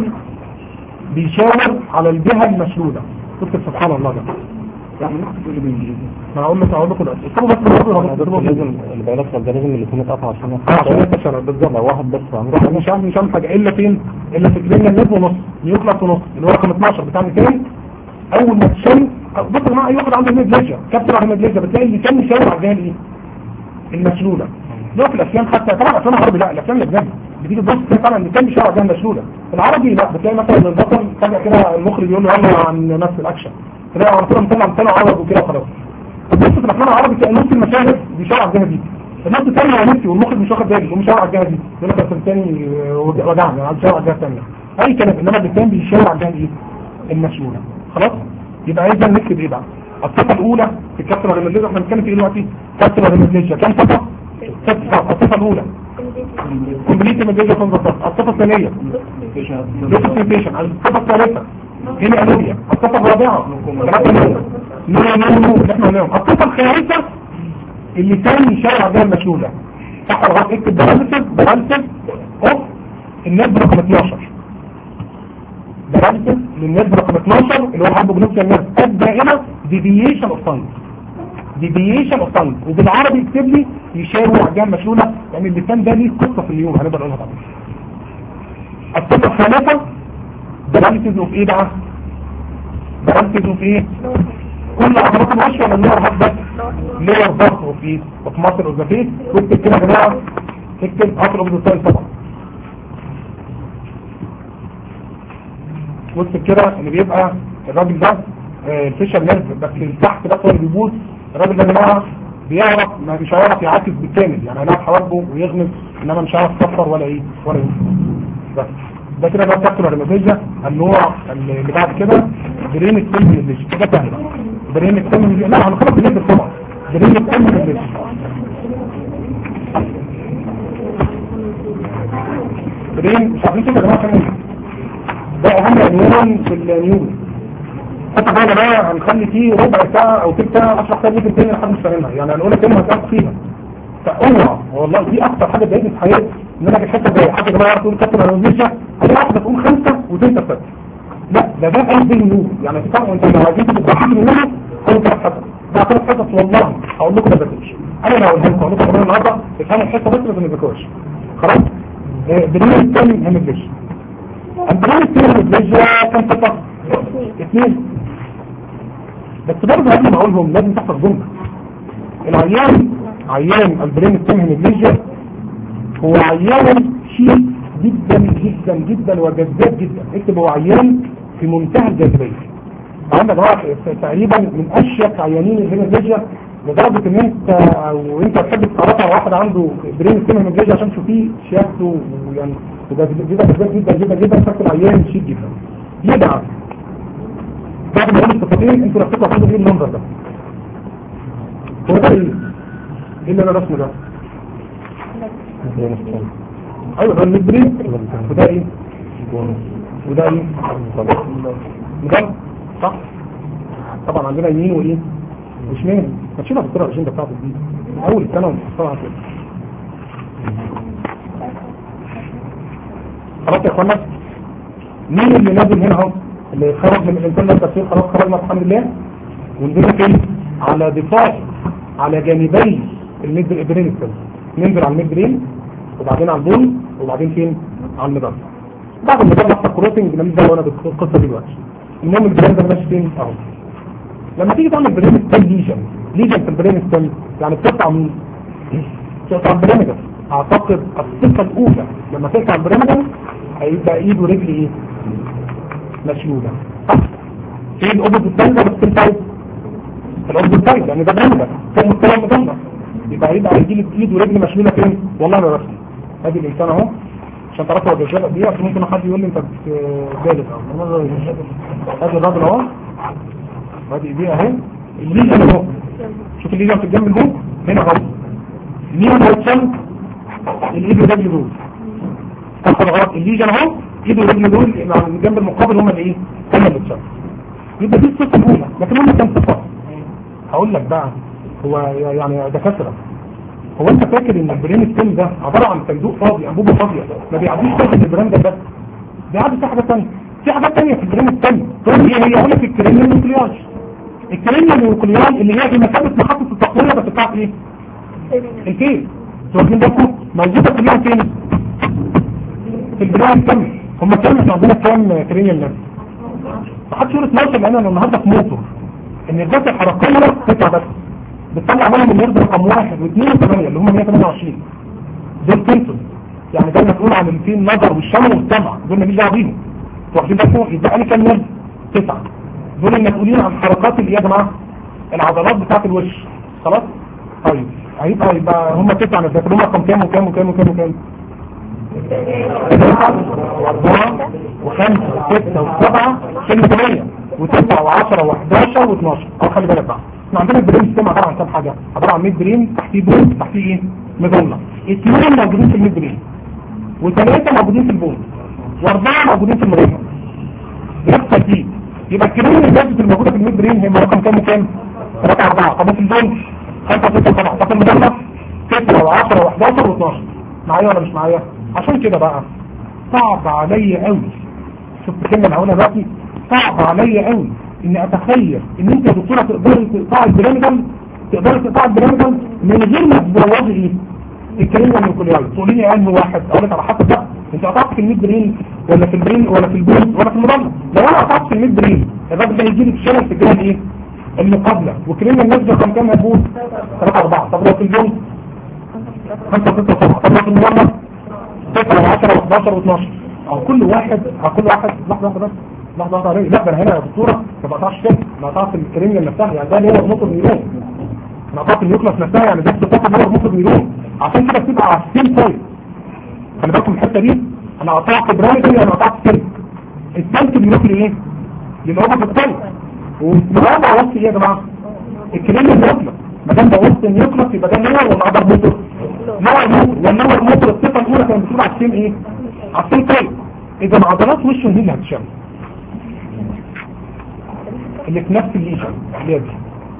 بيشاور على الجهه المشدوده اكتب سبحان الله ده يعني ممكن تقول لي بالانجليزي ما اقول لك اقول لكم دلوقتي اكتبوا بس بالعربي أنا لازم البيولوجيا ده لازم الاثنين يتقطعوا عشان اه عشان ينتشر بالظبط لو واحد بس عمره روح مش عارف مش عارف حاجه الا فين الا في كلينيا النص ونص نيوكلاس ونص اللي هو رقم 12 بتاع المكان اول ما تشم بص يا جماعه اي واحد عنده هيموجليجيا كابتن على هيموجليجيا بتلاقي اللي كان مشاور على الجهه الايه المشلوله ده في الافلام حتى طبعا الافلام العربي لا الافلام الاجنبي بتيجي تبص تلاقي طبعا اللي كان مشاور على الجهه المشلوله العربي لا بتلاقي مثلا البطل فجاه كده المخرج يقول له يلا عن نفس الاكشن تلاقي على طول مطلع مطلع عرب وكده خلاص بص في الافلام العربي تلاقي نص المشاهد بيشاور على الجهه دي النص الثاني هو نفسي والمخرج مش واخد باله ومش على الجهه دي يقول لك اصل الثاني وجعني انا بيشاور على الجهه الثانيه اي كلام انما الثاني بيشاور على الجهه ايه المشهوره خلاص يبقى عايزين نكتب ايه بقى الصفه الاولى في الكابتن ريميليجيا احنا بنتكلم في ايه دلوقتي كابتن ريميليجيا كام صفه ست صفات الصفه الاولى كومبليت ريميليجيا خمس صفات الصفه الثانيه دوكيومنتيشن الصفه الثالثه هنا انوبيا الصفه الرابعه ثلاثه نور نور نور اللي احنا قلناهم الصفه الخامسه اللي كان يشاور على الجهه المشلوله صح ولا غلط اكتب باراليسيس باراليسيس اوف النسبه رقم 12 باراليسيس للنسبه رقم 12 اللي هو الهايبو جلوكسيا نيرف الدائمه ديفيشن اوف تانج ديفيشن اوف تانج وبالعربي يكتب لي يشاور على الجهه المشلوله لان اللسان ده ليه قصه في اليوم هنبقى نقولها طبعا الصفه الخامسه باراليسيس اوف ايه بقى؟ باراليسيس اوف ايه؟ كل عضلات الوش ولا اللور هات بس لور ضغط وفي وفي مصر والزفيت واكتب كده يا جماعه اكتب اطلب بالستايل طبعا واكتب كده ان بيبقى الراجل ده آه، الفيشر نيرف بس اللي تحت بس هو اللي بيبوظ الراجل ده يا جماعه بيعرف ما مش هيعرف يعاكس بالكامل يعني هيعرف حواجبه ويغمز انما مش هيعرف يكسر ولا ايه ولا ايه بس ده كده بقى بتاكل الرمزية النوع اللي بعد كده برين السلم اللي كده سهل برين السلم اللي لا هنخلص بالنسبة طبعا برين السلم اللي برين مش عارفين كده يا جماعة كمان ده اهم عنوان في النيوز حتى بقى بقى هنخلي فيه ربع ساعة او تلت ساعة اشرح فيها الجزء التاني لحد مش فاهمها يعني هنقول لك كلمة هتعرف فيها فاوعى والله دي اكتر حاجة ضايقتني في حياتي ان انا في الحته دي حد يا جماعه تقول كابتن انا مش هي واحده تقول خمسه وتنسى سته لا ده ده قلب النور يعني طبعا انت لو عايزين تضحكوا منها كل ثلاث حصص ده ثلاث حصص والله هقول لكم ما تذاكرش انا لو قلت لكم هقول لكم كمان النهارده افهموا الحته بس ما تذاكروش خلاص بدون الثاني هم الجيش البرنامج الثاني من الجيش كان صفر اثنين بس برضه قبل ما اقولهم لازم تحفظ جمله العيان عيان البرين الثاني من الجيش هو عيان شيء جدا جدا جدا وجذاب جدا اكتب هو عيان في منتهى الجاذبيه عندك بقى تقريبا من اشيك عيانين الهيماتيجيا لدرجة ان انت او انت تحب تتعرف على واحد عنده برين ستيم هيموجلوبين عشان تشوفيه شياكته ويعني وده جدا جدا جدا جدا جدا فاكر عيان شيك جدا يدعم بعد ما يقول الصفتين انتوا رفتوا هتاخدوا ايه المنظر ده هو ده ايه؟ ايه اللي انا رسمه ده؟ ايوه ده الميدبرين وده ايه؟ وده ايه؟ مجال صح؟ طبعا عندنا يمين وايه؟ وشمال ما تشيلها بالطريقه الاجنده بتاعتك دي اول سنه ونحطها كده خلاص يا اخوانا مين اللي نازل هنا اهو اللي خرج من الانسان ده التفسير خلاص خرجنا الحمد لله ونزلنا فين على ضفاف على جانبي الميد برين ننزل على الميد برين وبعدين على البول وبعدين فين على المدار بعد المدار نحط كروتنج ماليش دعوه انا بالقصه دي دلوقتي المهم البرين ده ماشي فين اهو لما تيجي تعمل برين ستيم ليجن ليجن في البرين ستيم يعني بتقطع مين تقطع البريمجر اعتقد الصفه الاولى لما تقطع البريمجر هيبقى ايد ورجل ايه مشلوله صح في الاوبوزيت سايد ولا السيم سايد الاوبوزيت سايد يعني ده بريمجر فوق مستوى المجمع يبقى هيبقى هيجي لك ايد ورجل مشلوله فين والله انا رسمي ادي الانسان اهو عشان تعرفوا هو بيجرب دي عشان ممكن حد يقول لي انت جالس اهو ادي الراجل اهو ادي ايديه اهي الليجن اهو شوف الليجن في الجنب ده هنا اهو مين هيتصل الايد والرجل دول صح ولا غلط الليجن اهو ايد والرجل دول مع الجنب المقابل هم اللي ايه هم اللي اتصل يبقى دي الصفه الاولى لكن هم كام صفه هقول لك بقى هو يعني دكاتره هو انت فاكر ان البرين ستيم ده عباره عن صندوق فاضي انبوبه فاضيه ما بيعديش فاضي البرين ده بس بيعدي في حاجه ثانيه في حاجات ثانيه في البرين ستيم تقول ايه هي اقول لك الكرينيال نيوكلياج الكرينيال نيوكلياج اللي هي بمثابه محطه التقويه بس بتاعت ايه الكيل واخدين بالكم موجوده كلها فين في البرين ستيم هم كام احنا عندنا كام كرينيال نيرف محدش يقول 12 لان انا النهارده في موتور ان الذات الحركيه تطلع بس بتطلع منهم النرد رقم واحد واثنين وثمانية اللي هم 128 دول سنسور يعني ده مسؤول عن الفين النظر والشم والسمع دول ماليش دعوه بيهم واخدين بالكم يبقى انا كام نرد؟ تسعه دول المسؤولين عن حركات اللي يا جماعه العضلات بتاعت الوش خلاص؟ طيب هيبقى يبقى هم تسعه نرد هم رقم كام وكام وكام وكام وكام؟ واربعه وخمسه وسته وسبعه كلمه ثمانيه وتسعه وعشره وحداشر واثناشر او خلي بالك بقى احنا عندنا البرين سيستم عباره عن كام حاجه عباره عن ميد برين تحتيه بون تحتيه ايه مظله اثنين موجودين في الميد برين وثلاثه موجودين في البون واربعه موجودين في المظله بنفس ترتيب يبقى الكريم الجاذب الموجوده في الميد برين هي رقم كام وكام؟ ثلاثه اربعه طب في البون خمسه سته سبعه طب في المظله سته و10 و11 و12 معايا ولا مش معايا؟ عشان كده بقى صعب عليا قوي شفت الكلمه اللي هقولها دلوقتي صعب عليا قوي اني اتخيل ان انت يا دكتوره تقدري تقطعي البراميدال تقدري تقطعي البراميدال من غير ما تبوظي ايه الكلمه النيوكلياي تقولي لي علم واحد اقول لك على حسب بقى انت قطعت في الميد برين ولا في البرين ولا في البون ولا في المضله لو انا قطعت في الميد برين الراجل ده هيجي لي في شلل في الجهه الايه المقابله والكلمه النازله كم كام هتبوظ 3 4 طب لو في البون 5 6 7 طب لو في المضله 6 و10 و11 و12 او كل واحد او كل واحد لحظه واحده بس لحظه واحده عليه لا ده انا هنا يا دكتوره ما بقطعش كده انا قطعت الكريميا نفسها يعني ده اللي هو موتور نيرون انا قطعت النيوكلاس نفسها يعني ده صفات اللي هو موتور نيرون عشان كده بتبقى على السيم سايد خلي بالكم الحته دي انا قطعت برامج انا قطعت سلك السلك بيروح لايه؟ للاوبر الثاني والمراجعه وسط ايه يا جماعه؟ الكريميا نيوكلاس ما دام ده وسط النيوكلاس يبقى ده نور ولا اقدر موتور؟ نور موتور والنور موتور الصفه الاولى كانت بتقول على السيم ايه؟ على السيم سايد اذا عضلات وشه دي اللي هتشم اللي في نفس الليجن اللي دي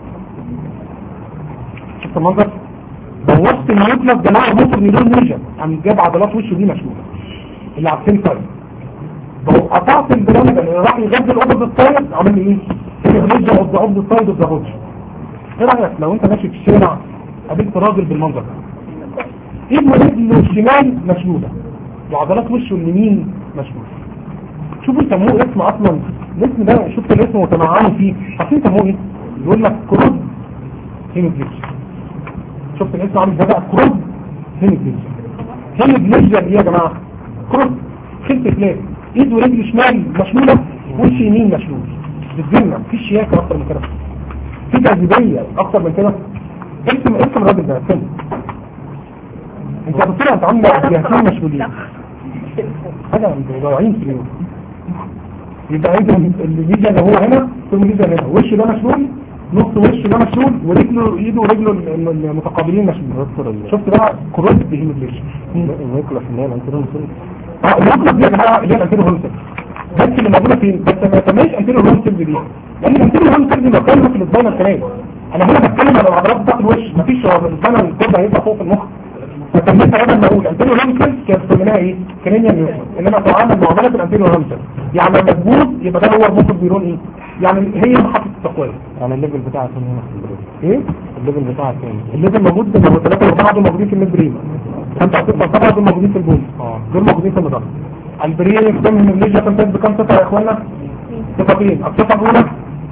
شفت المنظر بوظت النيوكلاس ده نوع موتور نيرون ليجن يعني جاب عضلات وشه دي مشلوله اللي على السيم سايد قطعت البرامج اللي راح يغذي الاوبز السايد عمل لي ايه؟ الليجن اوف ذا اوبز السايد اوف ذا بوتش ايه رايك لو انت ماشي في الشارع قابلت راجل بالمنظر ده ايد رجله الشمال مشلوله وعضلات وشه اليمين مشلوله شوفوا يسموه اسم اصلا الاسم ده شفت الاسم وتمعنوا فيه عارفين يسموه ايه يقول لك كروز هيموجليشن شفت الاسم عامل ازاي بقى كروز هيموجليشن هيموجليشن ايه يا جماعه كروز خلف فلات ايد ورجل شمال مشلوله وش يمين مشلول بالذمه مفيش شياكه اكتر من كده في جاذبيه اكتر من كده ارسم ارسم الراجل ده ارسم انت يا دكتور انت عامله جهتين مشغولين حاجه ضايعين في اليوم يبقى اذا الليجا اللي هو هنا ثم الليجا هنا وش ده مشلول نص وش ده مشلول ورجله ايده ورجله ال- ال- المتقابلين مشلول شفت بقى كروت بهيموجليشن الميكروس اللي هي الانترون اه المطلق دي يا جماعه اللي هي الانتيرو هولسر بس اللي موجوده فين بس ما تسميش انتيرو هولسر دي لان الانتيرو هولسر دي مكانها في الاسبانه الكلام انا هنا بتكلم على العضلات بتاعت الوش مفيش الاسبانه الكورد هيبقى فوق المخ فسميتها بدل ما اقول انتيرو هولسر كانت سميناها ايه كرينيا نيوتن انما تعامل معضله الانتيرو هولسر يعني لما تبوظ يبقى ده هو المخ بيرون ايه يعني هي محطه التقويه يعني الليفل بتاعها فين هنا في البريد ايه الليفل بتاعها فين الليفل موجود ده هو ثلاثة وأربعة دول موجودين في المدرين خمسة أو ستة وسبعة دول موجودين في البون اه. دول موجودين في النظام البريه يخدم من الليجة تمتاز بكم صفة يا اخوانا صفتين الصفة الأولى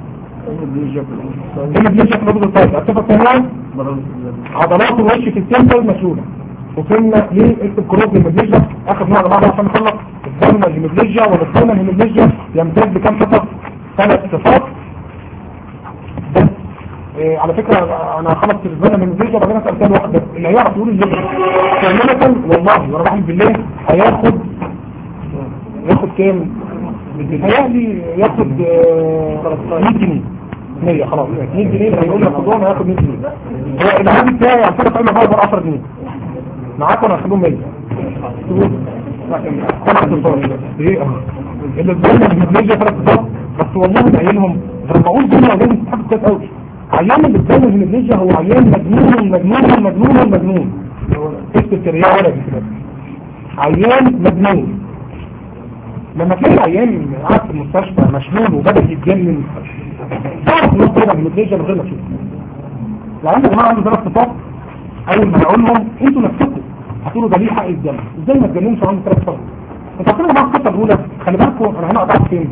هي بليجة في الوجود الطيب الصفة الثانية عضلات الوش في السنتر مشلولة وصلنا ليه اكتب كروز للمبليجة اخر نوع بعض عشان نخلص الضمنة للمبليجة والضمنة للمبليجة يمتاز بكم صفة ثلاث صفات بس إيه على فكرة انا خلصت الزمن من الفيديو وبعدين اسال سؤال واحد بس اللي هيعرف يقول اللي فعلا والله ورا بحلف بالله هياخد ياخد كام هيألي ياخد آه، 100 جنيه 100 خلاص 100 جنيه اللي هيقول لك خدوهم هياخد 100 جنيه هو العادي بتاعي على فكرة فاهم هو 10 جنيه معاكم انا هاخدهم 100 طبعا تصور ايه اه اللي اتظلم بالنسبة ثلاث صفات بس والله من عينهم لما اقول دول عيان تحب كويس قوي عيان اللي اتظلم من النجة هو عيان مجنون مجنون مجنون مجنون اكتب كده يا ولد كده عيان مجنون لما تلاقي العيان قاعد في المستشفى مشلول وبدأ يتجنن تعرف انه كده من النجة من غير ما تشوف العيان يا جماعه عنده ثلاث صفات اول ما هقول لهم انتوا نفسكم هتقولوا ده ليه حق الجنة ازاي ما تجننش عنده ثلاث صفات انت عارفين يا جماعه الخطه الاولى خلي بالكم انا هنا قطعت فين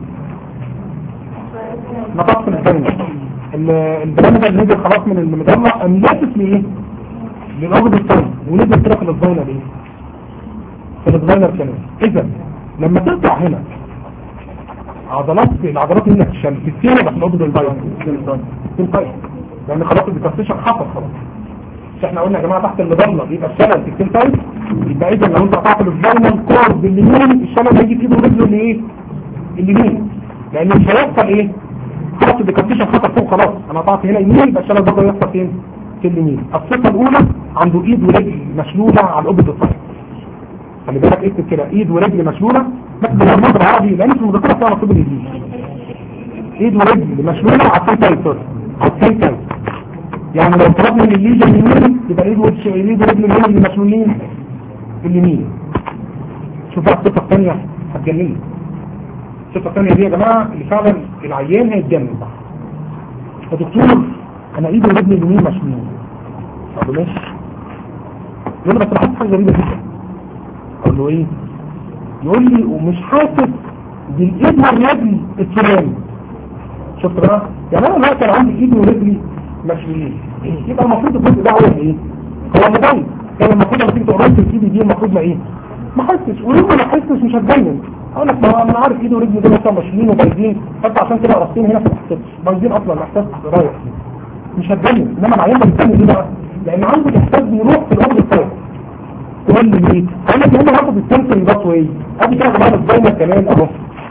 نقصت الثانية البرامج اللي نزل خلاص من المجمع قام لافت لايه للأرض الثاني ونزل كده في الديزاينر ايه في الديزاينر كمان اذا لما تقطع هنا عضلات العضلات هنا تشل في السيرة بس الأرض الديزاينر في القيد لان خلاص الديكاستيشن حصل خلاص مش احنا قلنا يا جماعه تحت المظله يبقى الشلل في السين تايب يبقى اذا لو انت قطعت السباينال كورد باليمين الشلل هيجي في ايده ورجله الايه اليمين لان مش هيحصل ايه خلاص الديكاستيشن خطر فوق خلاص انا قطعت هنا يمين يبقى الشلل برضه يحصل فين في اليمين الصفه الاولى عنده ايد ورجل مشلوله على القبض الطيب خلي بالك اكتب كده ايد ورجل مشلوله بس بالمصدر العربي لان في المذكره بتاع مكتوب الانجليزي ايد ورجل مشلوله على السين تايب سوري على السين تايب يعني لو طلبنا من الليجا اليمين يبقى ايد وش ايد ورجل اليمين اللي مشلولين اليمين شوف بقى الصفه الثانيه هتجنني الصفه الثانيه دي يا جماعه اللي فعلا العيان هيتجنن بقى يا دكتور انا ايدي ورجلي اليمين مشلولين اقول له ماشي يقول لي بس انا حاسس حاجه غريبه جدا اقول له ايه يقول لي ومش حاسس بالايد والرجل السلامي شفت بقى يعني انا دلوقتي انا عندي ايدي ورجلي مشلولين يبقى المفروض الجزء ده هو ايه هو المبين كان المفروض لما تيجي تقرص الايد دي المفروض ما ايه ما حسش ولما ما حسش مش هتبين اقول لك ما انا عارف ايدي ورجلي دول مثلا مشلولين وبايظين فانت عشان كده قرصتين هنا في الاحساس بايظين اصلا الاحساس رايح مش هتبين انما العيان ده بيتكلم ليه بقى لان عنده احساس بيروح في الارض الطيب تقول لي ليه اقول لك هنا هاخد السنسوري باث واي ادي كده بعد الزايمر كمان اهو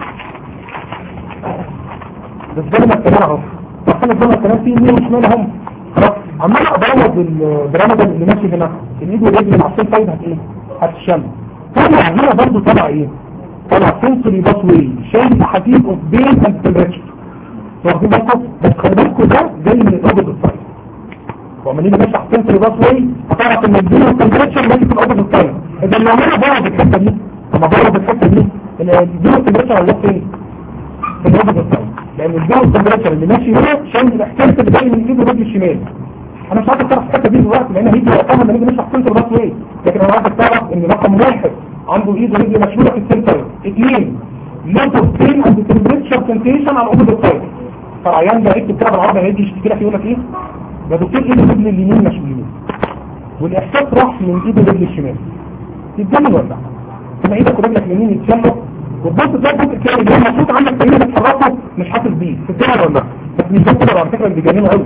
ده الزايمر كمان اهو طب الزايمر كمان فيه يمين وشمال اهم خلاص عمال ابوظ البرامج اللي ماشي هنا الايد والرجل مع السين سايد هت ايه هتشل طبعا هنا برضه طلع ايه طلع سنسوري باث واي شايل حديد اوف بين اند تمبريتشر واخدين بالكم بس خلي بالكم ده جاي من الاوبد السايد وما نيجي نفتح سنسوري باث واي هتعرف ان البين والتمبريتشر ماشي في الاوبد السايد اذا لو انا بوظ الحته دي لما بوظ الحته دي البين والتمبريتشر هيروح فين؟ في الاوبد السايد لان البين والتمبريتشر اللي ماشي هنا شايل الاحساس اللي جاي من ايده الرجل الشمال انا مش عارف تعرف الحته دي دلوقتي لان هيجي وقتها لما نيجي نفتح سنسور باث واي لكن انا عايزك تعرف ان رقم واحد عنده ايد ورجل مشهوره في السنسور اثنين لوتو بين اند تمبريتشر سنسيشن على الاوبد السايد فالعيان ده اكتب كده بالعربي هيجي يشتكي لك يقول لك ايه يا دكتور ايد الرجل اليمين مش اليمين والاحساس راح من ايد الرجل الشمال يتجنن ولا لا لما ايدك ورجلك اليمين يتشلوا وتبص تلاقي الجزء الثاني اللي هو المفروض عندك تقريبا بتحركه مش حاسس بيه تتجنن ولا لا بس مش ده كده على فكره اللي بيجننه قوي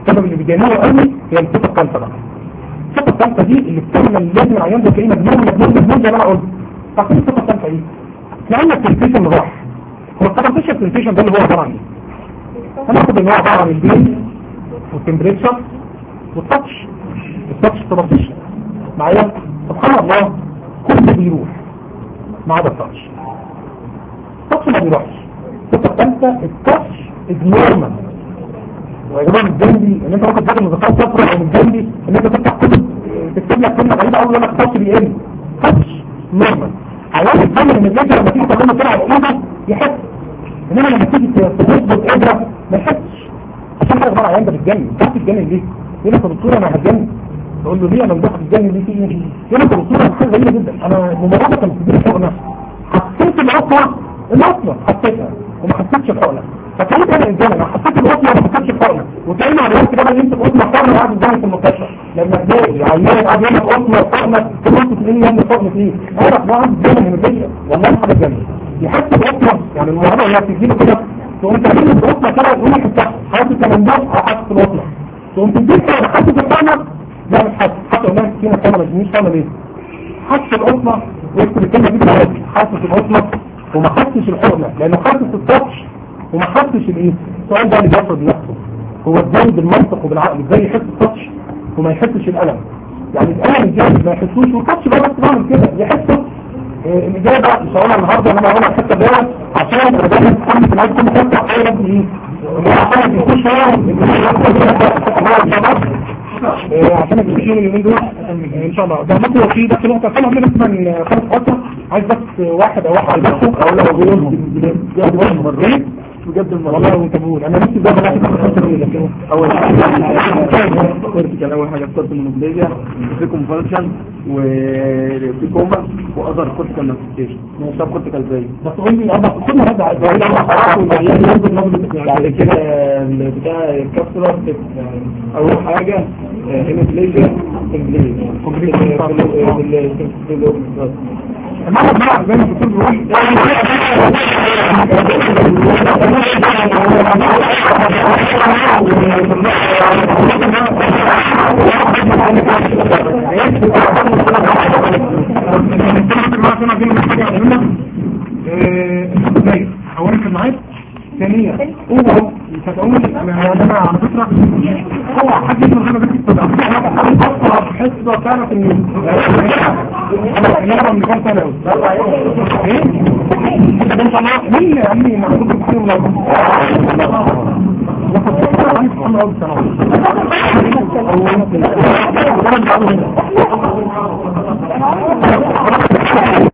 السبب اللي بيجننه قوي هي الصفه الثالثه بقى الصفه الثالثه دي اللي بتعمل لازم العيان ده تلاقيه مجنون مجنون مجنون زي ما انا قلت طب ايه الصفه الثالثه ايه؟ احنا قلنا السنسيشن راح هو الطبعا السنسيشن ده اللي هو عباره عن ايه؟ هناخد ان هو عباره عن البين والتمبريتشر والتاتش التاتش ترابيشن معايا سبحان الله كله بيروح ما عدا التاتش التاتش ما بيروحش الصفه الثالثه التاتش از نورمال ويا جماعه من جنبي ان انت ممكن تاخد مذكرات صفراء او من جنبي ان انت تفتح كتب تكتب لك كلمه غريبه قوي يقول لك التاتش بيقل تاتش نورمال عيال الدم من الناس لما تيجي تكلمه كده على ايده يحس انما لما تيجي تظبط ابره ما يحسش عشان كده بقى عيان ده بتجنن انت بتتجنن ليه؟ يقول لك يا دكتور انا هتجنن تقول له ليه انا مدخل الجنن دي في ايه؟ يقول لك يا دكتور انا حاجه غريبه جدا انا مجرد كان بتديني حقنه حسيت العصا العصا حسيتها وما حسيتش الحقنه فكانت انا انسان انا حسيت العصا وما حسيتش الحقنه وكانه على الوقت ده يمسك قطنه حقنه وقاعد قدامي في المستشفى لما تلاقي عيان قاعد يعمل قطنه حقنه تبص تلاقيه يعمل حقنه ايه؟ اعرف بقى الجنن من الدنيا والله حاجه جنن يحس القطنه يعني الموضوع اللي هتجيله كده تقوم تعمل القطنه كده تقوم يحسها حاسس الكلام او حاسس القطنه تقوم تديك كده حاسس الحقنه لا مش حاسس حتى قلنا فينا كلمه ما تجيش تعمل ايه؟ حاسس القطنه ويكتب الكلمه دي بالعربي حاسس القطنه وما حسش الحقنه لانه حاسس التاتش وما حسش الايه؟ السؤال ده اللي بيفرض نفسه هو ازاي بالمنطق وبالعقل ازاي يحس التاتش وما يحسش الالم يعني الالم الجامد ما يحسوش والتاتش بقى بس بعمل كده يحسه إيه الإجابة مش هقولها النهاردة أنا هقولها الحتة ديت عشان أنا دايما أتحمل في العيد كل حتة أحاول أبني إيه؟ اللي هو عشان يكون شوية عشان الجيشين اليومين دول ان شاء الله ده ممكن في بس نقطه طبعا من من خمس خطوه عايز بس واحد او واحد بس اقول له بيقول بجد بجد والله وانت بقول انا نفسي ده بلاقي لكن اول حاجه كورتيكال اول حاجه بتاعت المنوبليجيا في كونفالشن وفي كوما واذر كورتيكال مانفستيشن سب كورتيكال زي بس قول لي اربع كل هذا عايز اقول اربع حاجات والعيال ينزل نظره بعد كده بتاع الكابسولار اول حاجه هيموبليجيا المرة بقى زي ما الدكتور بيقول اولا في المعاد ثانيا هو مش هتقول يا جماعه على فكره هو حد يسمع حاجه بس تبقى اصلا حصه كانت ان انا انا من كام سنه ايه ده انت ما مين يا عمي معقول بتحكي ولا ولا